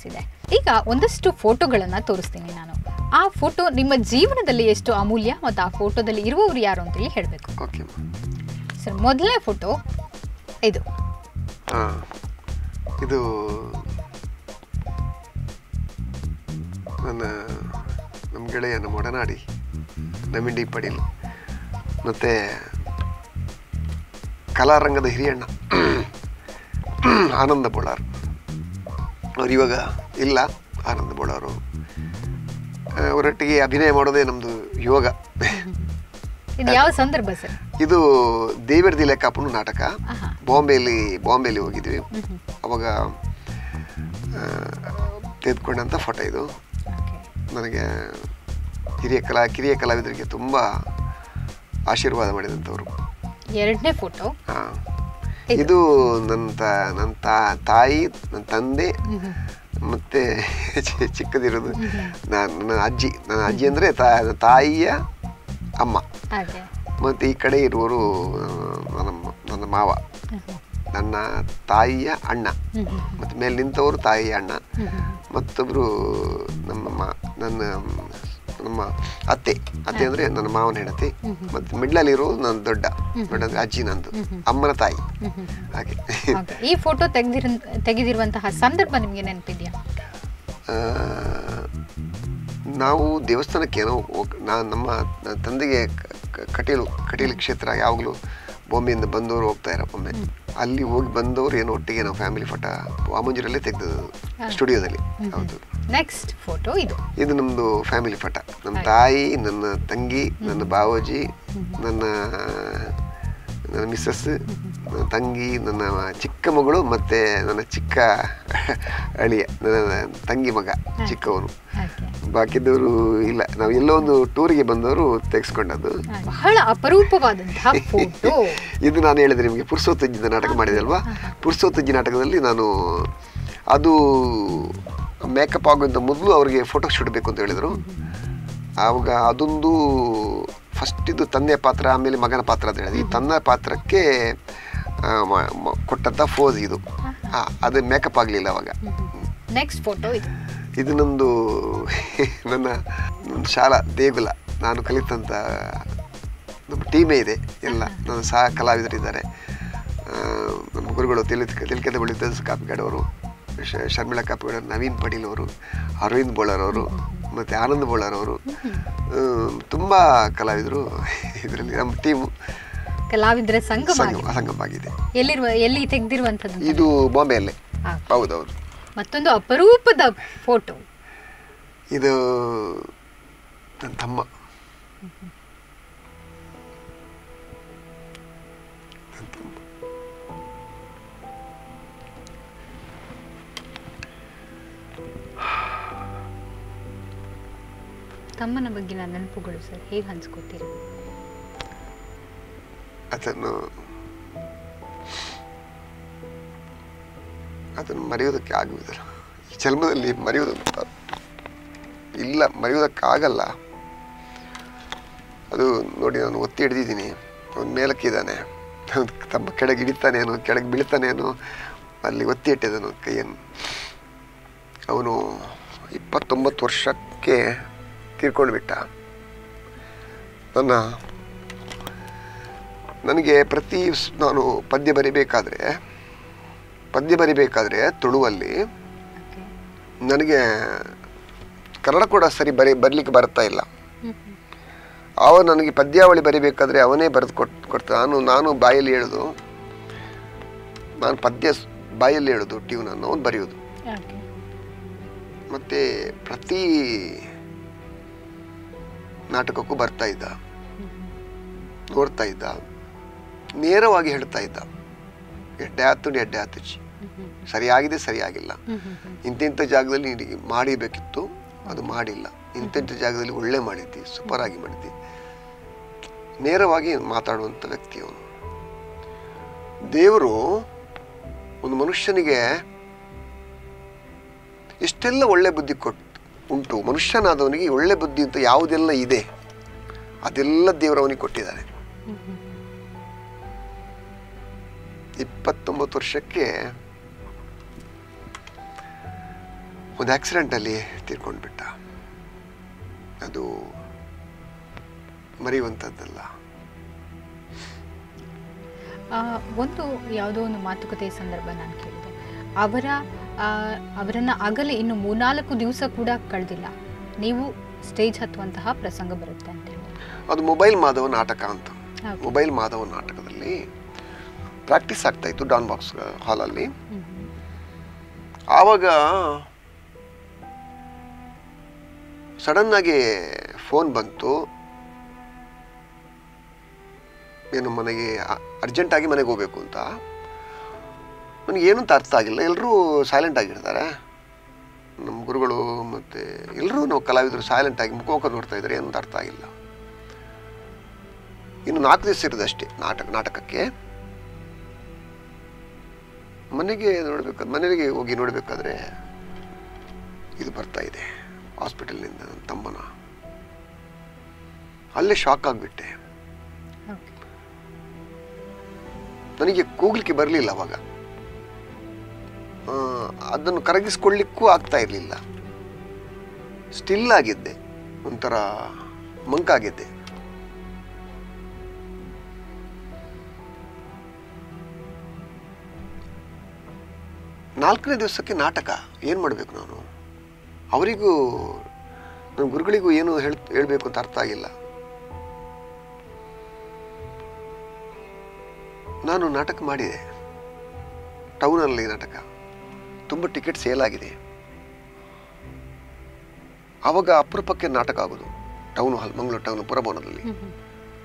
ಈಗ ಒಂದಷ್ಟು ಫೋಟೋಗಳನ್ನು ತೋರಿಸ್ತೀನಿ ನಾನು ಆ ಫೋಟೋ ನಿಮ್ಮ ಜೀವನದಲ್ಲಿ ಎಷ್ಟು ಅಮೂಲ್ಯ ಮತ್ತು ಆ ಫೋಟೋದಲ್ಲಿ ಇರುವವರು ಯಾರು ಅಂತೇಳಿ ಹೇಳಬೇಕು ಓಕೆ ಸರ್ ಮೊದಲನೇ ಫೋಟೋ ಇದು ಹಾಂ ಇದು ನನ್ನ ನಮ್ಮ ಗೆಳೆಯ ನಮ್ಮ ಒಡನಾಡಿ ನಮಿಂಡಿ ಪಡೀಲ್ ಮತ್ತು ಕಲಾರಂಗದ ಹಿರಿಯಣ್ಣ ಆನಂದ ಬೋಳಾರ್ ಅವ್ರು ಇವಾಗ ಇಲ್ಲ ಆನಂದ ಬೋಳಾರು ಅವರೊಟ್ಟಿಗೆ ಅಭಿನಯ ಮಾಡೋದೇ ನಮ್ಮದು ಯೋಗ ಇದು ಯಾವ ಸಂದರ್ಭ ಸರ್ ಇದು ದೇವರದಿ ಲೆಕ್ಕಪ್ಪನ ನಾಟಕ ಆಹಾ. ಬಾಂಬೆಯಲ್ಲಿ ಬಾಂಬೆಯಲ್ಲಿ ಹೋಗಿದ್ವಿ ಅವಾಗ ಆ, ತೆಗೆದುಕೊಂಡಂಥ ಫೋಟೋ ಇದು ಓಕೆ ನನಗೆ ಹಿರಿಯ ಕಲಾ ಕಿರಿಯ ಕಲಾವಿದರಿಗೆ ತುಂಬ ಆಶೀರ್ವಾದ ಮಾಡಿದಂಥವ್ರು ಎರಡನೇ ಫೋಟೋ ಆ, ಇದು ನನ್ನ ತ ನನ್ನ ತಾ- ತಾಯಿ ನನ್ನ ತಂದೆ ಮತ್ತೆ ಚಿ- ಚಿಕ್ಕದಿರೋದು ನಾನು ನನ್ನ ಅಜ್ಜಿ ನನ್ನ ಅಜ್ಜಿ ಅಂದರೆ ತಾಯಿಯ ಅಮ್ಮ ಹಾಗೆ ಮತ್ತು ಈ ಕಡೆ ಇರುವವರು ಆ, ನನ್ನ ನನ್ನ ಮಾವ ನನ್ನ ತಾಯಿಯ ಅಣ್ಣ ಮತ್ತು ಮೇಲೆ ನಿಂತವರು ತಾಯಿಯ ಅಣ್ಣ ಮತ್ತೊಬ್ಬರು ನಮ್ಮ ಮ- ನನ್ನ ನಮ್ಮ ಅತ್ತೆ ಅತ್ತೆ ಅಂದರೆ ನನ್ನ ಮಾವನ ಹೆಂಡತಿ ಮತ್ತು ಮಿಡ್ಲಲ್ಲಿರೋ ನನ್ನ ದೊಡ್ಡ ದೊಡ್ಡ ಅಂದ್ರೆ ಅಜ್ಜಿ ನಂದು ಅಮ್ಮನ ತಾಯಿ ಹಾಗೆ ಓಕೆ ಈ ಫೋಟೋ ತೆಗೆದಿರ ತೆಗೆದಿರುವಂತಹ ಸಂದರ್ಭ ನಿಮಗೆ ನೆನಪಿದೆಯಾ ಆ, ನಾವು ದೇವಸ್ಥಾನಕ್ಕೆ ಏನೋ ಹೋಗ್- ನಾ- ನಮ್ಮ ನನ್ನ ತಂದೆಗೆ ಕ- ಕ- ಕಟೀಲು ಕಟೀಲು ಕ್ಷೇತ್ರ ಯಾವಾಗಲೂ ಬಾಂಬೆಯಿಂದ ಬಂದವರು ಹೋಗ್ತಾ ಇರೋ ಒಮ್ಮೆ ಅಲ್ಲಿ ಹೋಗಿ ಬಂದವರು ಏನೋ ಒಟ್ಟಿಗೆ ನಾವು ಫ್ಯಾಮಿಲಿ ಫೋಟೋ ವಾಮಂಜೂರಲ್ಲೇ ತೆಗೆದದ್ದು ಸ್ಟುಡಿಯೋದಲ್ಲಿ ಹೌದು ನೆಕ್ಸ್ಟ್ ಫೋಟೋ ಇದು ಇದು ನಮ್ಮದು ಫ್ಯಾಮಿಲಿ ಫೋಟೋ ನಮ್ಮ ತಾಯಿ ನನ್ನ ತಂಗಿ ನನ್ನ ಬಾವಜಿ ನನ್ನ ನನ್ನ ಮಿಸ್ಸಸ್ ನನ್ನ ತಂಗಿ ನನ್ನ ಚಿಕ್ಕ ಮಗಳು ಮತ್ತು ನನ್ನ ಚಿಕ್ಕ ಅಳಿಯ ನನ್ನ ತಂಗಿ ಮಗ ಚಿಕ್ಕವನು ಓಕೆ ಬಾಕಿದವರು ಇಲ್ಲ ನಾವು ಎಲ್ಲೋ ಒಂದು ಟೂರಿಗೆ ಬಂದವರು ತೆಗೆಸ್ಕೊಂಡದ್ದು ಬಹಳ ಅಪರೂಪವಾದಂತಹ ಫೋಟೋ ಇದು ನಾನು ಹೇಳಿದೆ ನಿಮಗೆ ಪುರುಷೋತ್ತಜ್ಜಿದ ನಾಟಕ ಮಾಡಿದೆ ಅಲ್ವಾ ಪುರುಷೋತ್ತಜ್ಜಿ ನಾಟಕದಲ್ಲಿ ನಾನು ಅದು ಮೇಕಪ್ ಆಗೋಂಥ ಮೊದಲು ಅವರಿಗೆ ಫೋಟೋ ಶೂಟ್ ಬೇಕು ಅಂತ ಹೇಳಿದರು ಆವಾಗ ಅದೊಂದು ಫಸ್ಟ್ ಇದು ತಂದೆಯ ಪಾತ್ರ ಆಮೇಲೆ ಮಗನ ಪಾತ್ರ ಅಂತ ಹೇಳಿದೆ ಈ ತನ್ನ ಪಾತ್ರಕ್ಕೆ ಆ, ಮ- ಮ- ಕೊಟ್ಟಂಥ ಫೋಸ್ ಇದು ಆ, ಅದು ಮೇಕಪ್ ಆಗಲಿಲ್ಲ ಅವಾಗ ನೆಕ್ಸ್ಟ್ ಫೋಟೋ ಇದು ಇದು ನಂದು ನನ್ನ ನನ್ನ ಶಾಲಾ ದೇಗುಲ ನಾನು ಕಲಿತಂಥ ನಮ್ಮ ಟೀಮೇ ಇದೆ ಎಲ್ಲ ನನ್ನ ಸಹ ಕಲಾವಿದರಿದ್ದಾರೆ ಆ, ನಮ್ಮ ಗುರುಗಳು ತಿಳಿ ತಿಳ್ಕೆದ ಬಳಿ ಕಾಪಿಗಾಡ್ ಅವರು ಶ- ಶರ್ಮಿಳಾ ಕಾಪಿಗಾಡ್ ನವೀನ್ ಪಟೀಲ್ ಅವರು ಅರವಿಂದ್ ಬೋಳರ್ ಅವರು ಮತ್ತು ಆನಂದ್ ಬೋಳರ್ ಅವರು ತುಂಬ ಕಲಾವಿದರು ಇದರಲ್ಲಿ ನಮ್ಮ ಟೀಮು ಕಲಾವಿದರ ಸಂಗಮ ಸಂಗಮ ಸಂಗಮ ಆಗಿದೆ ಎಲ್ಲಿರುವ ಎಲ್ಲಿ ತೆಗೆದಿರುವಂಥದ್ದು ಇದು ಬಾಂಬೆಯಲ್ಲೇ ಹಾ. ಹೌದೌದು ಮತ್ತೊಂದು ಅಪರೂಪದ ಫೋಟೋ ಇದು ನನ್ನ ತಮ್ಮ ನನ್ನ ತಮ್ಮ ತಮ್ಮನ ಬಗ್ಗಿನ ನೆನಪುಗಳು ಸರ್ ಹೇಗೆ ಹಂಚ್ಕೋತೀರಿ ಅದನ್ನು ಅದನ್ನು ಮರೆಯೋದಕ್ಕೆ ಆಗುವುದಿಲ್ಲ ಈ ಜನ್ಮದಲ್ಲಿ ಮರೆಯೋದಂತ ಇಲ್ಲ ಮರೆಯೋದಕ್ಕಾಗಲ್ಲ ಅದು ನೋಡಿ ನಾನು ಒತ್ತಿ ಹಿಡಿದಿದ್ದೀನಿ ಅವನು ಮೇಲಕ್ಕಿದ್ದಾನೆ ಅವ್ನು ತಮ್ಮ ಕೆಳಗೆ ಇಳಿತಾನೇನೋ ಕೆಳಗೆ ಬೀಳ್ತಾನೇನೋ ಅಲ್ಲಿ ಒತ್ತಿ ಇಟ್ಟಿದ್ದಾನು ಕೈಯನ್ನು ಅವನು ಇಪ್ಪತ್ತೊಂಬತ್ತು ವರ್ಷಕ್ಕೆ ತೀರ್ಕೊಂಡು ಬಿಟ್ಟ ನನ್ನ ನನಗೆ ಪ್ರತಿ ಸ್- ನಾನು ಪದ್ಯ ಬರಿಬೇಕಾದ್ರೆ ಪದ್ಯ ಬರಿಬೇಕಾದ್ರೆ ತುಳುವಲ್ಲಿ ಓಕೆ ನನಗೆ ಕನ್ನಡ ಕೂಡ ಸರಿ ಬರಿ ಬರಲಿಕ್ಕೆ ಬರ್ತಾ ಇಲ್ಲ ಅವ ನನಗೆ ಪದ್ಯಾವಳಿ ಬರಿಬೇಕಾದ್ರೆ ಅವನೇ ಬರೆದು ಕೊಟ್ ಕೊಡ್ತಾ ನಾನು ನಾನು ಬಾಯಲ್ಲಿ ಹೇಳೋದು ನಾನು ಪದ್ಯ ಸ್- ಬಾಯಲ್ಲಿ ಹೇಳೋದು ಟ್ಯೂನನ್ನು ಅವನು ಬರೆಯೋದು ಓಕೆ ಮತ್ತು ಪ್ರತಿ ನಾಟಕಕ್ಕೂ ಬರ್ತಾ ಇದ್ದ ನೋಡ್ತಾ ಇದ್ದ ನೇರವಾಗಿ ಹೇಳ್ತಾ ಇದ್ದ ಎಡ್ಡೆ ಆತು ಎಡ್ಡೆ ಆತುಚಿ ಸರಿಯಾಗಿದೆ ಸರಿಯಾಗಿಲ್ಲ ಇಂತಿಂಥ ಜಾಗದಲ್ಲಿ ನಿನಗೆ ಮಾಡಿಬೇಕಿತ್ತು ಅದು ಮಾಡಿಲ್ಲ ಇಂತಿಂಥ ಜಾಗದಲ್ಲಿ ಒಳ್ಳೆ ಮಾಡಿದ್ದಿ ಸೂಪರ್ ಆಗಿ ಮಾಡಿದ್ದಿ ನೇರವಾಗಿ ಮಾತಾಡುವಂಥ ವ್ಯಕ್ತಿ ಅವನು ದೇವರು ಒಂದು ಮನುಷ್ಯನಿಗೆ ಎಷ್ಟೆಲ್ಲ ಒಳ್ಳೆ ಬುದ್ಧಿ ಕೊಟ್ಟು ಉಂಟು ಮನುಷ್ಯನಾದವನಿಗೆ ಒಳ್ಳೆ ಬುದ್ಧಿ ಅಂತ ಯಾವುದೆಲ್ಲ ಇದೆ ಅದೆಲ್ಲ ದೇವರು ಅವನಿಗೆ ಕೊಟ್ಟಿದ್ದಾರೆ ಇಪ್ಪತ್ತೊಂಬತ್ತು ವರ್ಷಕ್ಕೆ ಒಂದು ಆಕ್ಸಿಡೆಂಟಲ್ಲಿ ತೀರ್ಕೊಂಡ್ಬಿಟ್ಟ ಅದು ಮರೆಯುವಂಥದ್ದಲ್ಲ ಆ, ಒಂದು ಯಾವುದೋ ಒಂದು ಮಾತುಕತೆ ಸಂದರ್ಭ ನಾನು ಕೇಳಿದೆ ಅವರ ಆ, ಅವರನ್ನ ಆಗಲೇ ಇನ್ನು ಮೂರ್ನಾಲ್ಕು ದಿವಸ ಕೂಡ ಕಳೆದಿಲ್ಲ ನೀವು ಸ್ಟೇಜ್ ಹತ್ತುವಂತಹ ಪ್ರಸಂಗ ಬರುತ್ತೆ ಅಂತ ಹೇಳಿ ಅದು ಮೊಬೈಲ್ ಮಾಧವ ನಾಟಕ ಅಂತ ಹೌದು. ಮೊಬೈಲ್ ಮಾಧವ ನಾಟಕದಲ್ಲಿ ಪ್ರಾಕ್ಟೀಸ್ ಆಗ್ತಾ ಇತ್ತು ಡಾನ್ ಬಾಕ್ಸ್ ಹಾಲಲ್ಲಿ ಹ್ಮ್ ಹ್ಮ್. ಆವಾಗ ಸಡನ್ ಆಗಿ ಫೋನ್ ಬಂತು ಏನು ಮನೆಗೆ ಅರ್ಜೆಂಟಾಗಿ ಮನೆಗೆ ಹೋಗ್ಬೇಕು ಅಂತ ನನಗೆ ಏನು ಅಂತ ಅರ್ಥ ಆಗಿಲ್ಲ ಎಲ್ಲರೂ ಸೈಲೆಂಟ್ ಆಗಿರ್ತಾರೆ ನಮ್ಮ ಗುರುಗಳು ಮತ್ತು ಎಲ್ಲರೂ ನಾವು ಕಲಾವಿದರು ಸೈಲೆಂಟ್ ಆಗಿ ಮುಖ ಮುಖ ನೋಡ್ತಾ ಇದ್ದಾರೆ ಏನು ಅಂತ ಅರ್ಥ ಆಗಿಲ್ಲ ಇನ್ನು ನಾಲ್ಕು ದಿವಸ ಇರೋದು ಅಷ್ಟೇ ನಾಟಕ ನಾಟಕಕ್ಕೆ ಮನೆಗೆ ನೋಡ್ಬೇಕು ಮನೆಗೆ ಹೋಗಿ ನೋಡಬೇಕಾದ್ರೆ ಇದು ಬರ್ತಾ ಇದೆ ಹಾಸ್ಪಿಟಲ್ನಿಂದ ನನ್ನ ತಮ್ಮನ ಅಲ್ಲೇ ಶಾಕ್ ಆಗಿಬಿಟ್ಟೆ ಓಕೆ. ನನಗೆ ಕೂಗ್ಲಿಕ್ಕೆ ಬರಲಿಲ್ಲ ಅವಾಗ ಆ, ಅದನ್ನು ಕರಗಿಸ್ಕೊಳ್ಳಿಕ್ಕೂ ಆಗ್ತಾ ಇರಲಿಲ್ಲ ಸ್ಟಿಲ್ ಆಗಿದ್ದೆ ಒಂಥರ ಮಂಕಾಗಿದ್ದೆ ನಾಲ್ಕನೇ ದಿವಸಕ್ಕೆ ನಾಟಕ ಏನು ಮಾಡಬೇಕು ನಾನು ಅವರಿಗೂ ನನ್ನ ಗುರುಗಳಿಗೂ ಏನು ಹೇಳ್ ಹೇಳಬೇಕು ಅಂತ ಅರ್ಥ ಆಗಿಲ್ಲ ನಾನು ನಾಟಕ ಮಾಡಿದೆ ಟೌನಲ್ಲಿ ನಾಟಕ ತುಂಬ ಟಿಕೆಟ್ ಸೇಲ್ ಆಗಿದೆ ಆವಾಗ ಅಪರೂಪಕ್ಕೆ ನಾಟಕ ಆಗೋದು ಟೌನ್ ಹಾಲ್ ಮಂಗಳೂರು ಟೌನ್ ಪುರಭವನದಲ್ಲಿ ಹ್ಮ್ ಹ್ಮ್.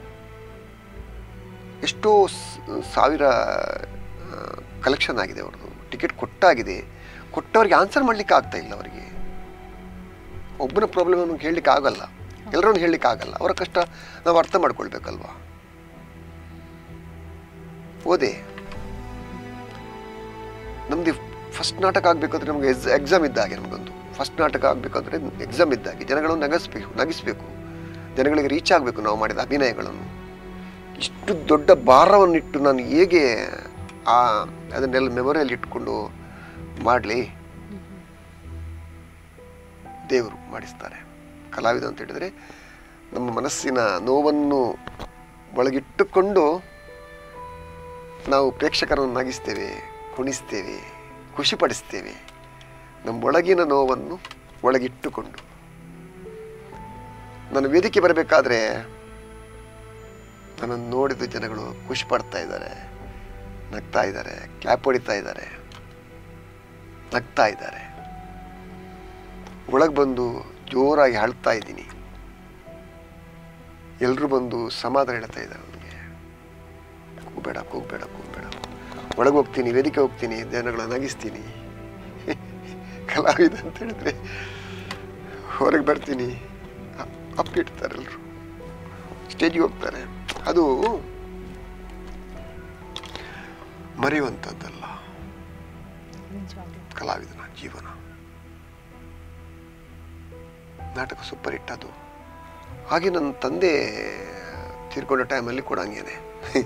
ಎಷ್ಟೋ ಸ- ಸಾವಿರ ಕಲೆಕ್ಷನ್ ಆಗಿದೆ ಅವ್ರದ್ದು ಟಿಕೆಟ್ ಕೊಟ್ಟಾಗಿದೆ ಕೊಟ್ಟವರಿಗೆ ಆನ್ಸರ್ ಮಾಡ್ಲಿಕ್ಕೆ ಆಗ್ತಾ ಇಲ್ಲ ಅವರಿಗೆ ಒಬ್ಬನ ಪ್ರಾಬ್ಲಮ್ ನಮ್ಗೆ ಹೇಳಲಿಕ್ಕೆ ಆಗಲ್ಲ ಎಲ್ಲರನ್ನು ಹೇಳಲಿಕ್ಕೆ ಆಗಲ್ಲ ಅವರ ಕಷ್ಟ ನಾವು ಅರ್ಥ ಮಾಡ್ಕೊಳ್ಬೇಕಲ್ವಾ ಓದೆ ನಮ್ದು ಫಸ್ಟ್ ನಾಟಕ ಆಗಬೇಕಾದ್ರೆ ನಮಗೆ ಎಕ್ಸಾಮ್ ಇದ್ದಾಗೆ ನಮಗೊಂದು ಫಸ್ಟ್ ನಾಟಕ ಆಗಬೇಕಾದ್ರೆ ಎಕ್ಸಾಮ್ ಇದ್ದಾಗೆ ಜನಗಳನ್ನು ನಗಿಸ್ಬೇಕು ನಗಿಸ್ಬೇಕು ಜನಗಳಿಗೆ ರೀಚ್ ಆಗಬೇಕು ನಾವು ಮಾಡಿದ ಅಭಿನಯಗಳನ್ನು ಇಷ್ಟು ದೊಡ್ಡ ಭಾರವನ್ನಿಟ್ಟು ನಾನು ಹೇಗೆ ಆ ಅದನ್ನೆಲ್ಲ ಮೆಮೊರಿಯಲ್ಲಿ ಇಟ್ಕೊಂಡು ಮಾಡಲಿ ದೇವರು ಮಾಡಿಸ್ತಾರೆ ಕಲಾವಿದ ಅಂತ ಹೇಳಿದರೆ ನಮ್ಮ ಮನಸ್ಸಿನ ನೋವನ್ನು ಒಳಗಿಟ್ಟುಕೊಂಡು ನಾವು ಪ್ರೇಕ್ಷಕರನ್ನು ನಗಿಸ್ತೇವೆ ಕುಣಿಸ್ತೇವೆ ಖುಷಿಪಡಿಸ್ತೇವೆ ನಮ್ಮ ಒಳಗಿನ ನೋವನ್ನು ಒಳಗಿಟ್ಟುಕೊಂಡು ನಾನು ವೇದಿಕೆ ಬರಬೇಕಾದ್ರೆ ನನ್ನನ್ನು ನೋಡಿದ ಜನಗಳು ಖುಷಿ ಪಡ್ತಾ ಇದ್ದಾರೆ ನಗ್ತಾ ಇದ್ದಾರೆ ಕ್ಲಾಪ್ ಹೊಡಿತಾ ಇದ್ದಾರೆ ನಗ್ತಾ ಇದ್ದಾರೆ ಒಳಗೆ ಬಂದು ಜೋರಾಗಿ ಅಳ್ತಾ ಇದ್ದೀನಿ ಎಲ್ಲರೂ ಬಂದು ಸಮಾಧಾನ ಹೇಳ್ತಾ ಇದ್ದಾರೆ ನನಗೆ ಕೂಗಬೇಡ ಕೂಗಬೇಡ ಕೂಗಬೇಡ ಒಳಗೆ ಹೋಗ್ತೀನಿ ವೇದಿಕೆ ಹೋಗ್ತೀನಿ ಜನಗಳನ್ನ ನಗಿಸ್ತೀನಿ ಕಲಾವಿದ ಅಂತ ಹೇಳಿದ್ರೆ ಹೊರಗೆ ಬರ್ತೀನಿ ಅಪ್- ಅಪ್ಪಿಡ್ತಾರೆ ಎಲ್ಲರೂ ಸ್ಟೇಜಿಗೆ ಹೋಗ್ತಾರೆ ಅದು ಮರೆಯುವಂಥದ್ದಲ್ಲ ನಿಜವಾಗ್ಲೂ. ಕಲಾವಿದನ ಜೀವನ ನಾಟಕ ಸೂಪರ್ ಹಿಟ್ ಅದು ಹಾಗೆ ನನ್ನ ತಂದೆ ತೀರ್ಕೊಂಡ ಟೈಮಲ್ಲಿ ಕೂಡ ಹಂಗೇನೆ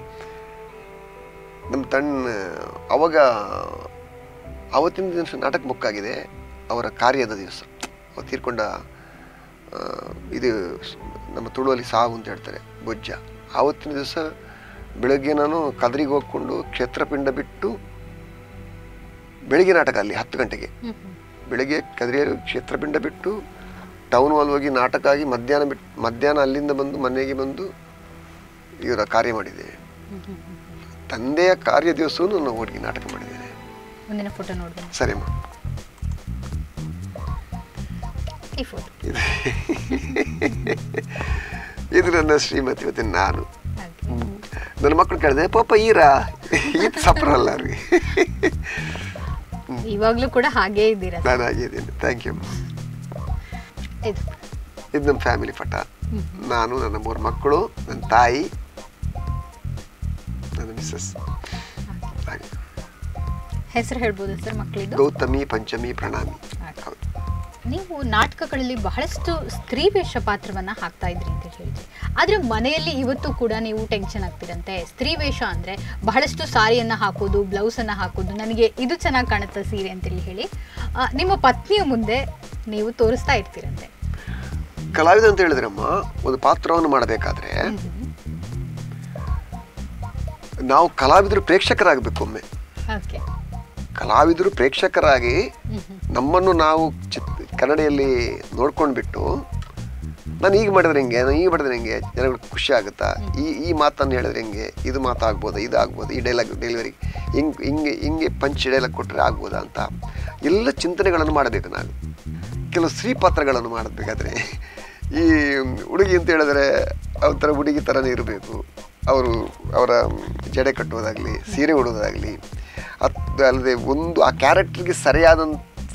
ನಮ್ಮ ತಣ್ಣ ಅವಾಗ ಆವತ್ತಿನ ದಿವಸ ನಾಟಕ ಬುಕ್ ಆಗಿದೆ ಅವರ ಕಾರ್ಯದ ದಿವಸ ಅವ್ರು ತೀರ್ಕೊಂಡ ಆ, ಇದು ಸ್- ನಮ್ಮ ತುಳುವಲ್ಲಿ ಸಾವು ಅಂತ ಹೇಳ್ತಾರೆ ಬೊಜ್ಜ ಆವತ್ತಿನ ದಿವಸ ಬೆಳಗ್ಗೆ ನಾನು ಕದರಿಗೆ ಹೋಗ್ಕೊಂಡು ಕ್ಷೇತ್ರಪಿಂಡ ಬಿಟ್ಟು ಬೆಳಿಗ್ಗೆ ನಾಟಕ ಅಲ್ಲಿ ಹತ್ತು ಗಂಟೆಗೆ ಹ್ಮ್ ಹ್ಮ್. ಬೆಳಗ್ಗೆ ಕದ್ರಿಯರು ಕ್ಷೇತ್ರಪಿಂಡ ಬಿಟ್ಟು ಟೌನ್ ಹಾಲ್ ಹೋಗಿ ನಾಟಕ ಆಗಿ ಮಧ್ಯಾಹ್ನ ಬಿಟ್ಟು ಮಧ್ಯಾಹ್ನ ಅಲ್ಲಿಂದ ಬಂದು ಮನೆಗೆ ಬಂದು ಇವರ ಕಾರ್ಯ ಮಾಡಿದೆ ಹ್ಮ್ ಹ್ಮ್ ಹ್ಮ್. ತಂದೆಯ ಕಾರ್ಯ ದಿವಸವೂ ನಾನು ಹೋಗಿ ನಾಟಕ ಮಾಡಿದ್ದೇನೆ ಮುಂದಿನ ಫೋಟೋ ನೋಡ್ಬೋದು ಸರಿಮ್ಮ ಈ ಫೋಟೋ ಇದು ಇದು ನನ್ನ ಶ್ರೀಮತಿ ಮತ್ತೆ ನಾನು ಹಾಗೆ ನನ್ನ ಮಕ್ಕಳು ಕೇಳಿದೆ ಪಾಪ ಈರಾ ಈತ ಸಪ್ರಲ್ಲ ರೀ ಇವಾಗ್ಲೂ ಕೂಡ ಹಾಗೇ ಇದ್ದೀರಾ ನಾನು ಆಗಿದ್ದೀನಿ ಥ್ಯಾಂಕ್ ಯು ಇದು ಇದು ನಮ್ಮ ಫ್ಯಾಮಿಲಿ ಫಟ ನಾನು ನನ್ನ ಮೂರು ಮಕ್ಕಳು ನನ್ನ ತಾಯಿ ನನ್ನ ಮಿಸ್ಸಸ್ ಹಾಗೆ ಹೆಸರು ಹೇಳ್ಬೋದು ಸರ್ ಮಕ್ಕಳಿದ್ದು ಗೌತಮಿ ಪಂಚಮಿ ಪ್ರಣಾಮಿ ಹಾಗೆ. ಹೌದು ನೀವು ನಾಟಕಗಳಲ್ಲಿ ಬಹಳಷ್ಟು ಸ್ತ್ರೀ ವೇಷ ಪಾತ್ರವನ್ನ ಹಾಕ್ತಾ ಇದ್ರಿ ಅಂತ ಹೇಳಿದ್ರಿ ಆದ್ರೆ ಮನೆಯಲ್ಲಿ ಇವತ್ತು ಕೂಡ ನೀವು ಟೆನ್ಷನ್ ಆಗ್ತಿರಂತೆ ಸ್ತ್ರೀ ವೇಷ ಅಂದ್ರೆ ಬಹಳಷ್ಟು ಸಾರಿಯನ್ನ ಹಾಕೋದು ಬ್ಲೌಸ್ ಅನ್ನ ಹಾಕೋದು ನನಗೆ ಇದು ಚೆನ್ನಾಗಿ ಕಾಣುತ್ತೆ ಸೀರೆ ಅಂತೇಳಿ ಹೇಳಿ ಆ, ನಿಮ್ಮ ಪತ್ನಿಯ ಮುಂದೆ ನೀವು ತೋರಿಸ್ತಾ ಇರ್ತೀರಂತೆ ಕಲಾವಿದ ಅಂತ ಹೇಳಿದ್ರಮ್ಮ ಒಂದು ಪಾತ್ರವನ್ನು ಮಾಡಬೇಕಾದ್ರೆ ನಾವು ಕಲಾವಿದರು ಪ್ರೇಕ್ಷಕರಾಗಬೇಕು ಒಮ್ಮೆ ಓಕೆ ಕಲಾವಿದರು ಪ್ರೇಕ್ಷಕರಾಗಿ ನಮ್ಮನ್ನು ನಾವು ಚಿತ್ ಕನ್ನಡಿಯಲ್ಲಿ ನೋಡ್ಕೊಂಡ್ಬಿಟ್ಟು ನಾನು ಈಗ ಮಾಡಿದ್ರೆ ಹೆಂಗೆ ನಾನು ಈಗ ಮಾಡಿದ್ರೆ ಹೆಂಗೆ ಜನಗಳಿಗೆ ಖುಷಿ ಆಗುತ್ತಾ ಈ ಈ ಮಾತನ್ನು ಹೇಳಿದ್ರೆ ಹೆಂಗೆ ಇದು ಮಾತಾಗ್ಬೋದಾ ಇದು ಆಗ್ಬೋದಾ ಈ ಡೈಲಾಗ್ ಡೆಲಿವರಿ ಹಿಂಗೆ ಹಿಂಗೆ ಹಿಂಗೆ ಪಂಚ್ ಡೈಲಾಗ್ ಕೊಟ್ಟರೆ ಆಗ್ಬೋದಾ ಅಂತ ಎಲ್ಲ ಚಿಂತನೆಗಳನ್ನು ಮಾಡಬೇಕು ನಾನು ಕೆಲವು ಸ್ತ್ರೀ ಪಾತ್ರಗಳನ್ನು ಮಾಡಬೇಕಾದ್ರೆ ಈ ಹುಡುಗಿ ಅಂತ ಹೇಳಿದ್ರೆ ಒಂಥರ ಹುಡುಗಿ ಥರನೇ ಇರಬೇಕು ಅವರು ಅವರ ಜಡೆ ಕಟ್ಟುವುದಾಗಲಿ ಸೀರೆ ಉಡೋದಾಗಲಿ ಅದು ಅಲ್ಲದೆ ಒಂದು ಆ ಕ್ಯಾರೆಕ್ಟರ್ಗೆ ಸರಿಯಾದಂಥ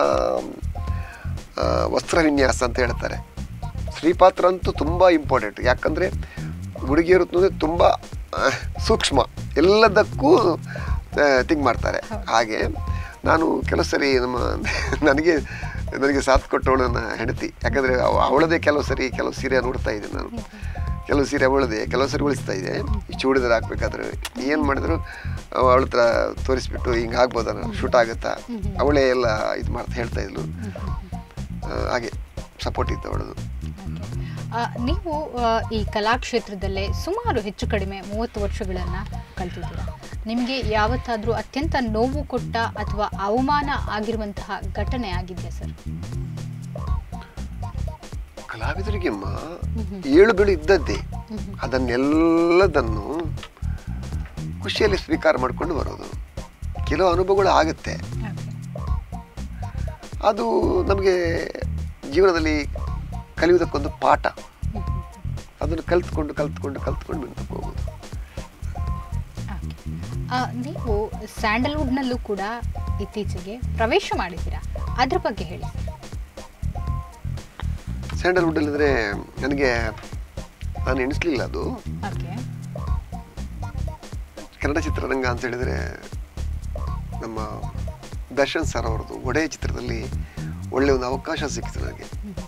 ಆ, ವಸ್ತ್ರ ವಿನ್ಯಾಸ ಅಂತ ಹೇಳ್ತಾರೆ ಸ್ತ್ರೀ ಪಾತ್ರ ಅಂತೂ ತುಂಬ ಇಂಪಾರ್ಟೆಂಟ್ ಯಾಕಂದರೆ ಹುಡುಗಿಯರು ಅಂದರೆ ತುಂಬ ಆ, ಸೂಕ್ಷ್ಮ ಎಲ್ಲದಕ್ಕೂ ಥಿಂಕ್ ಮಾಡ್ತಾರೆ ಹಾಗೆ ನಾನು ಕೆಲವು ಸರಿ ನಮ್ಮ ನನಗೆ ನನಗೆ ಸಾಥ್ ಕೊಟ್ಟವಳು ನನ್ನ ಹೆಂಡತಿ ಯಾಕಂದರೆ ಅವಳದೇ ಕೆಲವು ಸರಿ ಕೆಲವು ಸೀರೆ ನೋಡ್ತಾ ಇದ್ದೆ ನಾನು ಕೆಲವು ಸೀರೆ ಅವಳದೆ ಕೆಲವು ಸರಿ ಉಳಿಸ್ತಾ ಇದೆ ಈ ಚೂಡಿದಾರ ಹಾಕ್ಬೇಕಾದ್ರೆ ಏನು ಮಾಡಿದ್ರು ಅವಳ ಹತ್ರ ತೋರಿಸ್ಬಿಟ್ಟು ಹಿಂಗೆ ಆಗ್ಬೋದಾ ಶೂಟ್ ಆಗುತ್ತಾ ಅವಳೇ ಎಲ್ಲ ಇದು ಮಾಡ್ತಾ ಹೇಳ್ತಾ ಇದ್ಲು ಆ, ಹಾಗೆ ಸಪೋರ್ಟ್ ಇತ್ತು ಅವಳದು ಆ, ನೀವು ಆ, ಈ ಕಲಾಕ್ಷೇತ್ರದಲ್ಲೇ ಸುಮಾರು ಹೆಚ್ಚು ಕಡಿಮೆ ಮೂವತ್ತು ವರ್ಷಗಳನ್ನು ಕಳೆದಿದ್ದೀರಾ ನಿಮಗೆ ಯಾವತ್ತಾದರೂ ಅತ್ಯಂತ ನೋವು ಕೊಟ್ಟ ಅಥವಾ ಅವಮಾನ ಆಗಿರುವಂತಹ ಘಟನೆ ಆಗಿದೆಯಾ ಸರ್ ಕಲಾವಿದರಿಗೆಮ್ಮ ಏಳು ಬೀಳು ಇದ್ದದ್ದೇ ಅದನ್ನೆಲ್ಲದನ್ನು ಖುಷಿಯಲ್ಲಿ ಸ್ವೀಕಾರ ಮಾಡ್ಕೊಂಡು ಬರೋದು ಕೆಲವು ಅನುಭವಗಳು ಆಗುತ್ತೆ ಅದು ನಮಗೆ ಜೀವನದಲ್ಲಿ ಕಲಿಯುವುದಕ್ಕೊಂದು ಪಾಠ ಅದನ್ನು ಕಲ್ತ್ಕೊಂಡು ಕಲ್ತ್ಕೊಂಡು ಕಲ್ತ್ಕೊಂಡು ಮುಂದಕ್ಕೆ ಹೋಗೋದು ಆ, ನೀವು ಸ್ಯಾಂಡಲ್ವುಡ್ನಲ್ಲೂ ಕೂಡ ಇತ್ತೀಚೆಗೆ ಪ್ರವೇಶ ಮಾಡಿದ್ದೀರಾ ಅದ್ರ ಬಗ್ಗೆ ಹೇಳಿ ಸ್ಯಾಂಡಲ್ವುಡ್ ಅಲ್ಲಿದ್ರೆ ನನಗೆ ನಾನು ಎಣಿಸ್ಲಿಲ್ಲ ಅದು ಓಕೆ ಕನ್ನಡ ಚಿತ್ರರಂಗ ಅಂತ ಹೇಳಿದರೆ ನಮ್ಮ ದರ್ಶನ್ ಸರ್ ಅವ್ರದ್ದು ಒಡೆಯ ಚಿತ್ರದಲ್ಲಿ ಒಳ್ಳೆಯ ಒಂದು ಅವಕಾಶ ಸಿಕ್ಕಿತು ನನಗೆ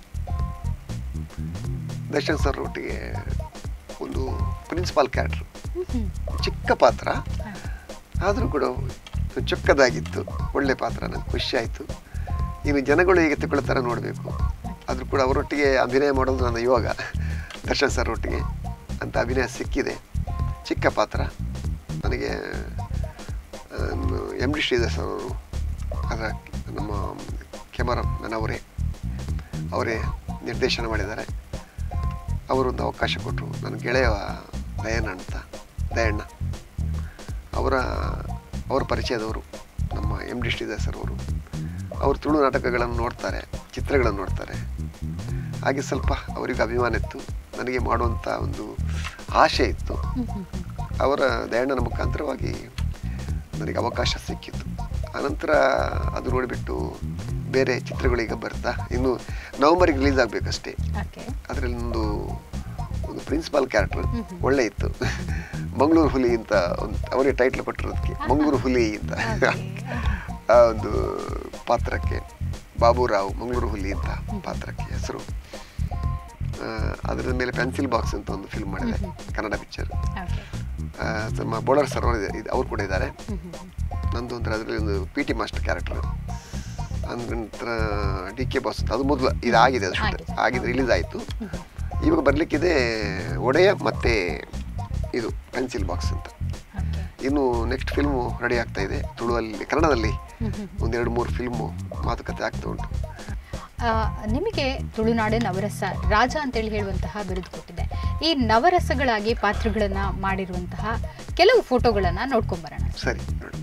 ದರ್ಶನ್ ಸರ್ ಒಟ್ಟಿಗೆ ಒಂದು ಪ್ರಿನ್ಸಿಪಾಲ್ ಕ್ಯಾರೆಕ್ಟ್ರು ಚಿಕ್ಕ ಪಾತ್ರ ಆದರೂ ಕೂಡ ಚೊಕ್ಕದಾಗಿತ್ತು ಒಳ್ಳೆ ಪಾತ್ರ ನಂಗೆ ಖುಷಿ ಆಯಿತು ಇನ್ನು ಜನಗಳು ಹೇಗೆ ತಗೊಳ್ತಾರೆ ನೋಡಬೇಕು ಆದರೂ ಕೂಡ ಅವರೊಟ್ಟಿಗೆ ಅಭಿನಯ ಮಾಡೋದು ನನ್ನ ಯೋಗ ದರ್ಶನ್ ಸರ್ ಒಟ್ಟಿಗೆ ಅಂತ ಅಭಿನಯ ಸಿಕ್ಕಿದೆ ಚಿಕ್ಕ ಪಾತ್ರ ನನಗೆ ಎಮ್ ಡಿ ಶ್ರೀಧರ್ ಸರ್ ಅವರು ಅದರ ನಮ್ಮ ಕೆಮರಾಮನ್ ಅವರೇ ಅವರೇ ನಿರ್ದೇಶನ ಮಾಡಿದ್ದಾರೆ ಅವರೊಂದು ಅವಕಾಶ ಕೊಟ್ಟರು ನನ್ನ ಗೆಳೆಯ ದಯಣ್ಣ ಅಂತ ದಯಣ್ಣ ಅವರ ಅವರ ಪರಿಚಯದವರು ನಮ್ಮ ಎಮ್ ಡಿ ಶ್ರೀಧರ್ ಸರ್ ಅವರು ಅವರು ತುಳು ನಾಟಕಗಳನ್ನು ನೋಡ್ತಾರೆ ಚಿತ್ರಗಳನ್ನು ನೋಡ್ತಾರೆ ಹಾಗೆ ಸ್ವಲ್ಪ ಅವರಿಗೆ ಅಭಿಮಾನ ಇತ್ತು ನನಗೆ ಮಾಡುವಂಥ ಒಂದು ಆಶೆ ಇತ್ತು ಅವರ ದಯಣ್ಣನ ಮುಖಾಂತರವಾಗಿ ನನಗೆ ಅವಕಾಶ ಸಿಕ್ಕಿತ್ತು ಆನಂತರ ಅದು ನೋಡಿಬಿಟ್ಟು ಬೇರೆ ಚಿತ್ರಗಳೀಗ ಬರ್ತಾ ಇನ್ನು ನವಂಬರಿಗೆ ರಿಲೀಸ್ ಆಗಬೇಕಷ್ಟೇ ಓಕೆ ಅದರಲ್ಲಿ ಒಂದು ಒಂದು ಪ್ರಿನ್ಸಿಪಾಲ್ ಕ್ಯಾರೆಕ್ಟರ್ ಒಳ್ಳೆ ಇತ್ತು ಮಂಗಳೂರು ಹುಲಿ ಅಂತ ಒಂದು ಅವರೇ ಟೈಟ್ಲ್ ಕೊಟ್ಟಿರೋದಕ್ಕೆ ಮಂಗಳೂರು ಹುಲಿ ಅಂತ ಆ ಒಂದು ಪಾತ್ರಕ್ಕೆ ಬಾಬುರಾವ್ ಮಂಗಳೂರು ಹುಲಿ ಅಂತ ಪಾತ್ರಕ್ಕೆ ಹೆಸರು ಆ, ಅದರ ಮೇಲೆ ಪೆನ್ಸಿಲ್ ಬಾಕ್ಸ್ ಅಂತ ಒಂದು ಫಿಲ್ಮ್ ಮಾಡಿದೆ ಕನ್ನಡ ಪಿಕ್ಚರ್ ಓಕೆ ನಮ್ಮ ಬೋಳರ್ ಸರ್ ಅವರು ಇದೆ- ಅವ್ರು ಕೂಡ ಇದ್ದಾರೆ ನಂದು ಅಂದ್ರೆ ಅದರಲ್ಲಿ ಒಂದು ಪಿ ಟಿ ಮಾಸ್ಟರ್ ಕ್ಯಾರೆಕ್ಟರ್ ನಂತರ ಡಿ ಕೆ ಬಾಸ್ ಅಂತ ಅದು ಮೊದಲು ಇದಾಗಿದೆ ಅದು ಶೂಟ್ ಆಗಿದೆ. ಆಗಿದೆ ರಿಲೀಸ್ ಆಯಿತು ಇವಾಗ ಬರಲಿಕ್ಕಿದೆ ಒಡೆಯ ಮತ್ತು ಇದು ಪೆನ್ಸಿಲ್ ಬಾಕ್ಸ್ ಅಂತ ಓಕೆ ಇನ್ನು ನೆಕ್ಸ್ಟ್ ಫಿಲ್ಮು ರೆಡಿ ಆಗ್ತಾ ಇದೆ ತುಳುವಲ್ಲಿ ಕನ್ನಡದಲ್ಲಿ ಒಂದೆರಡು ಮೂರು ಫಿಲ್ಮು ಮಾತುಕತೆ ಆಗ್ತಾ ಉಂಟು ಆ, ನಿಮಗೆ ತುಳುನಾಡು ನವರಸ ರಾಜ ಅಂತೇಳಿ ಹೇಳುವಂತಹ ಬಿರುದು ಕೊಟ್ಟಿದೆ ಈ ನವರಸಗಳಾಗಿ ಪಾತ್ರಗಳನ್ನ ಮಾಡಿರುವಂತಹ ಕೆಲವು ಫೋಟೋಗಳನ್ನ ನೋಡ್ಕೊಂಬರೋಣ ಸರಿ ನೋಡಮ್ಮ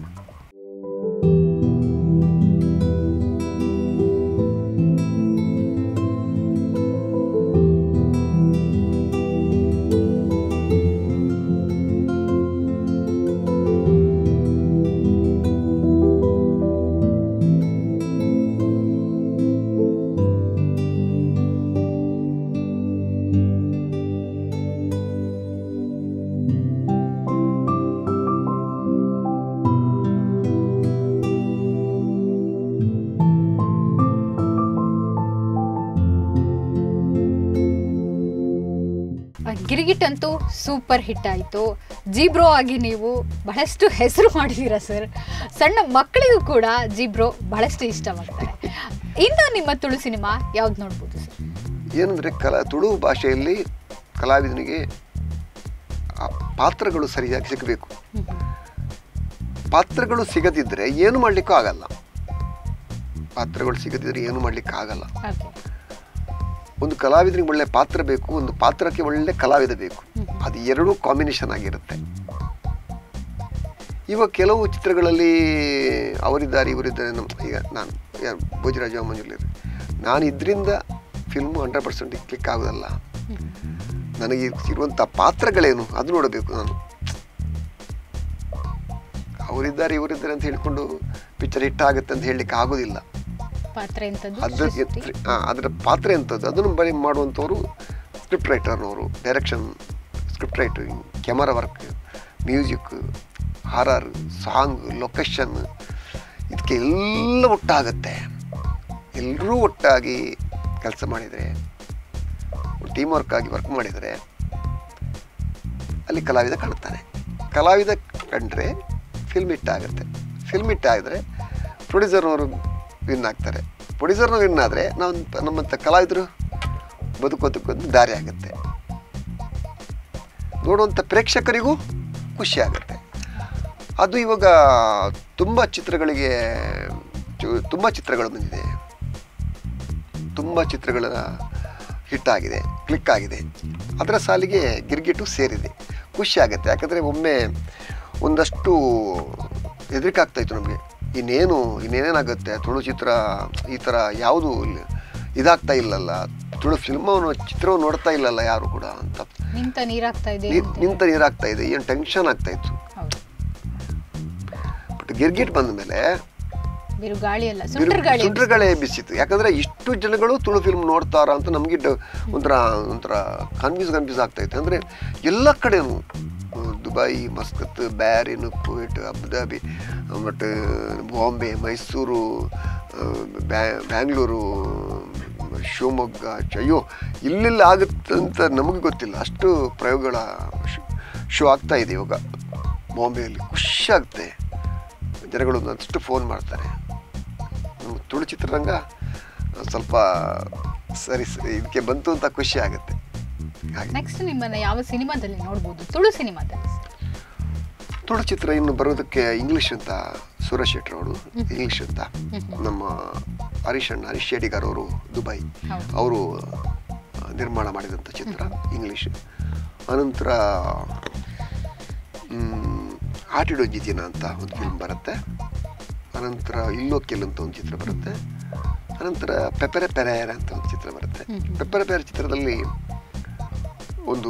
ಗಿರಿಗಿಟ್ ಅಂತೂ ಸೂಪರ್ ಹಿಟ್ ಆಯಿತು ಜೀಬ್ರೋ ಆಗಿ ನೀವು ಬಹಳಷ್ಟು ಹೆಸರು ಮಾಡಿದ್ದೀರಾ ಸರ್ ಸಣ್ಣ ಮಕ್ಕಳಿಗೂ ಕೂಡ ಜೀಬ್ರೋ ಬಹಳಷ್ಟು ಇಷ್ಟವಾಗ್ತಾರೆ ಇನ್ನು ನಿಮ್ಮ ತುಳು ಸಿನಿಮಾ ಯಾವ್ದು ನೋಡ್ಬೋದು ಸರ್ ಏನಂದರೆ ಕಲಾ ತುಳು ಭಾಷೆಯಲ್ಲಿ ಕಲಾವಿದನಿಗೆ ಆ ಪಾತ್ರಗಳು ಸರಿಯಾಗಿ ಸಿಗಬೇಕು ಪಾತ್ರಗಳು ಸಿಗದಿದ್ದರೆ ಏನು ಮಾಡಲಿಕ್ಕೂ ಆಗಲ್ಲ ಪಾತ್ರಗಳು ಸಿಗದಿದ್ದರೆ ಏನು ಮಾಡಲಿಕ್ಕೆ ಆಗಲ್ಲ ಓಕೆ ಒಂದು ಕಲಾವಿದನಿಗೆ ಒಳ್ಳೆ ಪಾತ್ರ ಬೇಕು ಒಂದು ಪಾತ್ರಕ್ಕೆ ಒಳ್ಳೆ ಕಲಾವಿದ ಬೇಕು ಅದು ಎರಡೂ ಕಾಂಬಿನೇಷನ್ ಆಗಿರುತ್ತೆ ಇವಾಗ ಕೆಲವು ಚಿತ್ರಗಳಲ್ಲಿ ಅವರಿದ್ದಾರೆ ಇವರಿದ್ದಾರೆ ನಮ್ಮ ಈಗ ನಾನು ಯಾರು ಭೋಜರಾಜ ಮಂಜುಲಿ ನಾನು ಇದರಿಂದ ಫಿಲ್ಮು ಹಂಡ್ರೆಡ್ ಪರ್ಸೆಂಟ್ ಕ್ಲಿಕ್ ಆಗೋದಲ್ಲ ನನಗೆ ಇರುವಂಥ ಪಾತ್ರಗಳೇನು ಅದು ನೋಡಬೇಕು ನಾನು ಅವರಿದ್ದಾರೆ ಇವರಿದ್ದಾರೆ ಅಂತ ಹೇಳ್ಕೊಂಡು ಪಿಕ್ಚರ್ ಹಿಟ್ ಆಗುತ್ತೆ ಅಂತ ಹೇಳಲಿಕ್ಕೆ ಆಗೋದಿಲ್ಲ ಪಾತ್ರ ಎಂಥದ್ದು ಅದ್ರ ಸೃಷ್ಟಿ? ಆ, ಅದರ ಪಾತ್ರ ಎಂಥದ್ದು ಅದನ್ನು ಬರೀ ಮಾಡುವಂಥವ್ರು ಸ್ಕ್ರಿಪ್ಟ್ ರೈಟರ್ನವರು direction script writing camera work music horror song location ಇದಕ್ಕೆ ಎಲ್ಲ ಒಟ್ಟಾಗತ್ತೆ ಎಲ್ಲರೂ ಒಟ್ಟಾಗಿ ಕೆಲಸ ಮಾಡಿದರೆ ಟೀಮ್ ವರ್ಕ್ ಆಗಿ ವರ್ಕ್ ಮಾಡಿದರೆ ಅಲ್ಲಿ ಕಲಾವಿದ ಕಾಣ್ತಾನೆ ಕಲಾವಿದ ಕಂಡ್ರೆ ಫಿಲ್ಮ್ ಹಿಟ್ ಆಗುತ್ತೆ ಫಿಲ್ಮ್ ಹಿಟ್ ಆಗಿದ್ರೆ ಪ್ರೊಡ್ಯೂಸರ್ನವರು ವಿನ್ ಆಗ್ತಾರೆ ಪ್ರೊಡ್ಯೂಸರ್ನ ವಿನ್ ಆದರೆ ನಾವು ನಮ್ಮಂಥ ಕಲಾವಿದರು ಬದುಕೋದಕ್ಕೊಂದು ದಾರಿ ಆಗುತ್ತೆ ನೋಡುವಂಥ ಪ್ರೇಕ್ಷಕರಿಗೂ ಖುಷಿ ಆಗುತ್ತೆ ಅದು ಇವಾಗ ತುಂಬ ಚಿತ್ರಗಳಿಗೆ ಚು- ತುಂಬ ಚಿತ್ರಗಳು ಬಂದಿದೆ ತುಂಬ ಚಿತ್ರಗಳ ಹಿಟ್ ಆಗಿದೆ ಕ್ಲಿಕ್ ಆಗಿದೆ ಅದರ ಸಾಲಿಗೆ ಗಿರ್ಗಿಟ್ಟು ಸೇರಿದೆ ಖುಷಿ ಆಗುತ್ತೆ ಯಾಕಂದರೆ ಒಮ್ಮೆ ಒಂದಷ್ಟು ಹೆದರಿಕೆ ಆಗ್ತಾಯಿತ್ತು ನಮಗೆ ಇನ್ನೇನು ಇನ್ನೇನೇನಾಗುತ್ತೆ ತುಳು ಚಿತ್ರ ಈ ಥರ ಯಾವುದು ಇದಾಗ್ತಾ ಇಲ್ಲಲ್ಲ ತುಳು ಫಿಲ್ಮವನ್ನು ಚಿತ್ರವನ್ನು ನೋಡ್ತಾ ಇಲ್ಲಲ್ಲ ಯಾರು ಕೂಡ ಅಂತ ನಿಂತ ನೀರಾಗ್ತಾ ಇದೆ ನಿ- ಅಂತ. ನಿಂತ ನೀರಾಗ್ತಾ ಇದೆ ಏನು ಟೆನ್ಷನ್ ಆಗ್ತಾ ಇತ್ತು ಹೌದು ಬಟ್ ಗಿರ್ಗಿಟ್ ಬಂದ ಮೇಲೆ ಬಿರುಗಾಳಿ ಅಲ್ಲ ಸುಂಟರ್ ಗಾಳಿ ಸುಂಟ್ರಗಳೇ ಬಿಸಿತ್ತು ಯಾಕಂದ್ರೆ ಇಷ್ಟು ಜನಗಳು ತುಳು ಫಿಲ್ಮ್ ನೋಡ್ತಾರ ಅಂತ ನಮಗೆ ಡ- ಒಂಥರ ಒಂಥರ ಕನ್ಫ್ಯೂಸ್ ಕನ್ಫ್ಯೂಸ್ ಆಗ್ತಾ ಇತ್ತು ಅಂದ್ರೆ ಎಲ್ಲ ಕಡೆನೂ ಅಹ್, Dubai Muscat Bahrain Kuwait Abu Dhabi ಮತ್ತು ಬಾಂಬೆ ಮೈಸೂರು ಅಹ್, ಬ್ಯಾ- ಬ್ಯಾಂಗ್ಳೂರು ಶಿವಮೊಗ್ಗ ಅಯ್ಯೋ ಇಲ್ಲೆಲ್ಲ ಆಗುತ್ತೆ ಅಂತ ನಮಗೆ ಗೊತ್ತಿಲ್ಲ ಅಷ್ಟು ಪ್ರಯೋಗಗಳ ಶೋ ಆಗ್ತಾ ಇದೆ ಇವಾಗ ಬಾಂಬೆಯಲ್ಲಿ ಖುಷಿ ಆಗುತ್ತೆ ಜನಗಳು ಒಂದಷ್ಟು ಫೋನ್ ಮಾಡ್ತಾರೆ ನಮ್ಮ ತುಳು ಚಿತ್ರರಂಗ ಸ್ವಲ್ಪ ಸರಿ ಸರಿ ಇದಕ್ಕೆ ಬಂತು ಅಂತ ಖುಷಿ ಆಗುತ್ತೆ ಹಾಗೆ ನೆಕ್ಸ್ಟ್ ನಿಮ್ಮನ್ನ ಯಾವ ಸಿನಿಮಾದಲ್ಲಿ ನೋಡ್ಬೋದು ತುಳು ಸಿನಿಮಾದಲ್ಲಿ ತುಳು ಚಿತ್ರ ಇನ್ನು ಬರೋದಕ್ಕೆ ಇಂಗ್ಲಿಷ್ ಅಂತ ಸುರೇಶ್ ಶೆಟ್ರ್ ಅವರು ಇಂಗ್ಲಿಷ್ ಅಂತ ನಮ್ಮ ಹರೀಶ್ ಅಣ್ಣ ಹರೀಶ್ ಶೇಡಿಗಾರ್ ಅವರು ದುಬೈ ಹೌದು. ಅವರು ನಿರ್ಮಾಣ ಮಾಡಿದಂಥ ಚಿತ್ರ ಇಂಗ್ಲಿಷ್ ಅನಂತರ ಮ್, ಆಟಿಡೊಂಜಿ ದಿನ ಅಂತ ಒಂದು ಫಿಲ್ಮ್ ಬರುತ್ತೆ ಅನಂತರ ಇಲ್ಲೋಕೆಲ್ ಅಂತ ಒಂದು ಚಿತ್ರ ಬರುತ್ತೆ ಅನಂತರ ಪೆಪರೆ ಪೆರೇರ ಅಂತ ಒಂದು ಚಿತ್ರ ಬರುತ್ತೆ ಹ್ಮ್. ಪೆಪರೆ ಪೆರೆ ಚಿತ್ರದಲ್ಲಿ ಒಂದು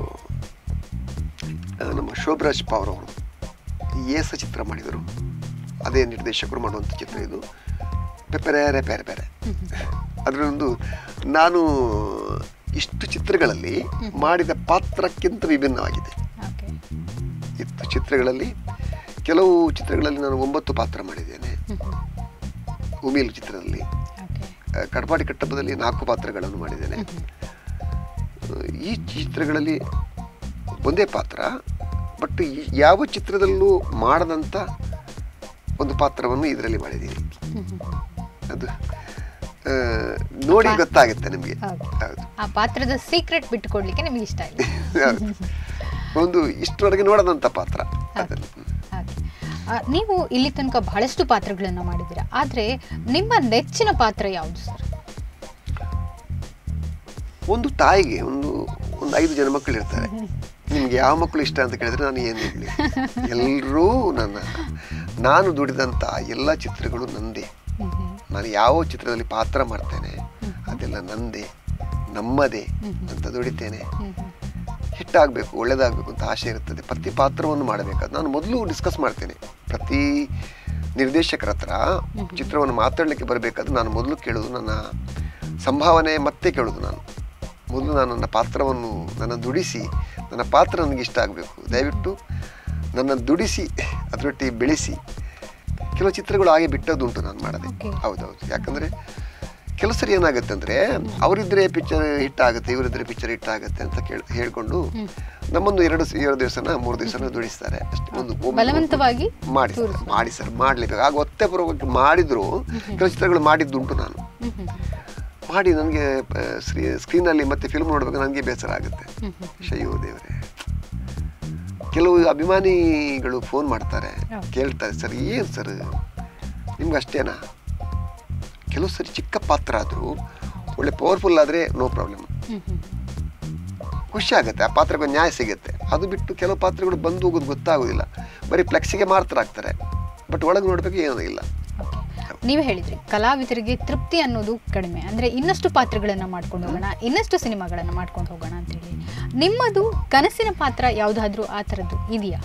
ಆ, ನಮ್ಮ ಶೋಭರಾಜ್ ಪವರ್ ಅವರು ಏಸ ಚಿತ್ರ ಮಾಡಿದರು ಅದೇ ನಿರ್ದೇಶಕರು ಮಾಡುವಂಥ ಚಿತ್ರ ಇದು ಪೆಪರೆ ಬೇರೆ ಬೇರೆ ಅದರಲ್ಲೊಂದು ನಾನು ಇಷ್ಟು ಚಿತ್ರಗಳಲ್ಲಿ ಮಾಡಿದ ಪಾತ್ರಕ್ಕಿಂತ ವಿಭಿನ್ನವಾಗಿದೆ ಓಕೆ ಇತ್ತು ಚಿತ್ರಗಳಲ್ಲಿ ಕೆಲವು ಚಿತ್ರಗಳಲ್ಲಿ ನಾನು ಒಂಬತ್ತು ಪಾತ್ರ ಮಾಡಿದ್ದೇನೆ ಉಮೀಲ್ ಚಿತ್ರದಲ್ಲಿ ಓಕೆ ಆ, ಕಡಪಾಡಿ ಕಟ್ಟಪದಲ್ಲಿ ನಾಲ್ಕು ಪಾತ್ರಗಳನ್ನು ಮಾಡಿದ್ದೇನೆ ಆ, ಈ ಚಿತ್ರಗಳಲ್ಲಿ ಒಂದೇ ಪಾತ್ರ ಬಟ್ ಈ- ಯಾವ ಚಿತ್ರದಲ್ಲೂ ಮಾಡದಂಥ ಒಂದು ಪಾತ್ರವನ್ನು ಇದರಲ್ಲಿ ಮಾಡಿದ್ದೀನಿ ಅದು ಆ, ನೋಡಿ ಗೊತ್ತಾಗುತ್ತೆ ನಿಮಗೆ ಹೌದು. ಹೌದು ಆ ಪಾತ್ರದ ಸೀಕ್ರೆಟ್ ಬಿಟ್ಟುಕೊಡ್ಲಿಕ್ಕೆ ನಿಮಗೆ ಇಷ್ಟ ಇಲ್ಲ ಹೌದು. ಒಂದು ಇಷ್ಟರವರೆಗೆ ನೋಡದಂಥ ಪಾತ್ರ ಅದನ್ನು ಹಾಗೆ ಆ, ನೀವು ಇಲ್ಲಿ ತನಕ ಬಹಳಷ್ಟು ಪಾತ್ರಗಳನ್ನು ಮಾಡಿದ್ದೀರಾ ಆದರೆ ನಿಮ್ಮ ನೆಚ್ಚಿನ ಪಾತ್ರ ಯಾವುದು ಸರ್ ಒಂದು ತಾಯಿಗೆ ಒಂದು ಒಂದು ಐದು ಜನ ಮಕ್ಕಳು ಇರ್ತಾರೆ ನಿಮ್ಗೆ ಯಾವ ಮಕ್ಕಳು ಇಷ್ಟ ಅಂತ ಕೇಳಿದ್ರೆ ನಾನು ಏನು ಹೇಳಿ ಎಲ್ಲರೂ ನನ್ನ ನಾನು ದುಡಿದಂಥ ಎಲ್ಲ ಚಿತ್ರಗಳು ನಂದೇ ನಾನು ಯಾವ ಚಿತ್ರದಲ್ಲಿ ಪಾತ್ರ ಮಾಡ್ತೇನೆ ಅದೆಲ್ಲ ನಂದೇ ನಮ್ಮದೇ ಅಂತ ದುಡಿತೇನೆ ಹಿಟ್ಟಾಗಬೇಕು ಒಳ್ಳೇದಾಗಬೇಕು ಅಂತ ಆಸೆ ಇರುತ್ತದೆ ಪ್ರತಿ ಪಾತ್ರವನ್ನು ಮಾಡಬೇಕಾದ ನಾನು ಮೊದಲು ಡಿಸ್ಕಸ್ ಮಾಡ್ತೇನೆ ಪ್ರತಿ ನಿರ್ದೇಶಕರ ಹತ್ರ ಚಿತ್ರವನ್ನು ಮಾತಾಡಲಿಕ್ಕೆ ಬರಬೇಕಾದ್ರೆ ನಾನು ಮೊದಲು ಕೇಳೋದು ನನ್ನ ಸಂಭಾವನೆ ಮತ್ತೆ ಕೇಳೋದು ನಾನು ಮೊದಲು ನಾನು ನನ್ನ ಪಾತ್ರವನ್ನು ನನ್ನ ದುಡಿಸಿ ನನ್ನ ಪಾತ್ರ ನನಗೆ ಇಷ್ಟ ಆಗಬೇಕು ದಯವಿಟ್ಟು ನನ್ನ ದುಡಿಸಿ ಅದರೊಟ್ಟಿಗೆ ಬೆಳೆಸಿ ಕೆಲವು ಚಿತ್ರಗಳು ಹಾಗೆ ಬಿಟ್ಟದ್ದುಂಟು ನಾನು ಮಾಡದೆ Okay. ಹೌದೌದು ಯಾಕಂದರೆ ಕೆಲವು ಸರಿ ಏನಾಗುತ್ತೆ ಅಂದರೆ ಅವರಿದ್ರೆ ಪಿಕ್ಚರ್ ಹಿಟ್ ಆಗುತ್ತೆ ಇವರಿದ್ರೆ ಪಿಕ್ಚರ್ ಹಿಟ್ ಆಗುತ್ತೆ ಅಂತ ಕೇಳಿ ಹೇಳ್ಕೊಂಡು ನಮ್ಮೊಂದು ಎರಡು ಸ- ಎರಡು ದಿವಸನ ಮೂರು ದಿವಸನ ದುಡಿಸ್ತಾರೆ ಅಷ್ಟೇ ಒಂದು ಒಮ್ಮೆ- ಬಲವಂತವಾಗಿ ಮಾಡಿ ಸರ್, ಮಾಡಿ ಸರ್ ಮಾಡಲೇಬೇಕು ಆಗ ಒತ್ತೆ ಪೂರ್ವಕವಾಗಿ ಮಾಡಿದ್ರು ಕೆಲವು ಚಿತ್ರಗಳು ಮಾಡಿದ್ದುಂಟು ನಾನು ಹ್ಮ್ ಹ್ಮ್ ಮಾಡಿ ನನಗೆ ಸ್ಕ್ರೀನಲ್ಲಿ ಮತ್ತೆ ಫಿಲ್ಮ್ ನೋಡುವಾಗ ನನಗೆ ಬೇಸರ ಆಗುತ್ತೆ ಶಯ್ಯೋ ದೇವರೇ ಕೆಲವು ಅಭಿಮಾನಿಗಳು ಫೋನ್ ಮಾಡ್ತಾರೆ ಹೌದು. ಕೇಳ್ತಾರೆ ಸರ್ ಏನು ಸರ್ ನಿಮ್ಗೆ ಅಷ್ಟೇನಾ ಕೆಲವು ಸರಿ ಚಿಕ್ಕ ಪಾತ್ರ ಆದರೂ ಒಳ್ಳೆ ಪವರ್ಫುಲ್ ಆದರೆ ನೋ ಪ್ರಾಬ್ಲಮ್ ಹ್ಮ್ ಹ್ಮ್ ಖುಷಿ ಆಗುತ್ತೆ ಆ ಪಾತ್ರಕ್ಕೆ ನ್ಯಾಯ ಸಿಗುತ್ತೆ ಅದು ಬಿಟ್ಟು ಕೆಲವು ಪಾತ್ರಗಳು ಬಂದು ಹೋಗೋದು ಗೊತ್ತಾಗೋದಿಲ್ಲ ಬರೀ ಫ್ಲೆಕ್ಸಿಗೆ ಮಾತ್ರ ಆಗ್ತಾರೆ ಬಟ್ ಒಳಗೆ ನೋಡಬೇಕು ಏನೂ ಇಲ್ಲ ಓಕೆ ನೀವು ಹೇಳಿದ್ರಿ ಕಲಾವಿದರಿಗೆ ತೃಪ್ತಿ ಅನ್ನೋದು ಕಡಿಮೆ ಅಂದರೆ ಇನ್ನಷ್ಟು ಪಾತ್ರಗಳನ್ನು ಮಾಡ್ಕೊಂಡು ಹೋಗೋಣ ಇನ್ನಷ್ಟು ಸಿನಿಮಾಗಳನ್ನು ಮಾಡ್ಕೊಂಡು ಹೋಗೋಣ ಅಂತೇಳಿ ನಿಮ್ಮದು ಕನಸಿನ ಪಾತ್ರ ಯಾವುದಾದ್ರೂ ಆ ಥರದ್ದು ಇದೆಯಾ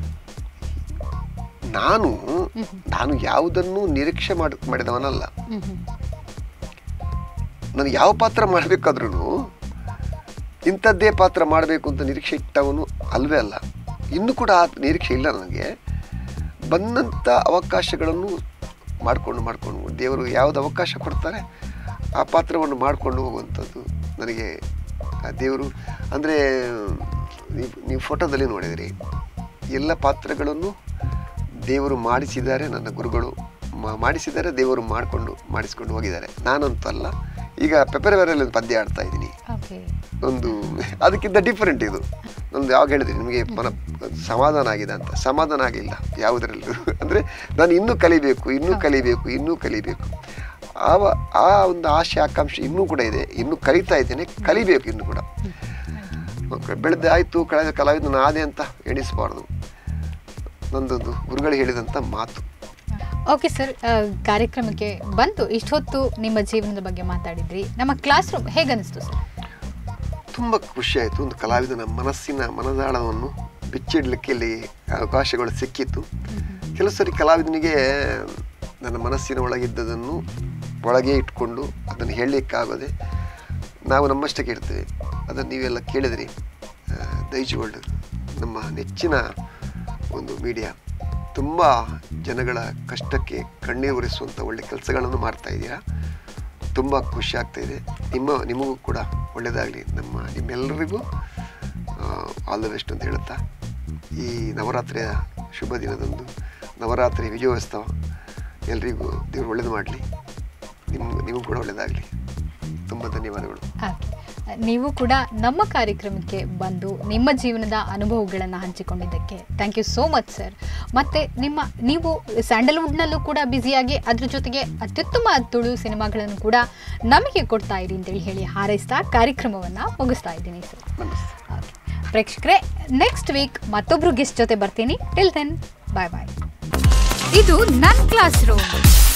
ನಾನು ನಾನು ಯಾವುದನ್ನು ನಿರೀಕ್ಷೆ ಮಾಡಿ ಮಾಡಿದವನಲ್ಲ ಹ್ಮ್ ಹ್ಮ್ ನಾನು ಯಾವ ಪಾತ್ರ ಮಾಡಬೇಕಾದ್ರೂ ಇಂಥದ್ದೇ ಪಾತ್ರ ಮಾಡಬೇಕು ಅಂತ ನಿರೀಕ್ಷೆ ಇಟ್ಟವನು ಅಲ್ವೇ ಅಲ್ಲ ಇನ್ನೂ ಕೂಡ ಆ ನಿರೀಕ್ಷೆ ಇಲ್ಲ ನನಗೆ ಬಂದಂಥ ಅವಕಾಶಗಳನ್ನು ಮಾಡಿಕೊಂಡು ಮಾಡಿಕೊಂಡು ದೇವರು ಯಾವುದು ಅವಕಾಶ ಕೊಡ್ತಾರೆ ಆ ಪಾತ್ರವನ್ನು ಮಾಡಿಕೊಂಡು ಹೋಗುವಂಥದ್ದು ನನಗೆ ಆ ದೇವರು ಅಂದರೆ ನೀವು ನೀವು ಫೋಟೋದಲ್ಲಿ ನೋಡಿದಿರಿ ಎಲ್ಲ ಪಾತ್ರಗಳನ್ನು ದೇವರು ಮಾಡಿಸಿದ್ದಾರೆ ನನ್ನ ಗುರುಗಳು ಮಾ- ಮಾಡಿಸಿದ್ದಾರೆ ದೇವರು ಮಾಡಿಕೊಂಡು ಮಾಡಿಸ್ಕೊಂಡು ಹೋಗಿದ್ದಾರೆ ನಾನಂತೂ ಅಲ್ಲ ಈಗ ಪೆಪರವರಲ್ಲಿ ಒಂದು ಪದ್ಯ ಆಡ್ತಾ ಇದ್ದೀನಿ ಓಕೆ ಒಂದು ಅದಕ್ಕಿಂತ ಡಿಫರೆಂಟ್ ಇದು ಒಂದು ಯಾವಾಗ ಹೇಳಿದ್ರಿ ನಿಮಗೆ ಮನ ಸಮಾಧಾನ ಆಗಿದೆ ಅಂತ ಸಮಾಧಾನ ಆಗಿಲ್ಲ ಯಾವುದರಲ್ಲೂ ಅಂದರೆ ನಾನು ಇನ್ನೂ ಕಲಿಬೇಕು ಇನ್ನೂ ಕಲಿಬೇಕು ಇನ್ನೂ ಕಲಿಬೇಕು ಆವ ಆ ಒಂದು ಆಶೆ ಆಕಾಂಕ್ಷೆ ಇನ್ನೂ ಕೂಡ ಇದೆ ಇನ್ನೂ ಕಲಿತಾ ಇದ್ದೇನೆ ಕಲಿಬೇಕು ಇನ್ನೂ ಕೂಡ ಬೆಳೆದ ಆಯಿತು ಕಳೆದ ಕಲಾವಿದನ ಆದೆ ಅಂತ ಎಣಿಸಬಾರ್ದು ನಂದೊಂದು ಗುರುಗಳು ಹೇಳಿದಂಥ ಮಾತು ಓಕೆ ಸರ್ ಕಾರ್ಯಕ್ರಮಕ್ಕೆ ಬಂತು ಇಷ್ಟೊತ್ತು ನಿಮ್ಮ ಜೀವನದ ಬಗ್ಗೆ ಮಾತಾಡಿದ್ರಿ ನಮ್ಮ ಕ್ಲಾಸ್ ರೂಮ್ ಹೇಗನ್ನಿಸ್ತು ಸರ್ ತುಂಬ ಖುಷಿ ಆಯಿತು ಒಂದು ಕಲಾವಿದನ ಮನಸ್ಸಿನ ಮನದಾಳವನ್ನು ಬಿಚ್ಚಿಡ್ಲಿಕ್ಕೆ ಇಲ್ಲಿ ಅವಕಾಶಗಳು ಸಿಕ್ಕಿತ್ತು ಕೆಲವು ಸರಿ ಕಲಾವಿದನಿಗೆ ನನ್ನ ಮನಸ್ಸಿನ ಒಳಗಿದ್ದದನ್ನು ಒಳಗೆ ಇಟ್ಕೊಂಡು ಅದನ್ನು ಹೇಳಲಿಕ್ಕಾಗದೆ ನಾವು ನಮ್ಮಷ್ಟಕ್ಕೆ ಇಡ್ತೇವೆ ಅದನ್ನು ನೀವೆಲ್ಲ ಕೇಳಿದ್ರಿ ದೈಜ್ ವರ್ಲ್ಡ್ ನಮ್ಮ ನೆಚ್ಚಿನ ಒಂದು ಮೀಡಿಯಾ ತುಂಬ ಜನಗಳ ಕಷ್ಟಕ್ಕೆ ಕಣ್ಣೀರು ಒರೆಸುವಂಥ ಒಳ್ಳೆ ಕೆಲಸಗಳನ್ನು ಮಾಡ್ತಾ ಇದ್ದೀರಾ ತುಂಬ ಖುಷಿ ಆಗ್ತಾ ಇದೆ ನಿಮ್ಮ ನಿಮಗೂ ಕೂಡ ಒಳ್ಳೆಯದಾಗಲಿ ನಮ್ಮ ನಿಮ್ಮೆಲ್ಲರಿಗೂ ಆಲ್ ದ ಬೆಸ್ಟ್ ಅಂತ ಹೇಳುತ್ತಾ ಈ ನವರಾತ್ರಿಯ ಶುಭ ದಿನದಂದು ನವರಾತ್ರಿ ವಿಜಯೋತ್ಸವ ಎಲ್ರಿಗೂ ದೇವರು ಒಳ್ಳೇದು ಮಾಡಲಿ ನಿಮ್ಮ ನಿಮಗೂ ಕೂಡ ಒಳ್ಳೆಯದಾಗಲಿ ತುಂಬ ಧನ್ಯವಾದಗಳು ಹಾಗೆ ನೀವು ಕೂಡ ನಮ್ಮ ಕಾರ್ಯಕ್ರಮಕ್ಕೆ ಬಂದು ನಿಮ್ಮ ಜೀವನದ ಅನುಭವಗಳನ್ನು ಹಂಚಿಕೊಂಡಿದ್ದಕ್ಕೆ thank you so much sir ಮತ್ತು ನಿಮ್ಮ ನೀವು ಸ್ಯಾಂಡಲ್ವುಡ್ನಲ್ಲೂ ಕೂಡ ಬ್ಯುಸಿಯಾಗಿ ಅದ್ರ ಜೊತೆಗೆ ಅತ್ಯುತ್ತಮ ತುಳು ಸಿನಿಮಾಗಳನ್ನು ಕೂಡ ನಮಗೆ ಕೊಡ್ತಾ ಇರಿ ಅಂತೇಳಿ ಹೇಳಿ ಹಾರೈಸ್ತಾ ಕಾರ್ಯಕ್ರಮವನ್ನು ಮುಗಿಸ್ತಾ ಇದ್ದೀನಿ ಸರ್ ನಮಸ್ತೆ ಓಕೆ ಪ್ರೇಕ್ಷಕರೇ ನೆಕ್ಸ್ಟ್ ವೀಕ್ ಮತ್ತೊಬ್ರು ಗೆಸ್ಟ್ ಜೊತೆ ಬರ್ತೀನಿ ಟಿಲ್ ದೆನ್ ಬಾಯ್ ಬಾಯ್ ಇದು ನನ್ನ ಕ್ಲಾಸ್ ರೂಮ್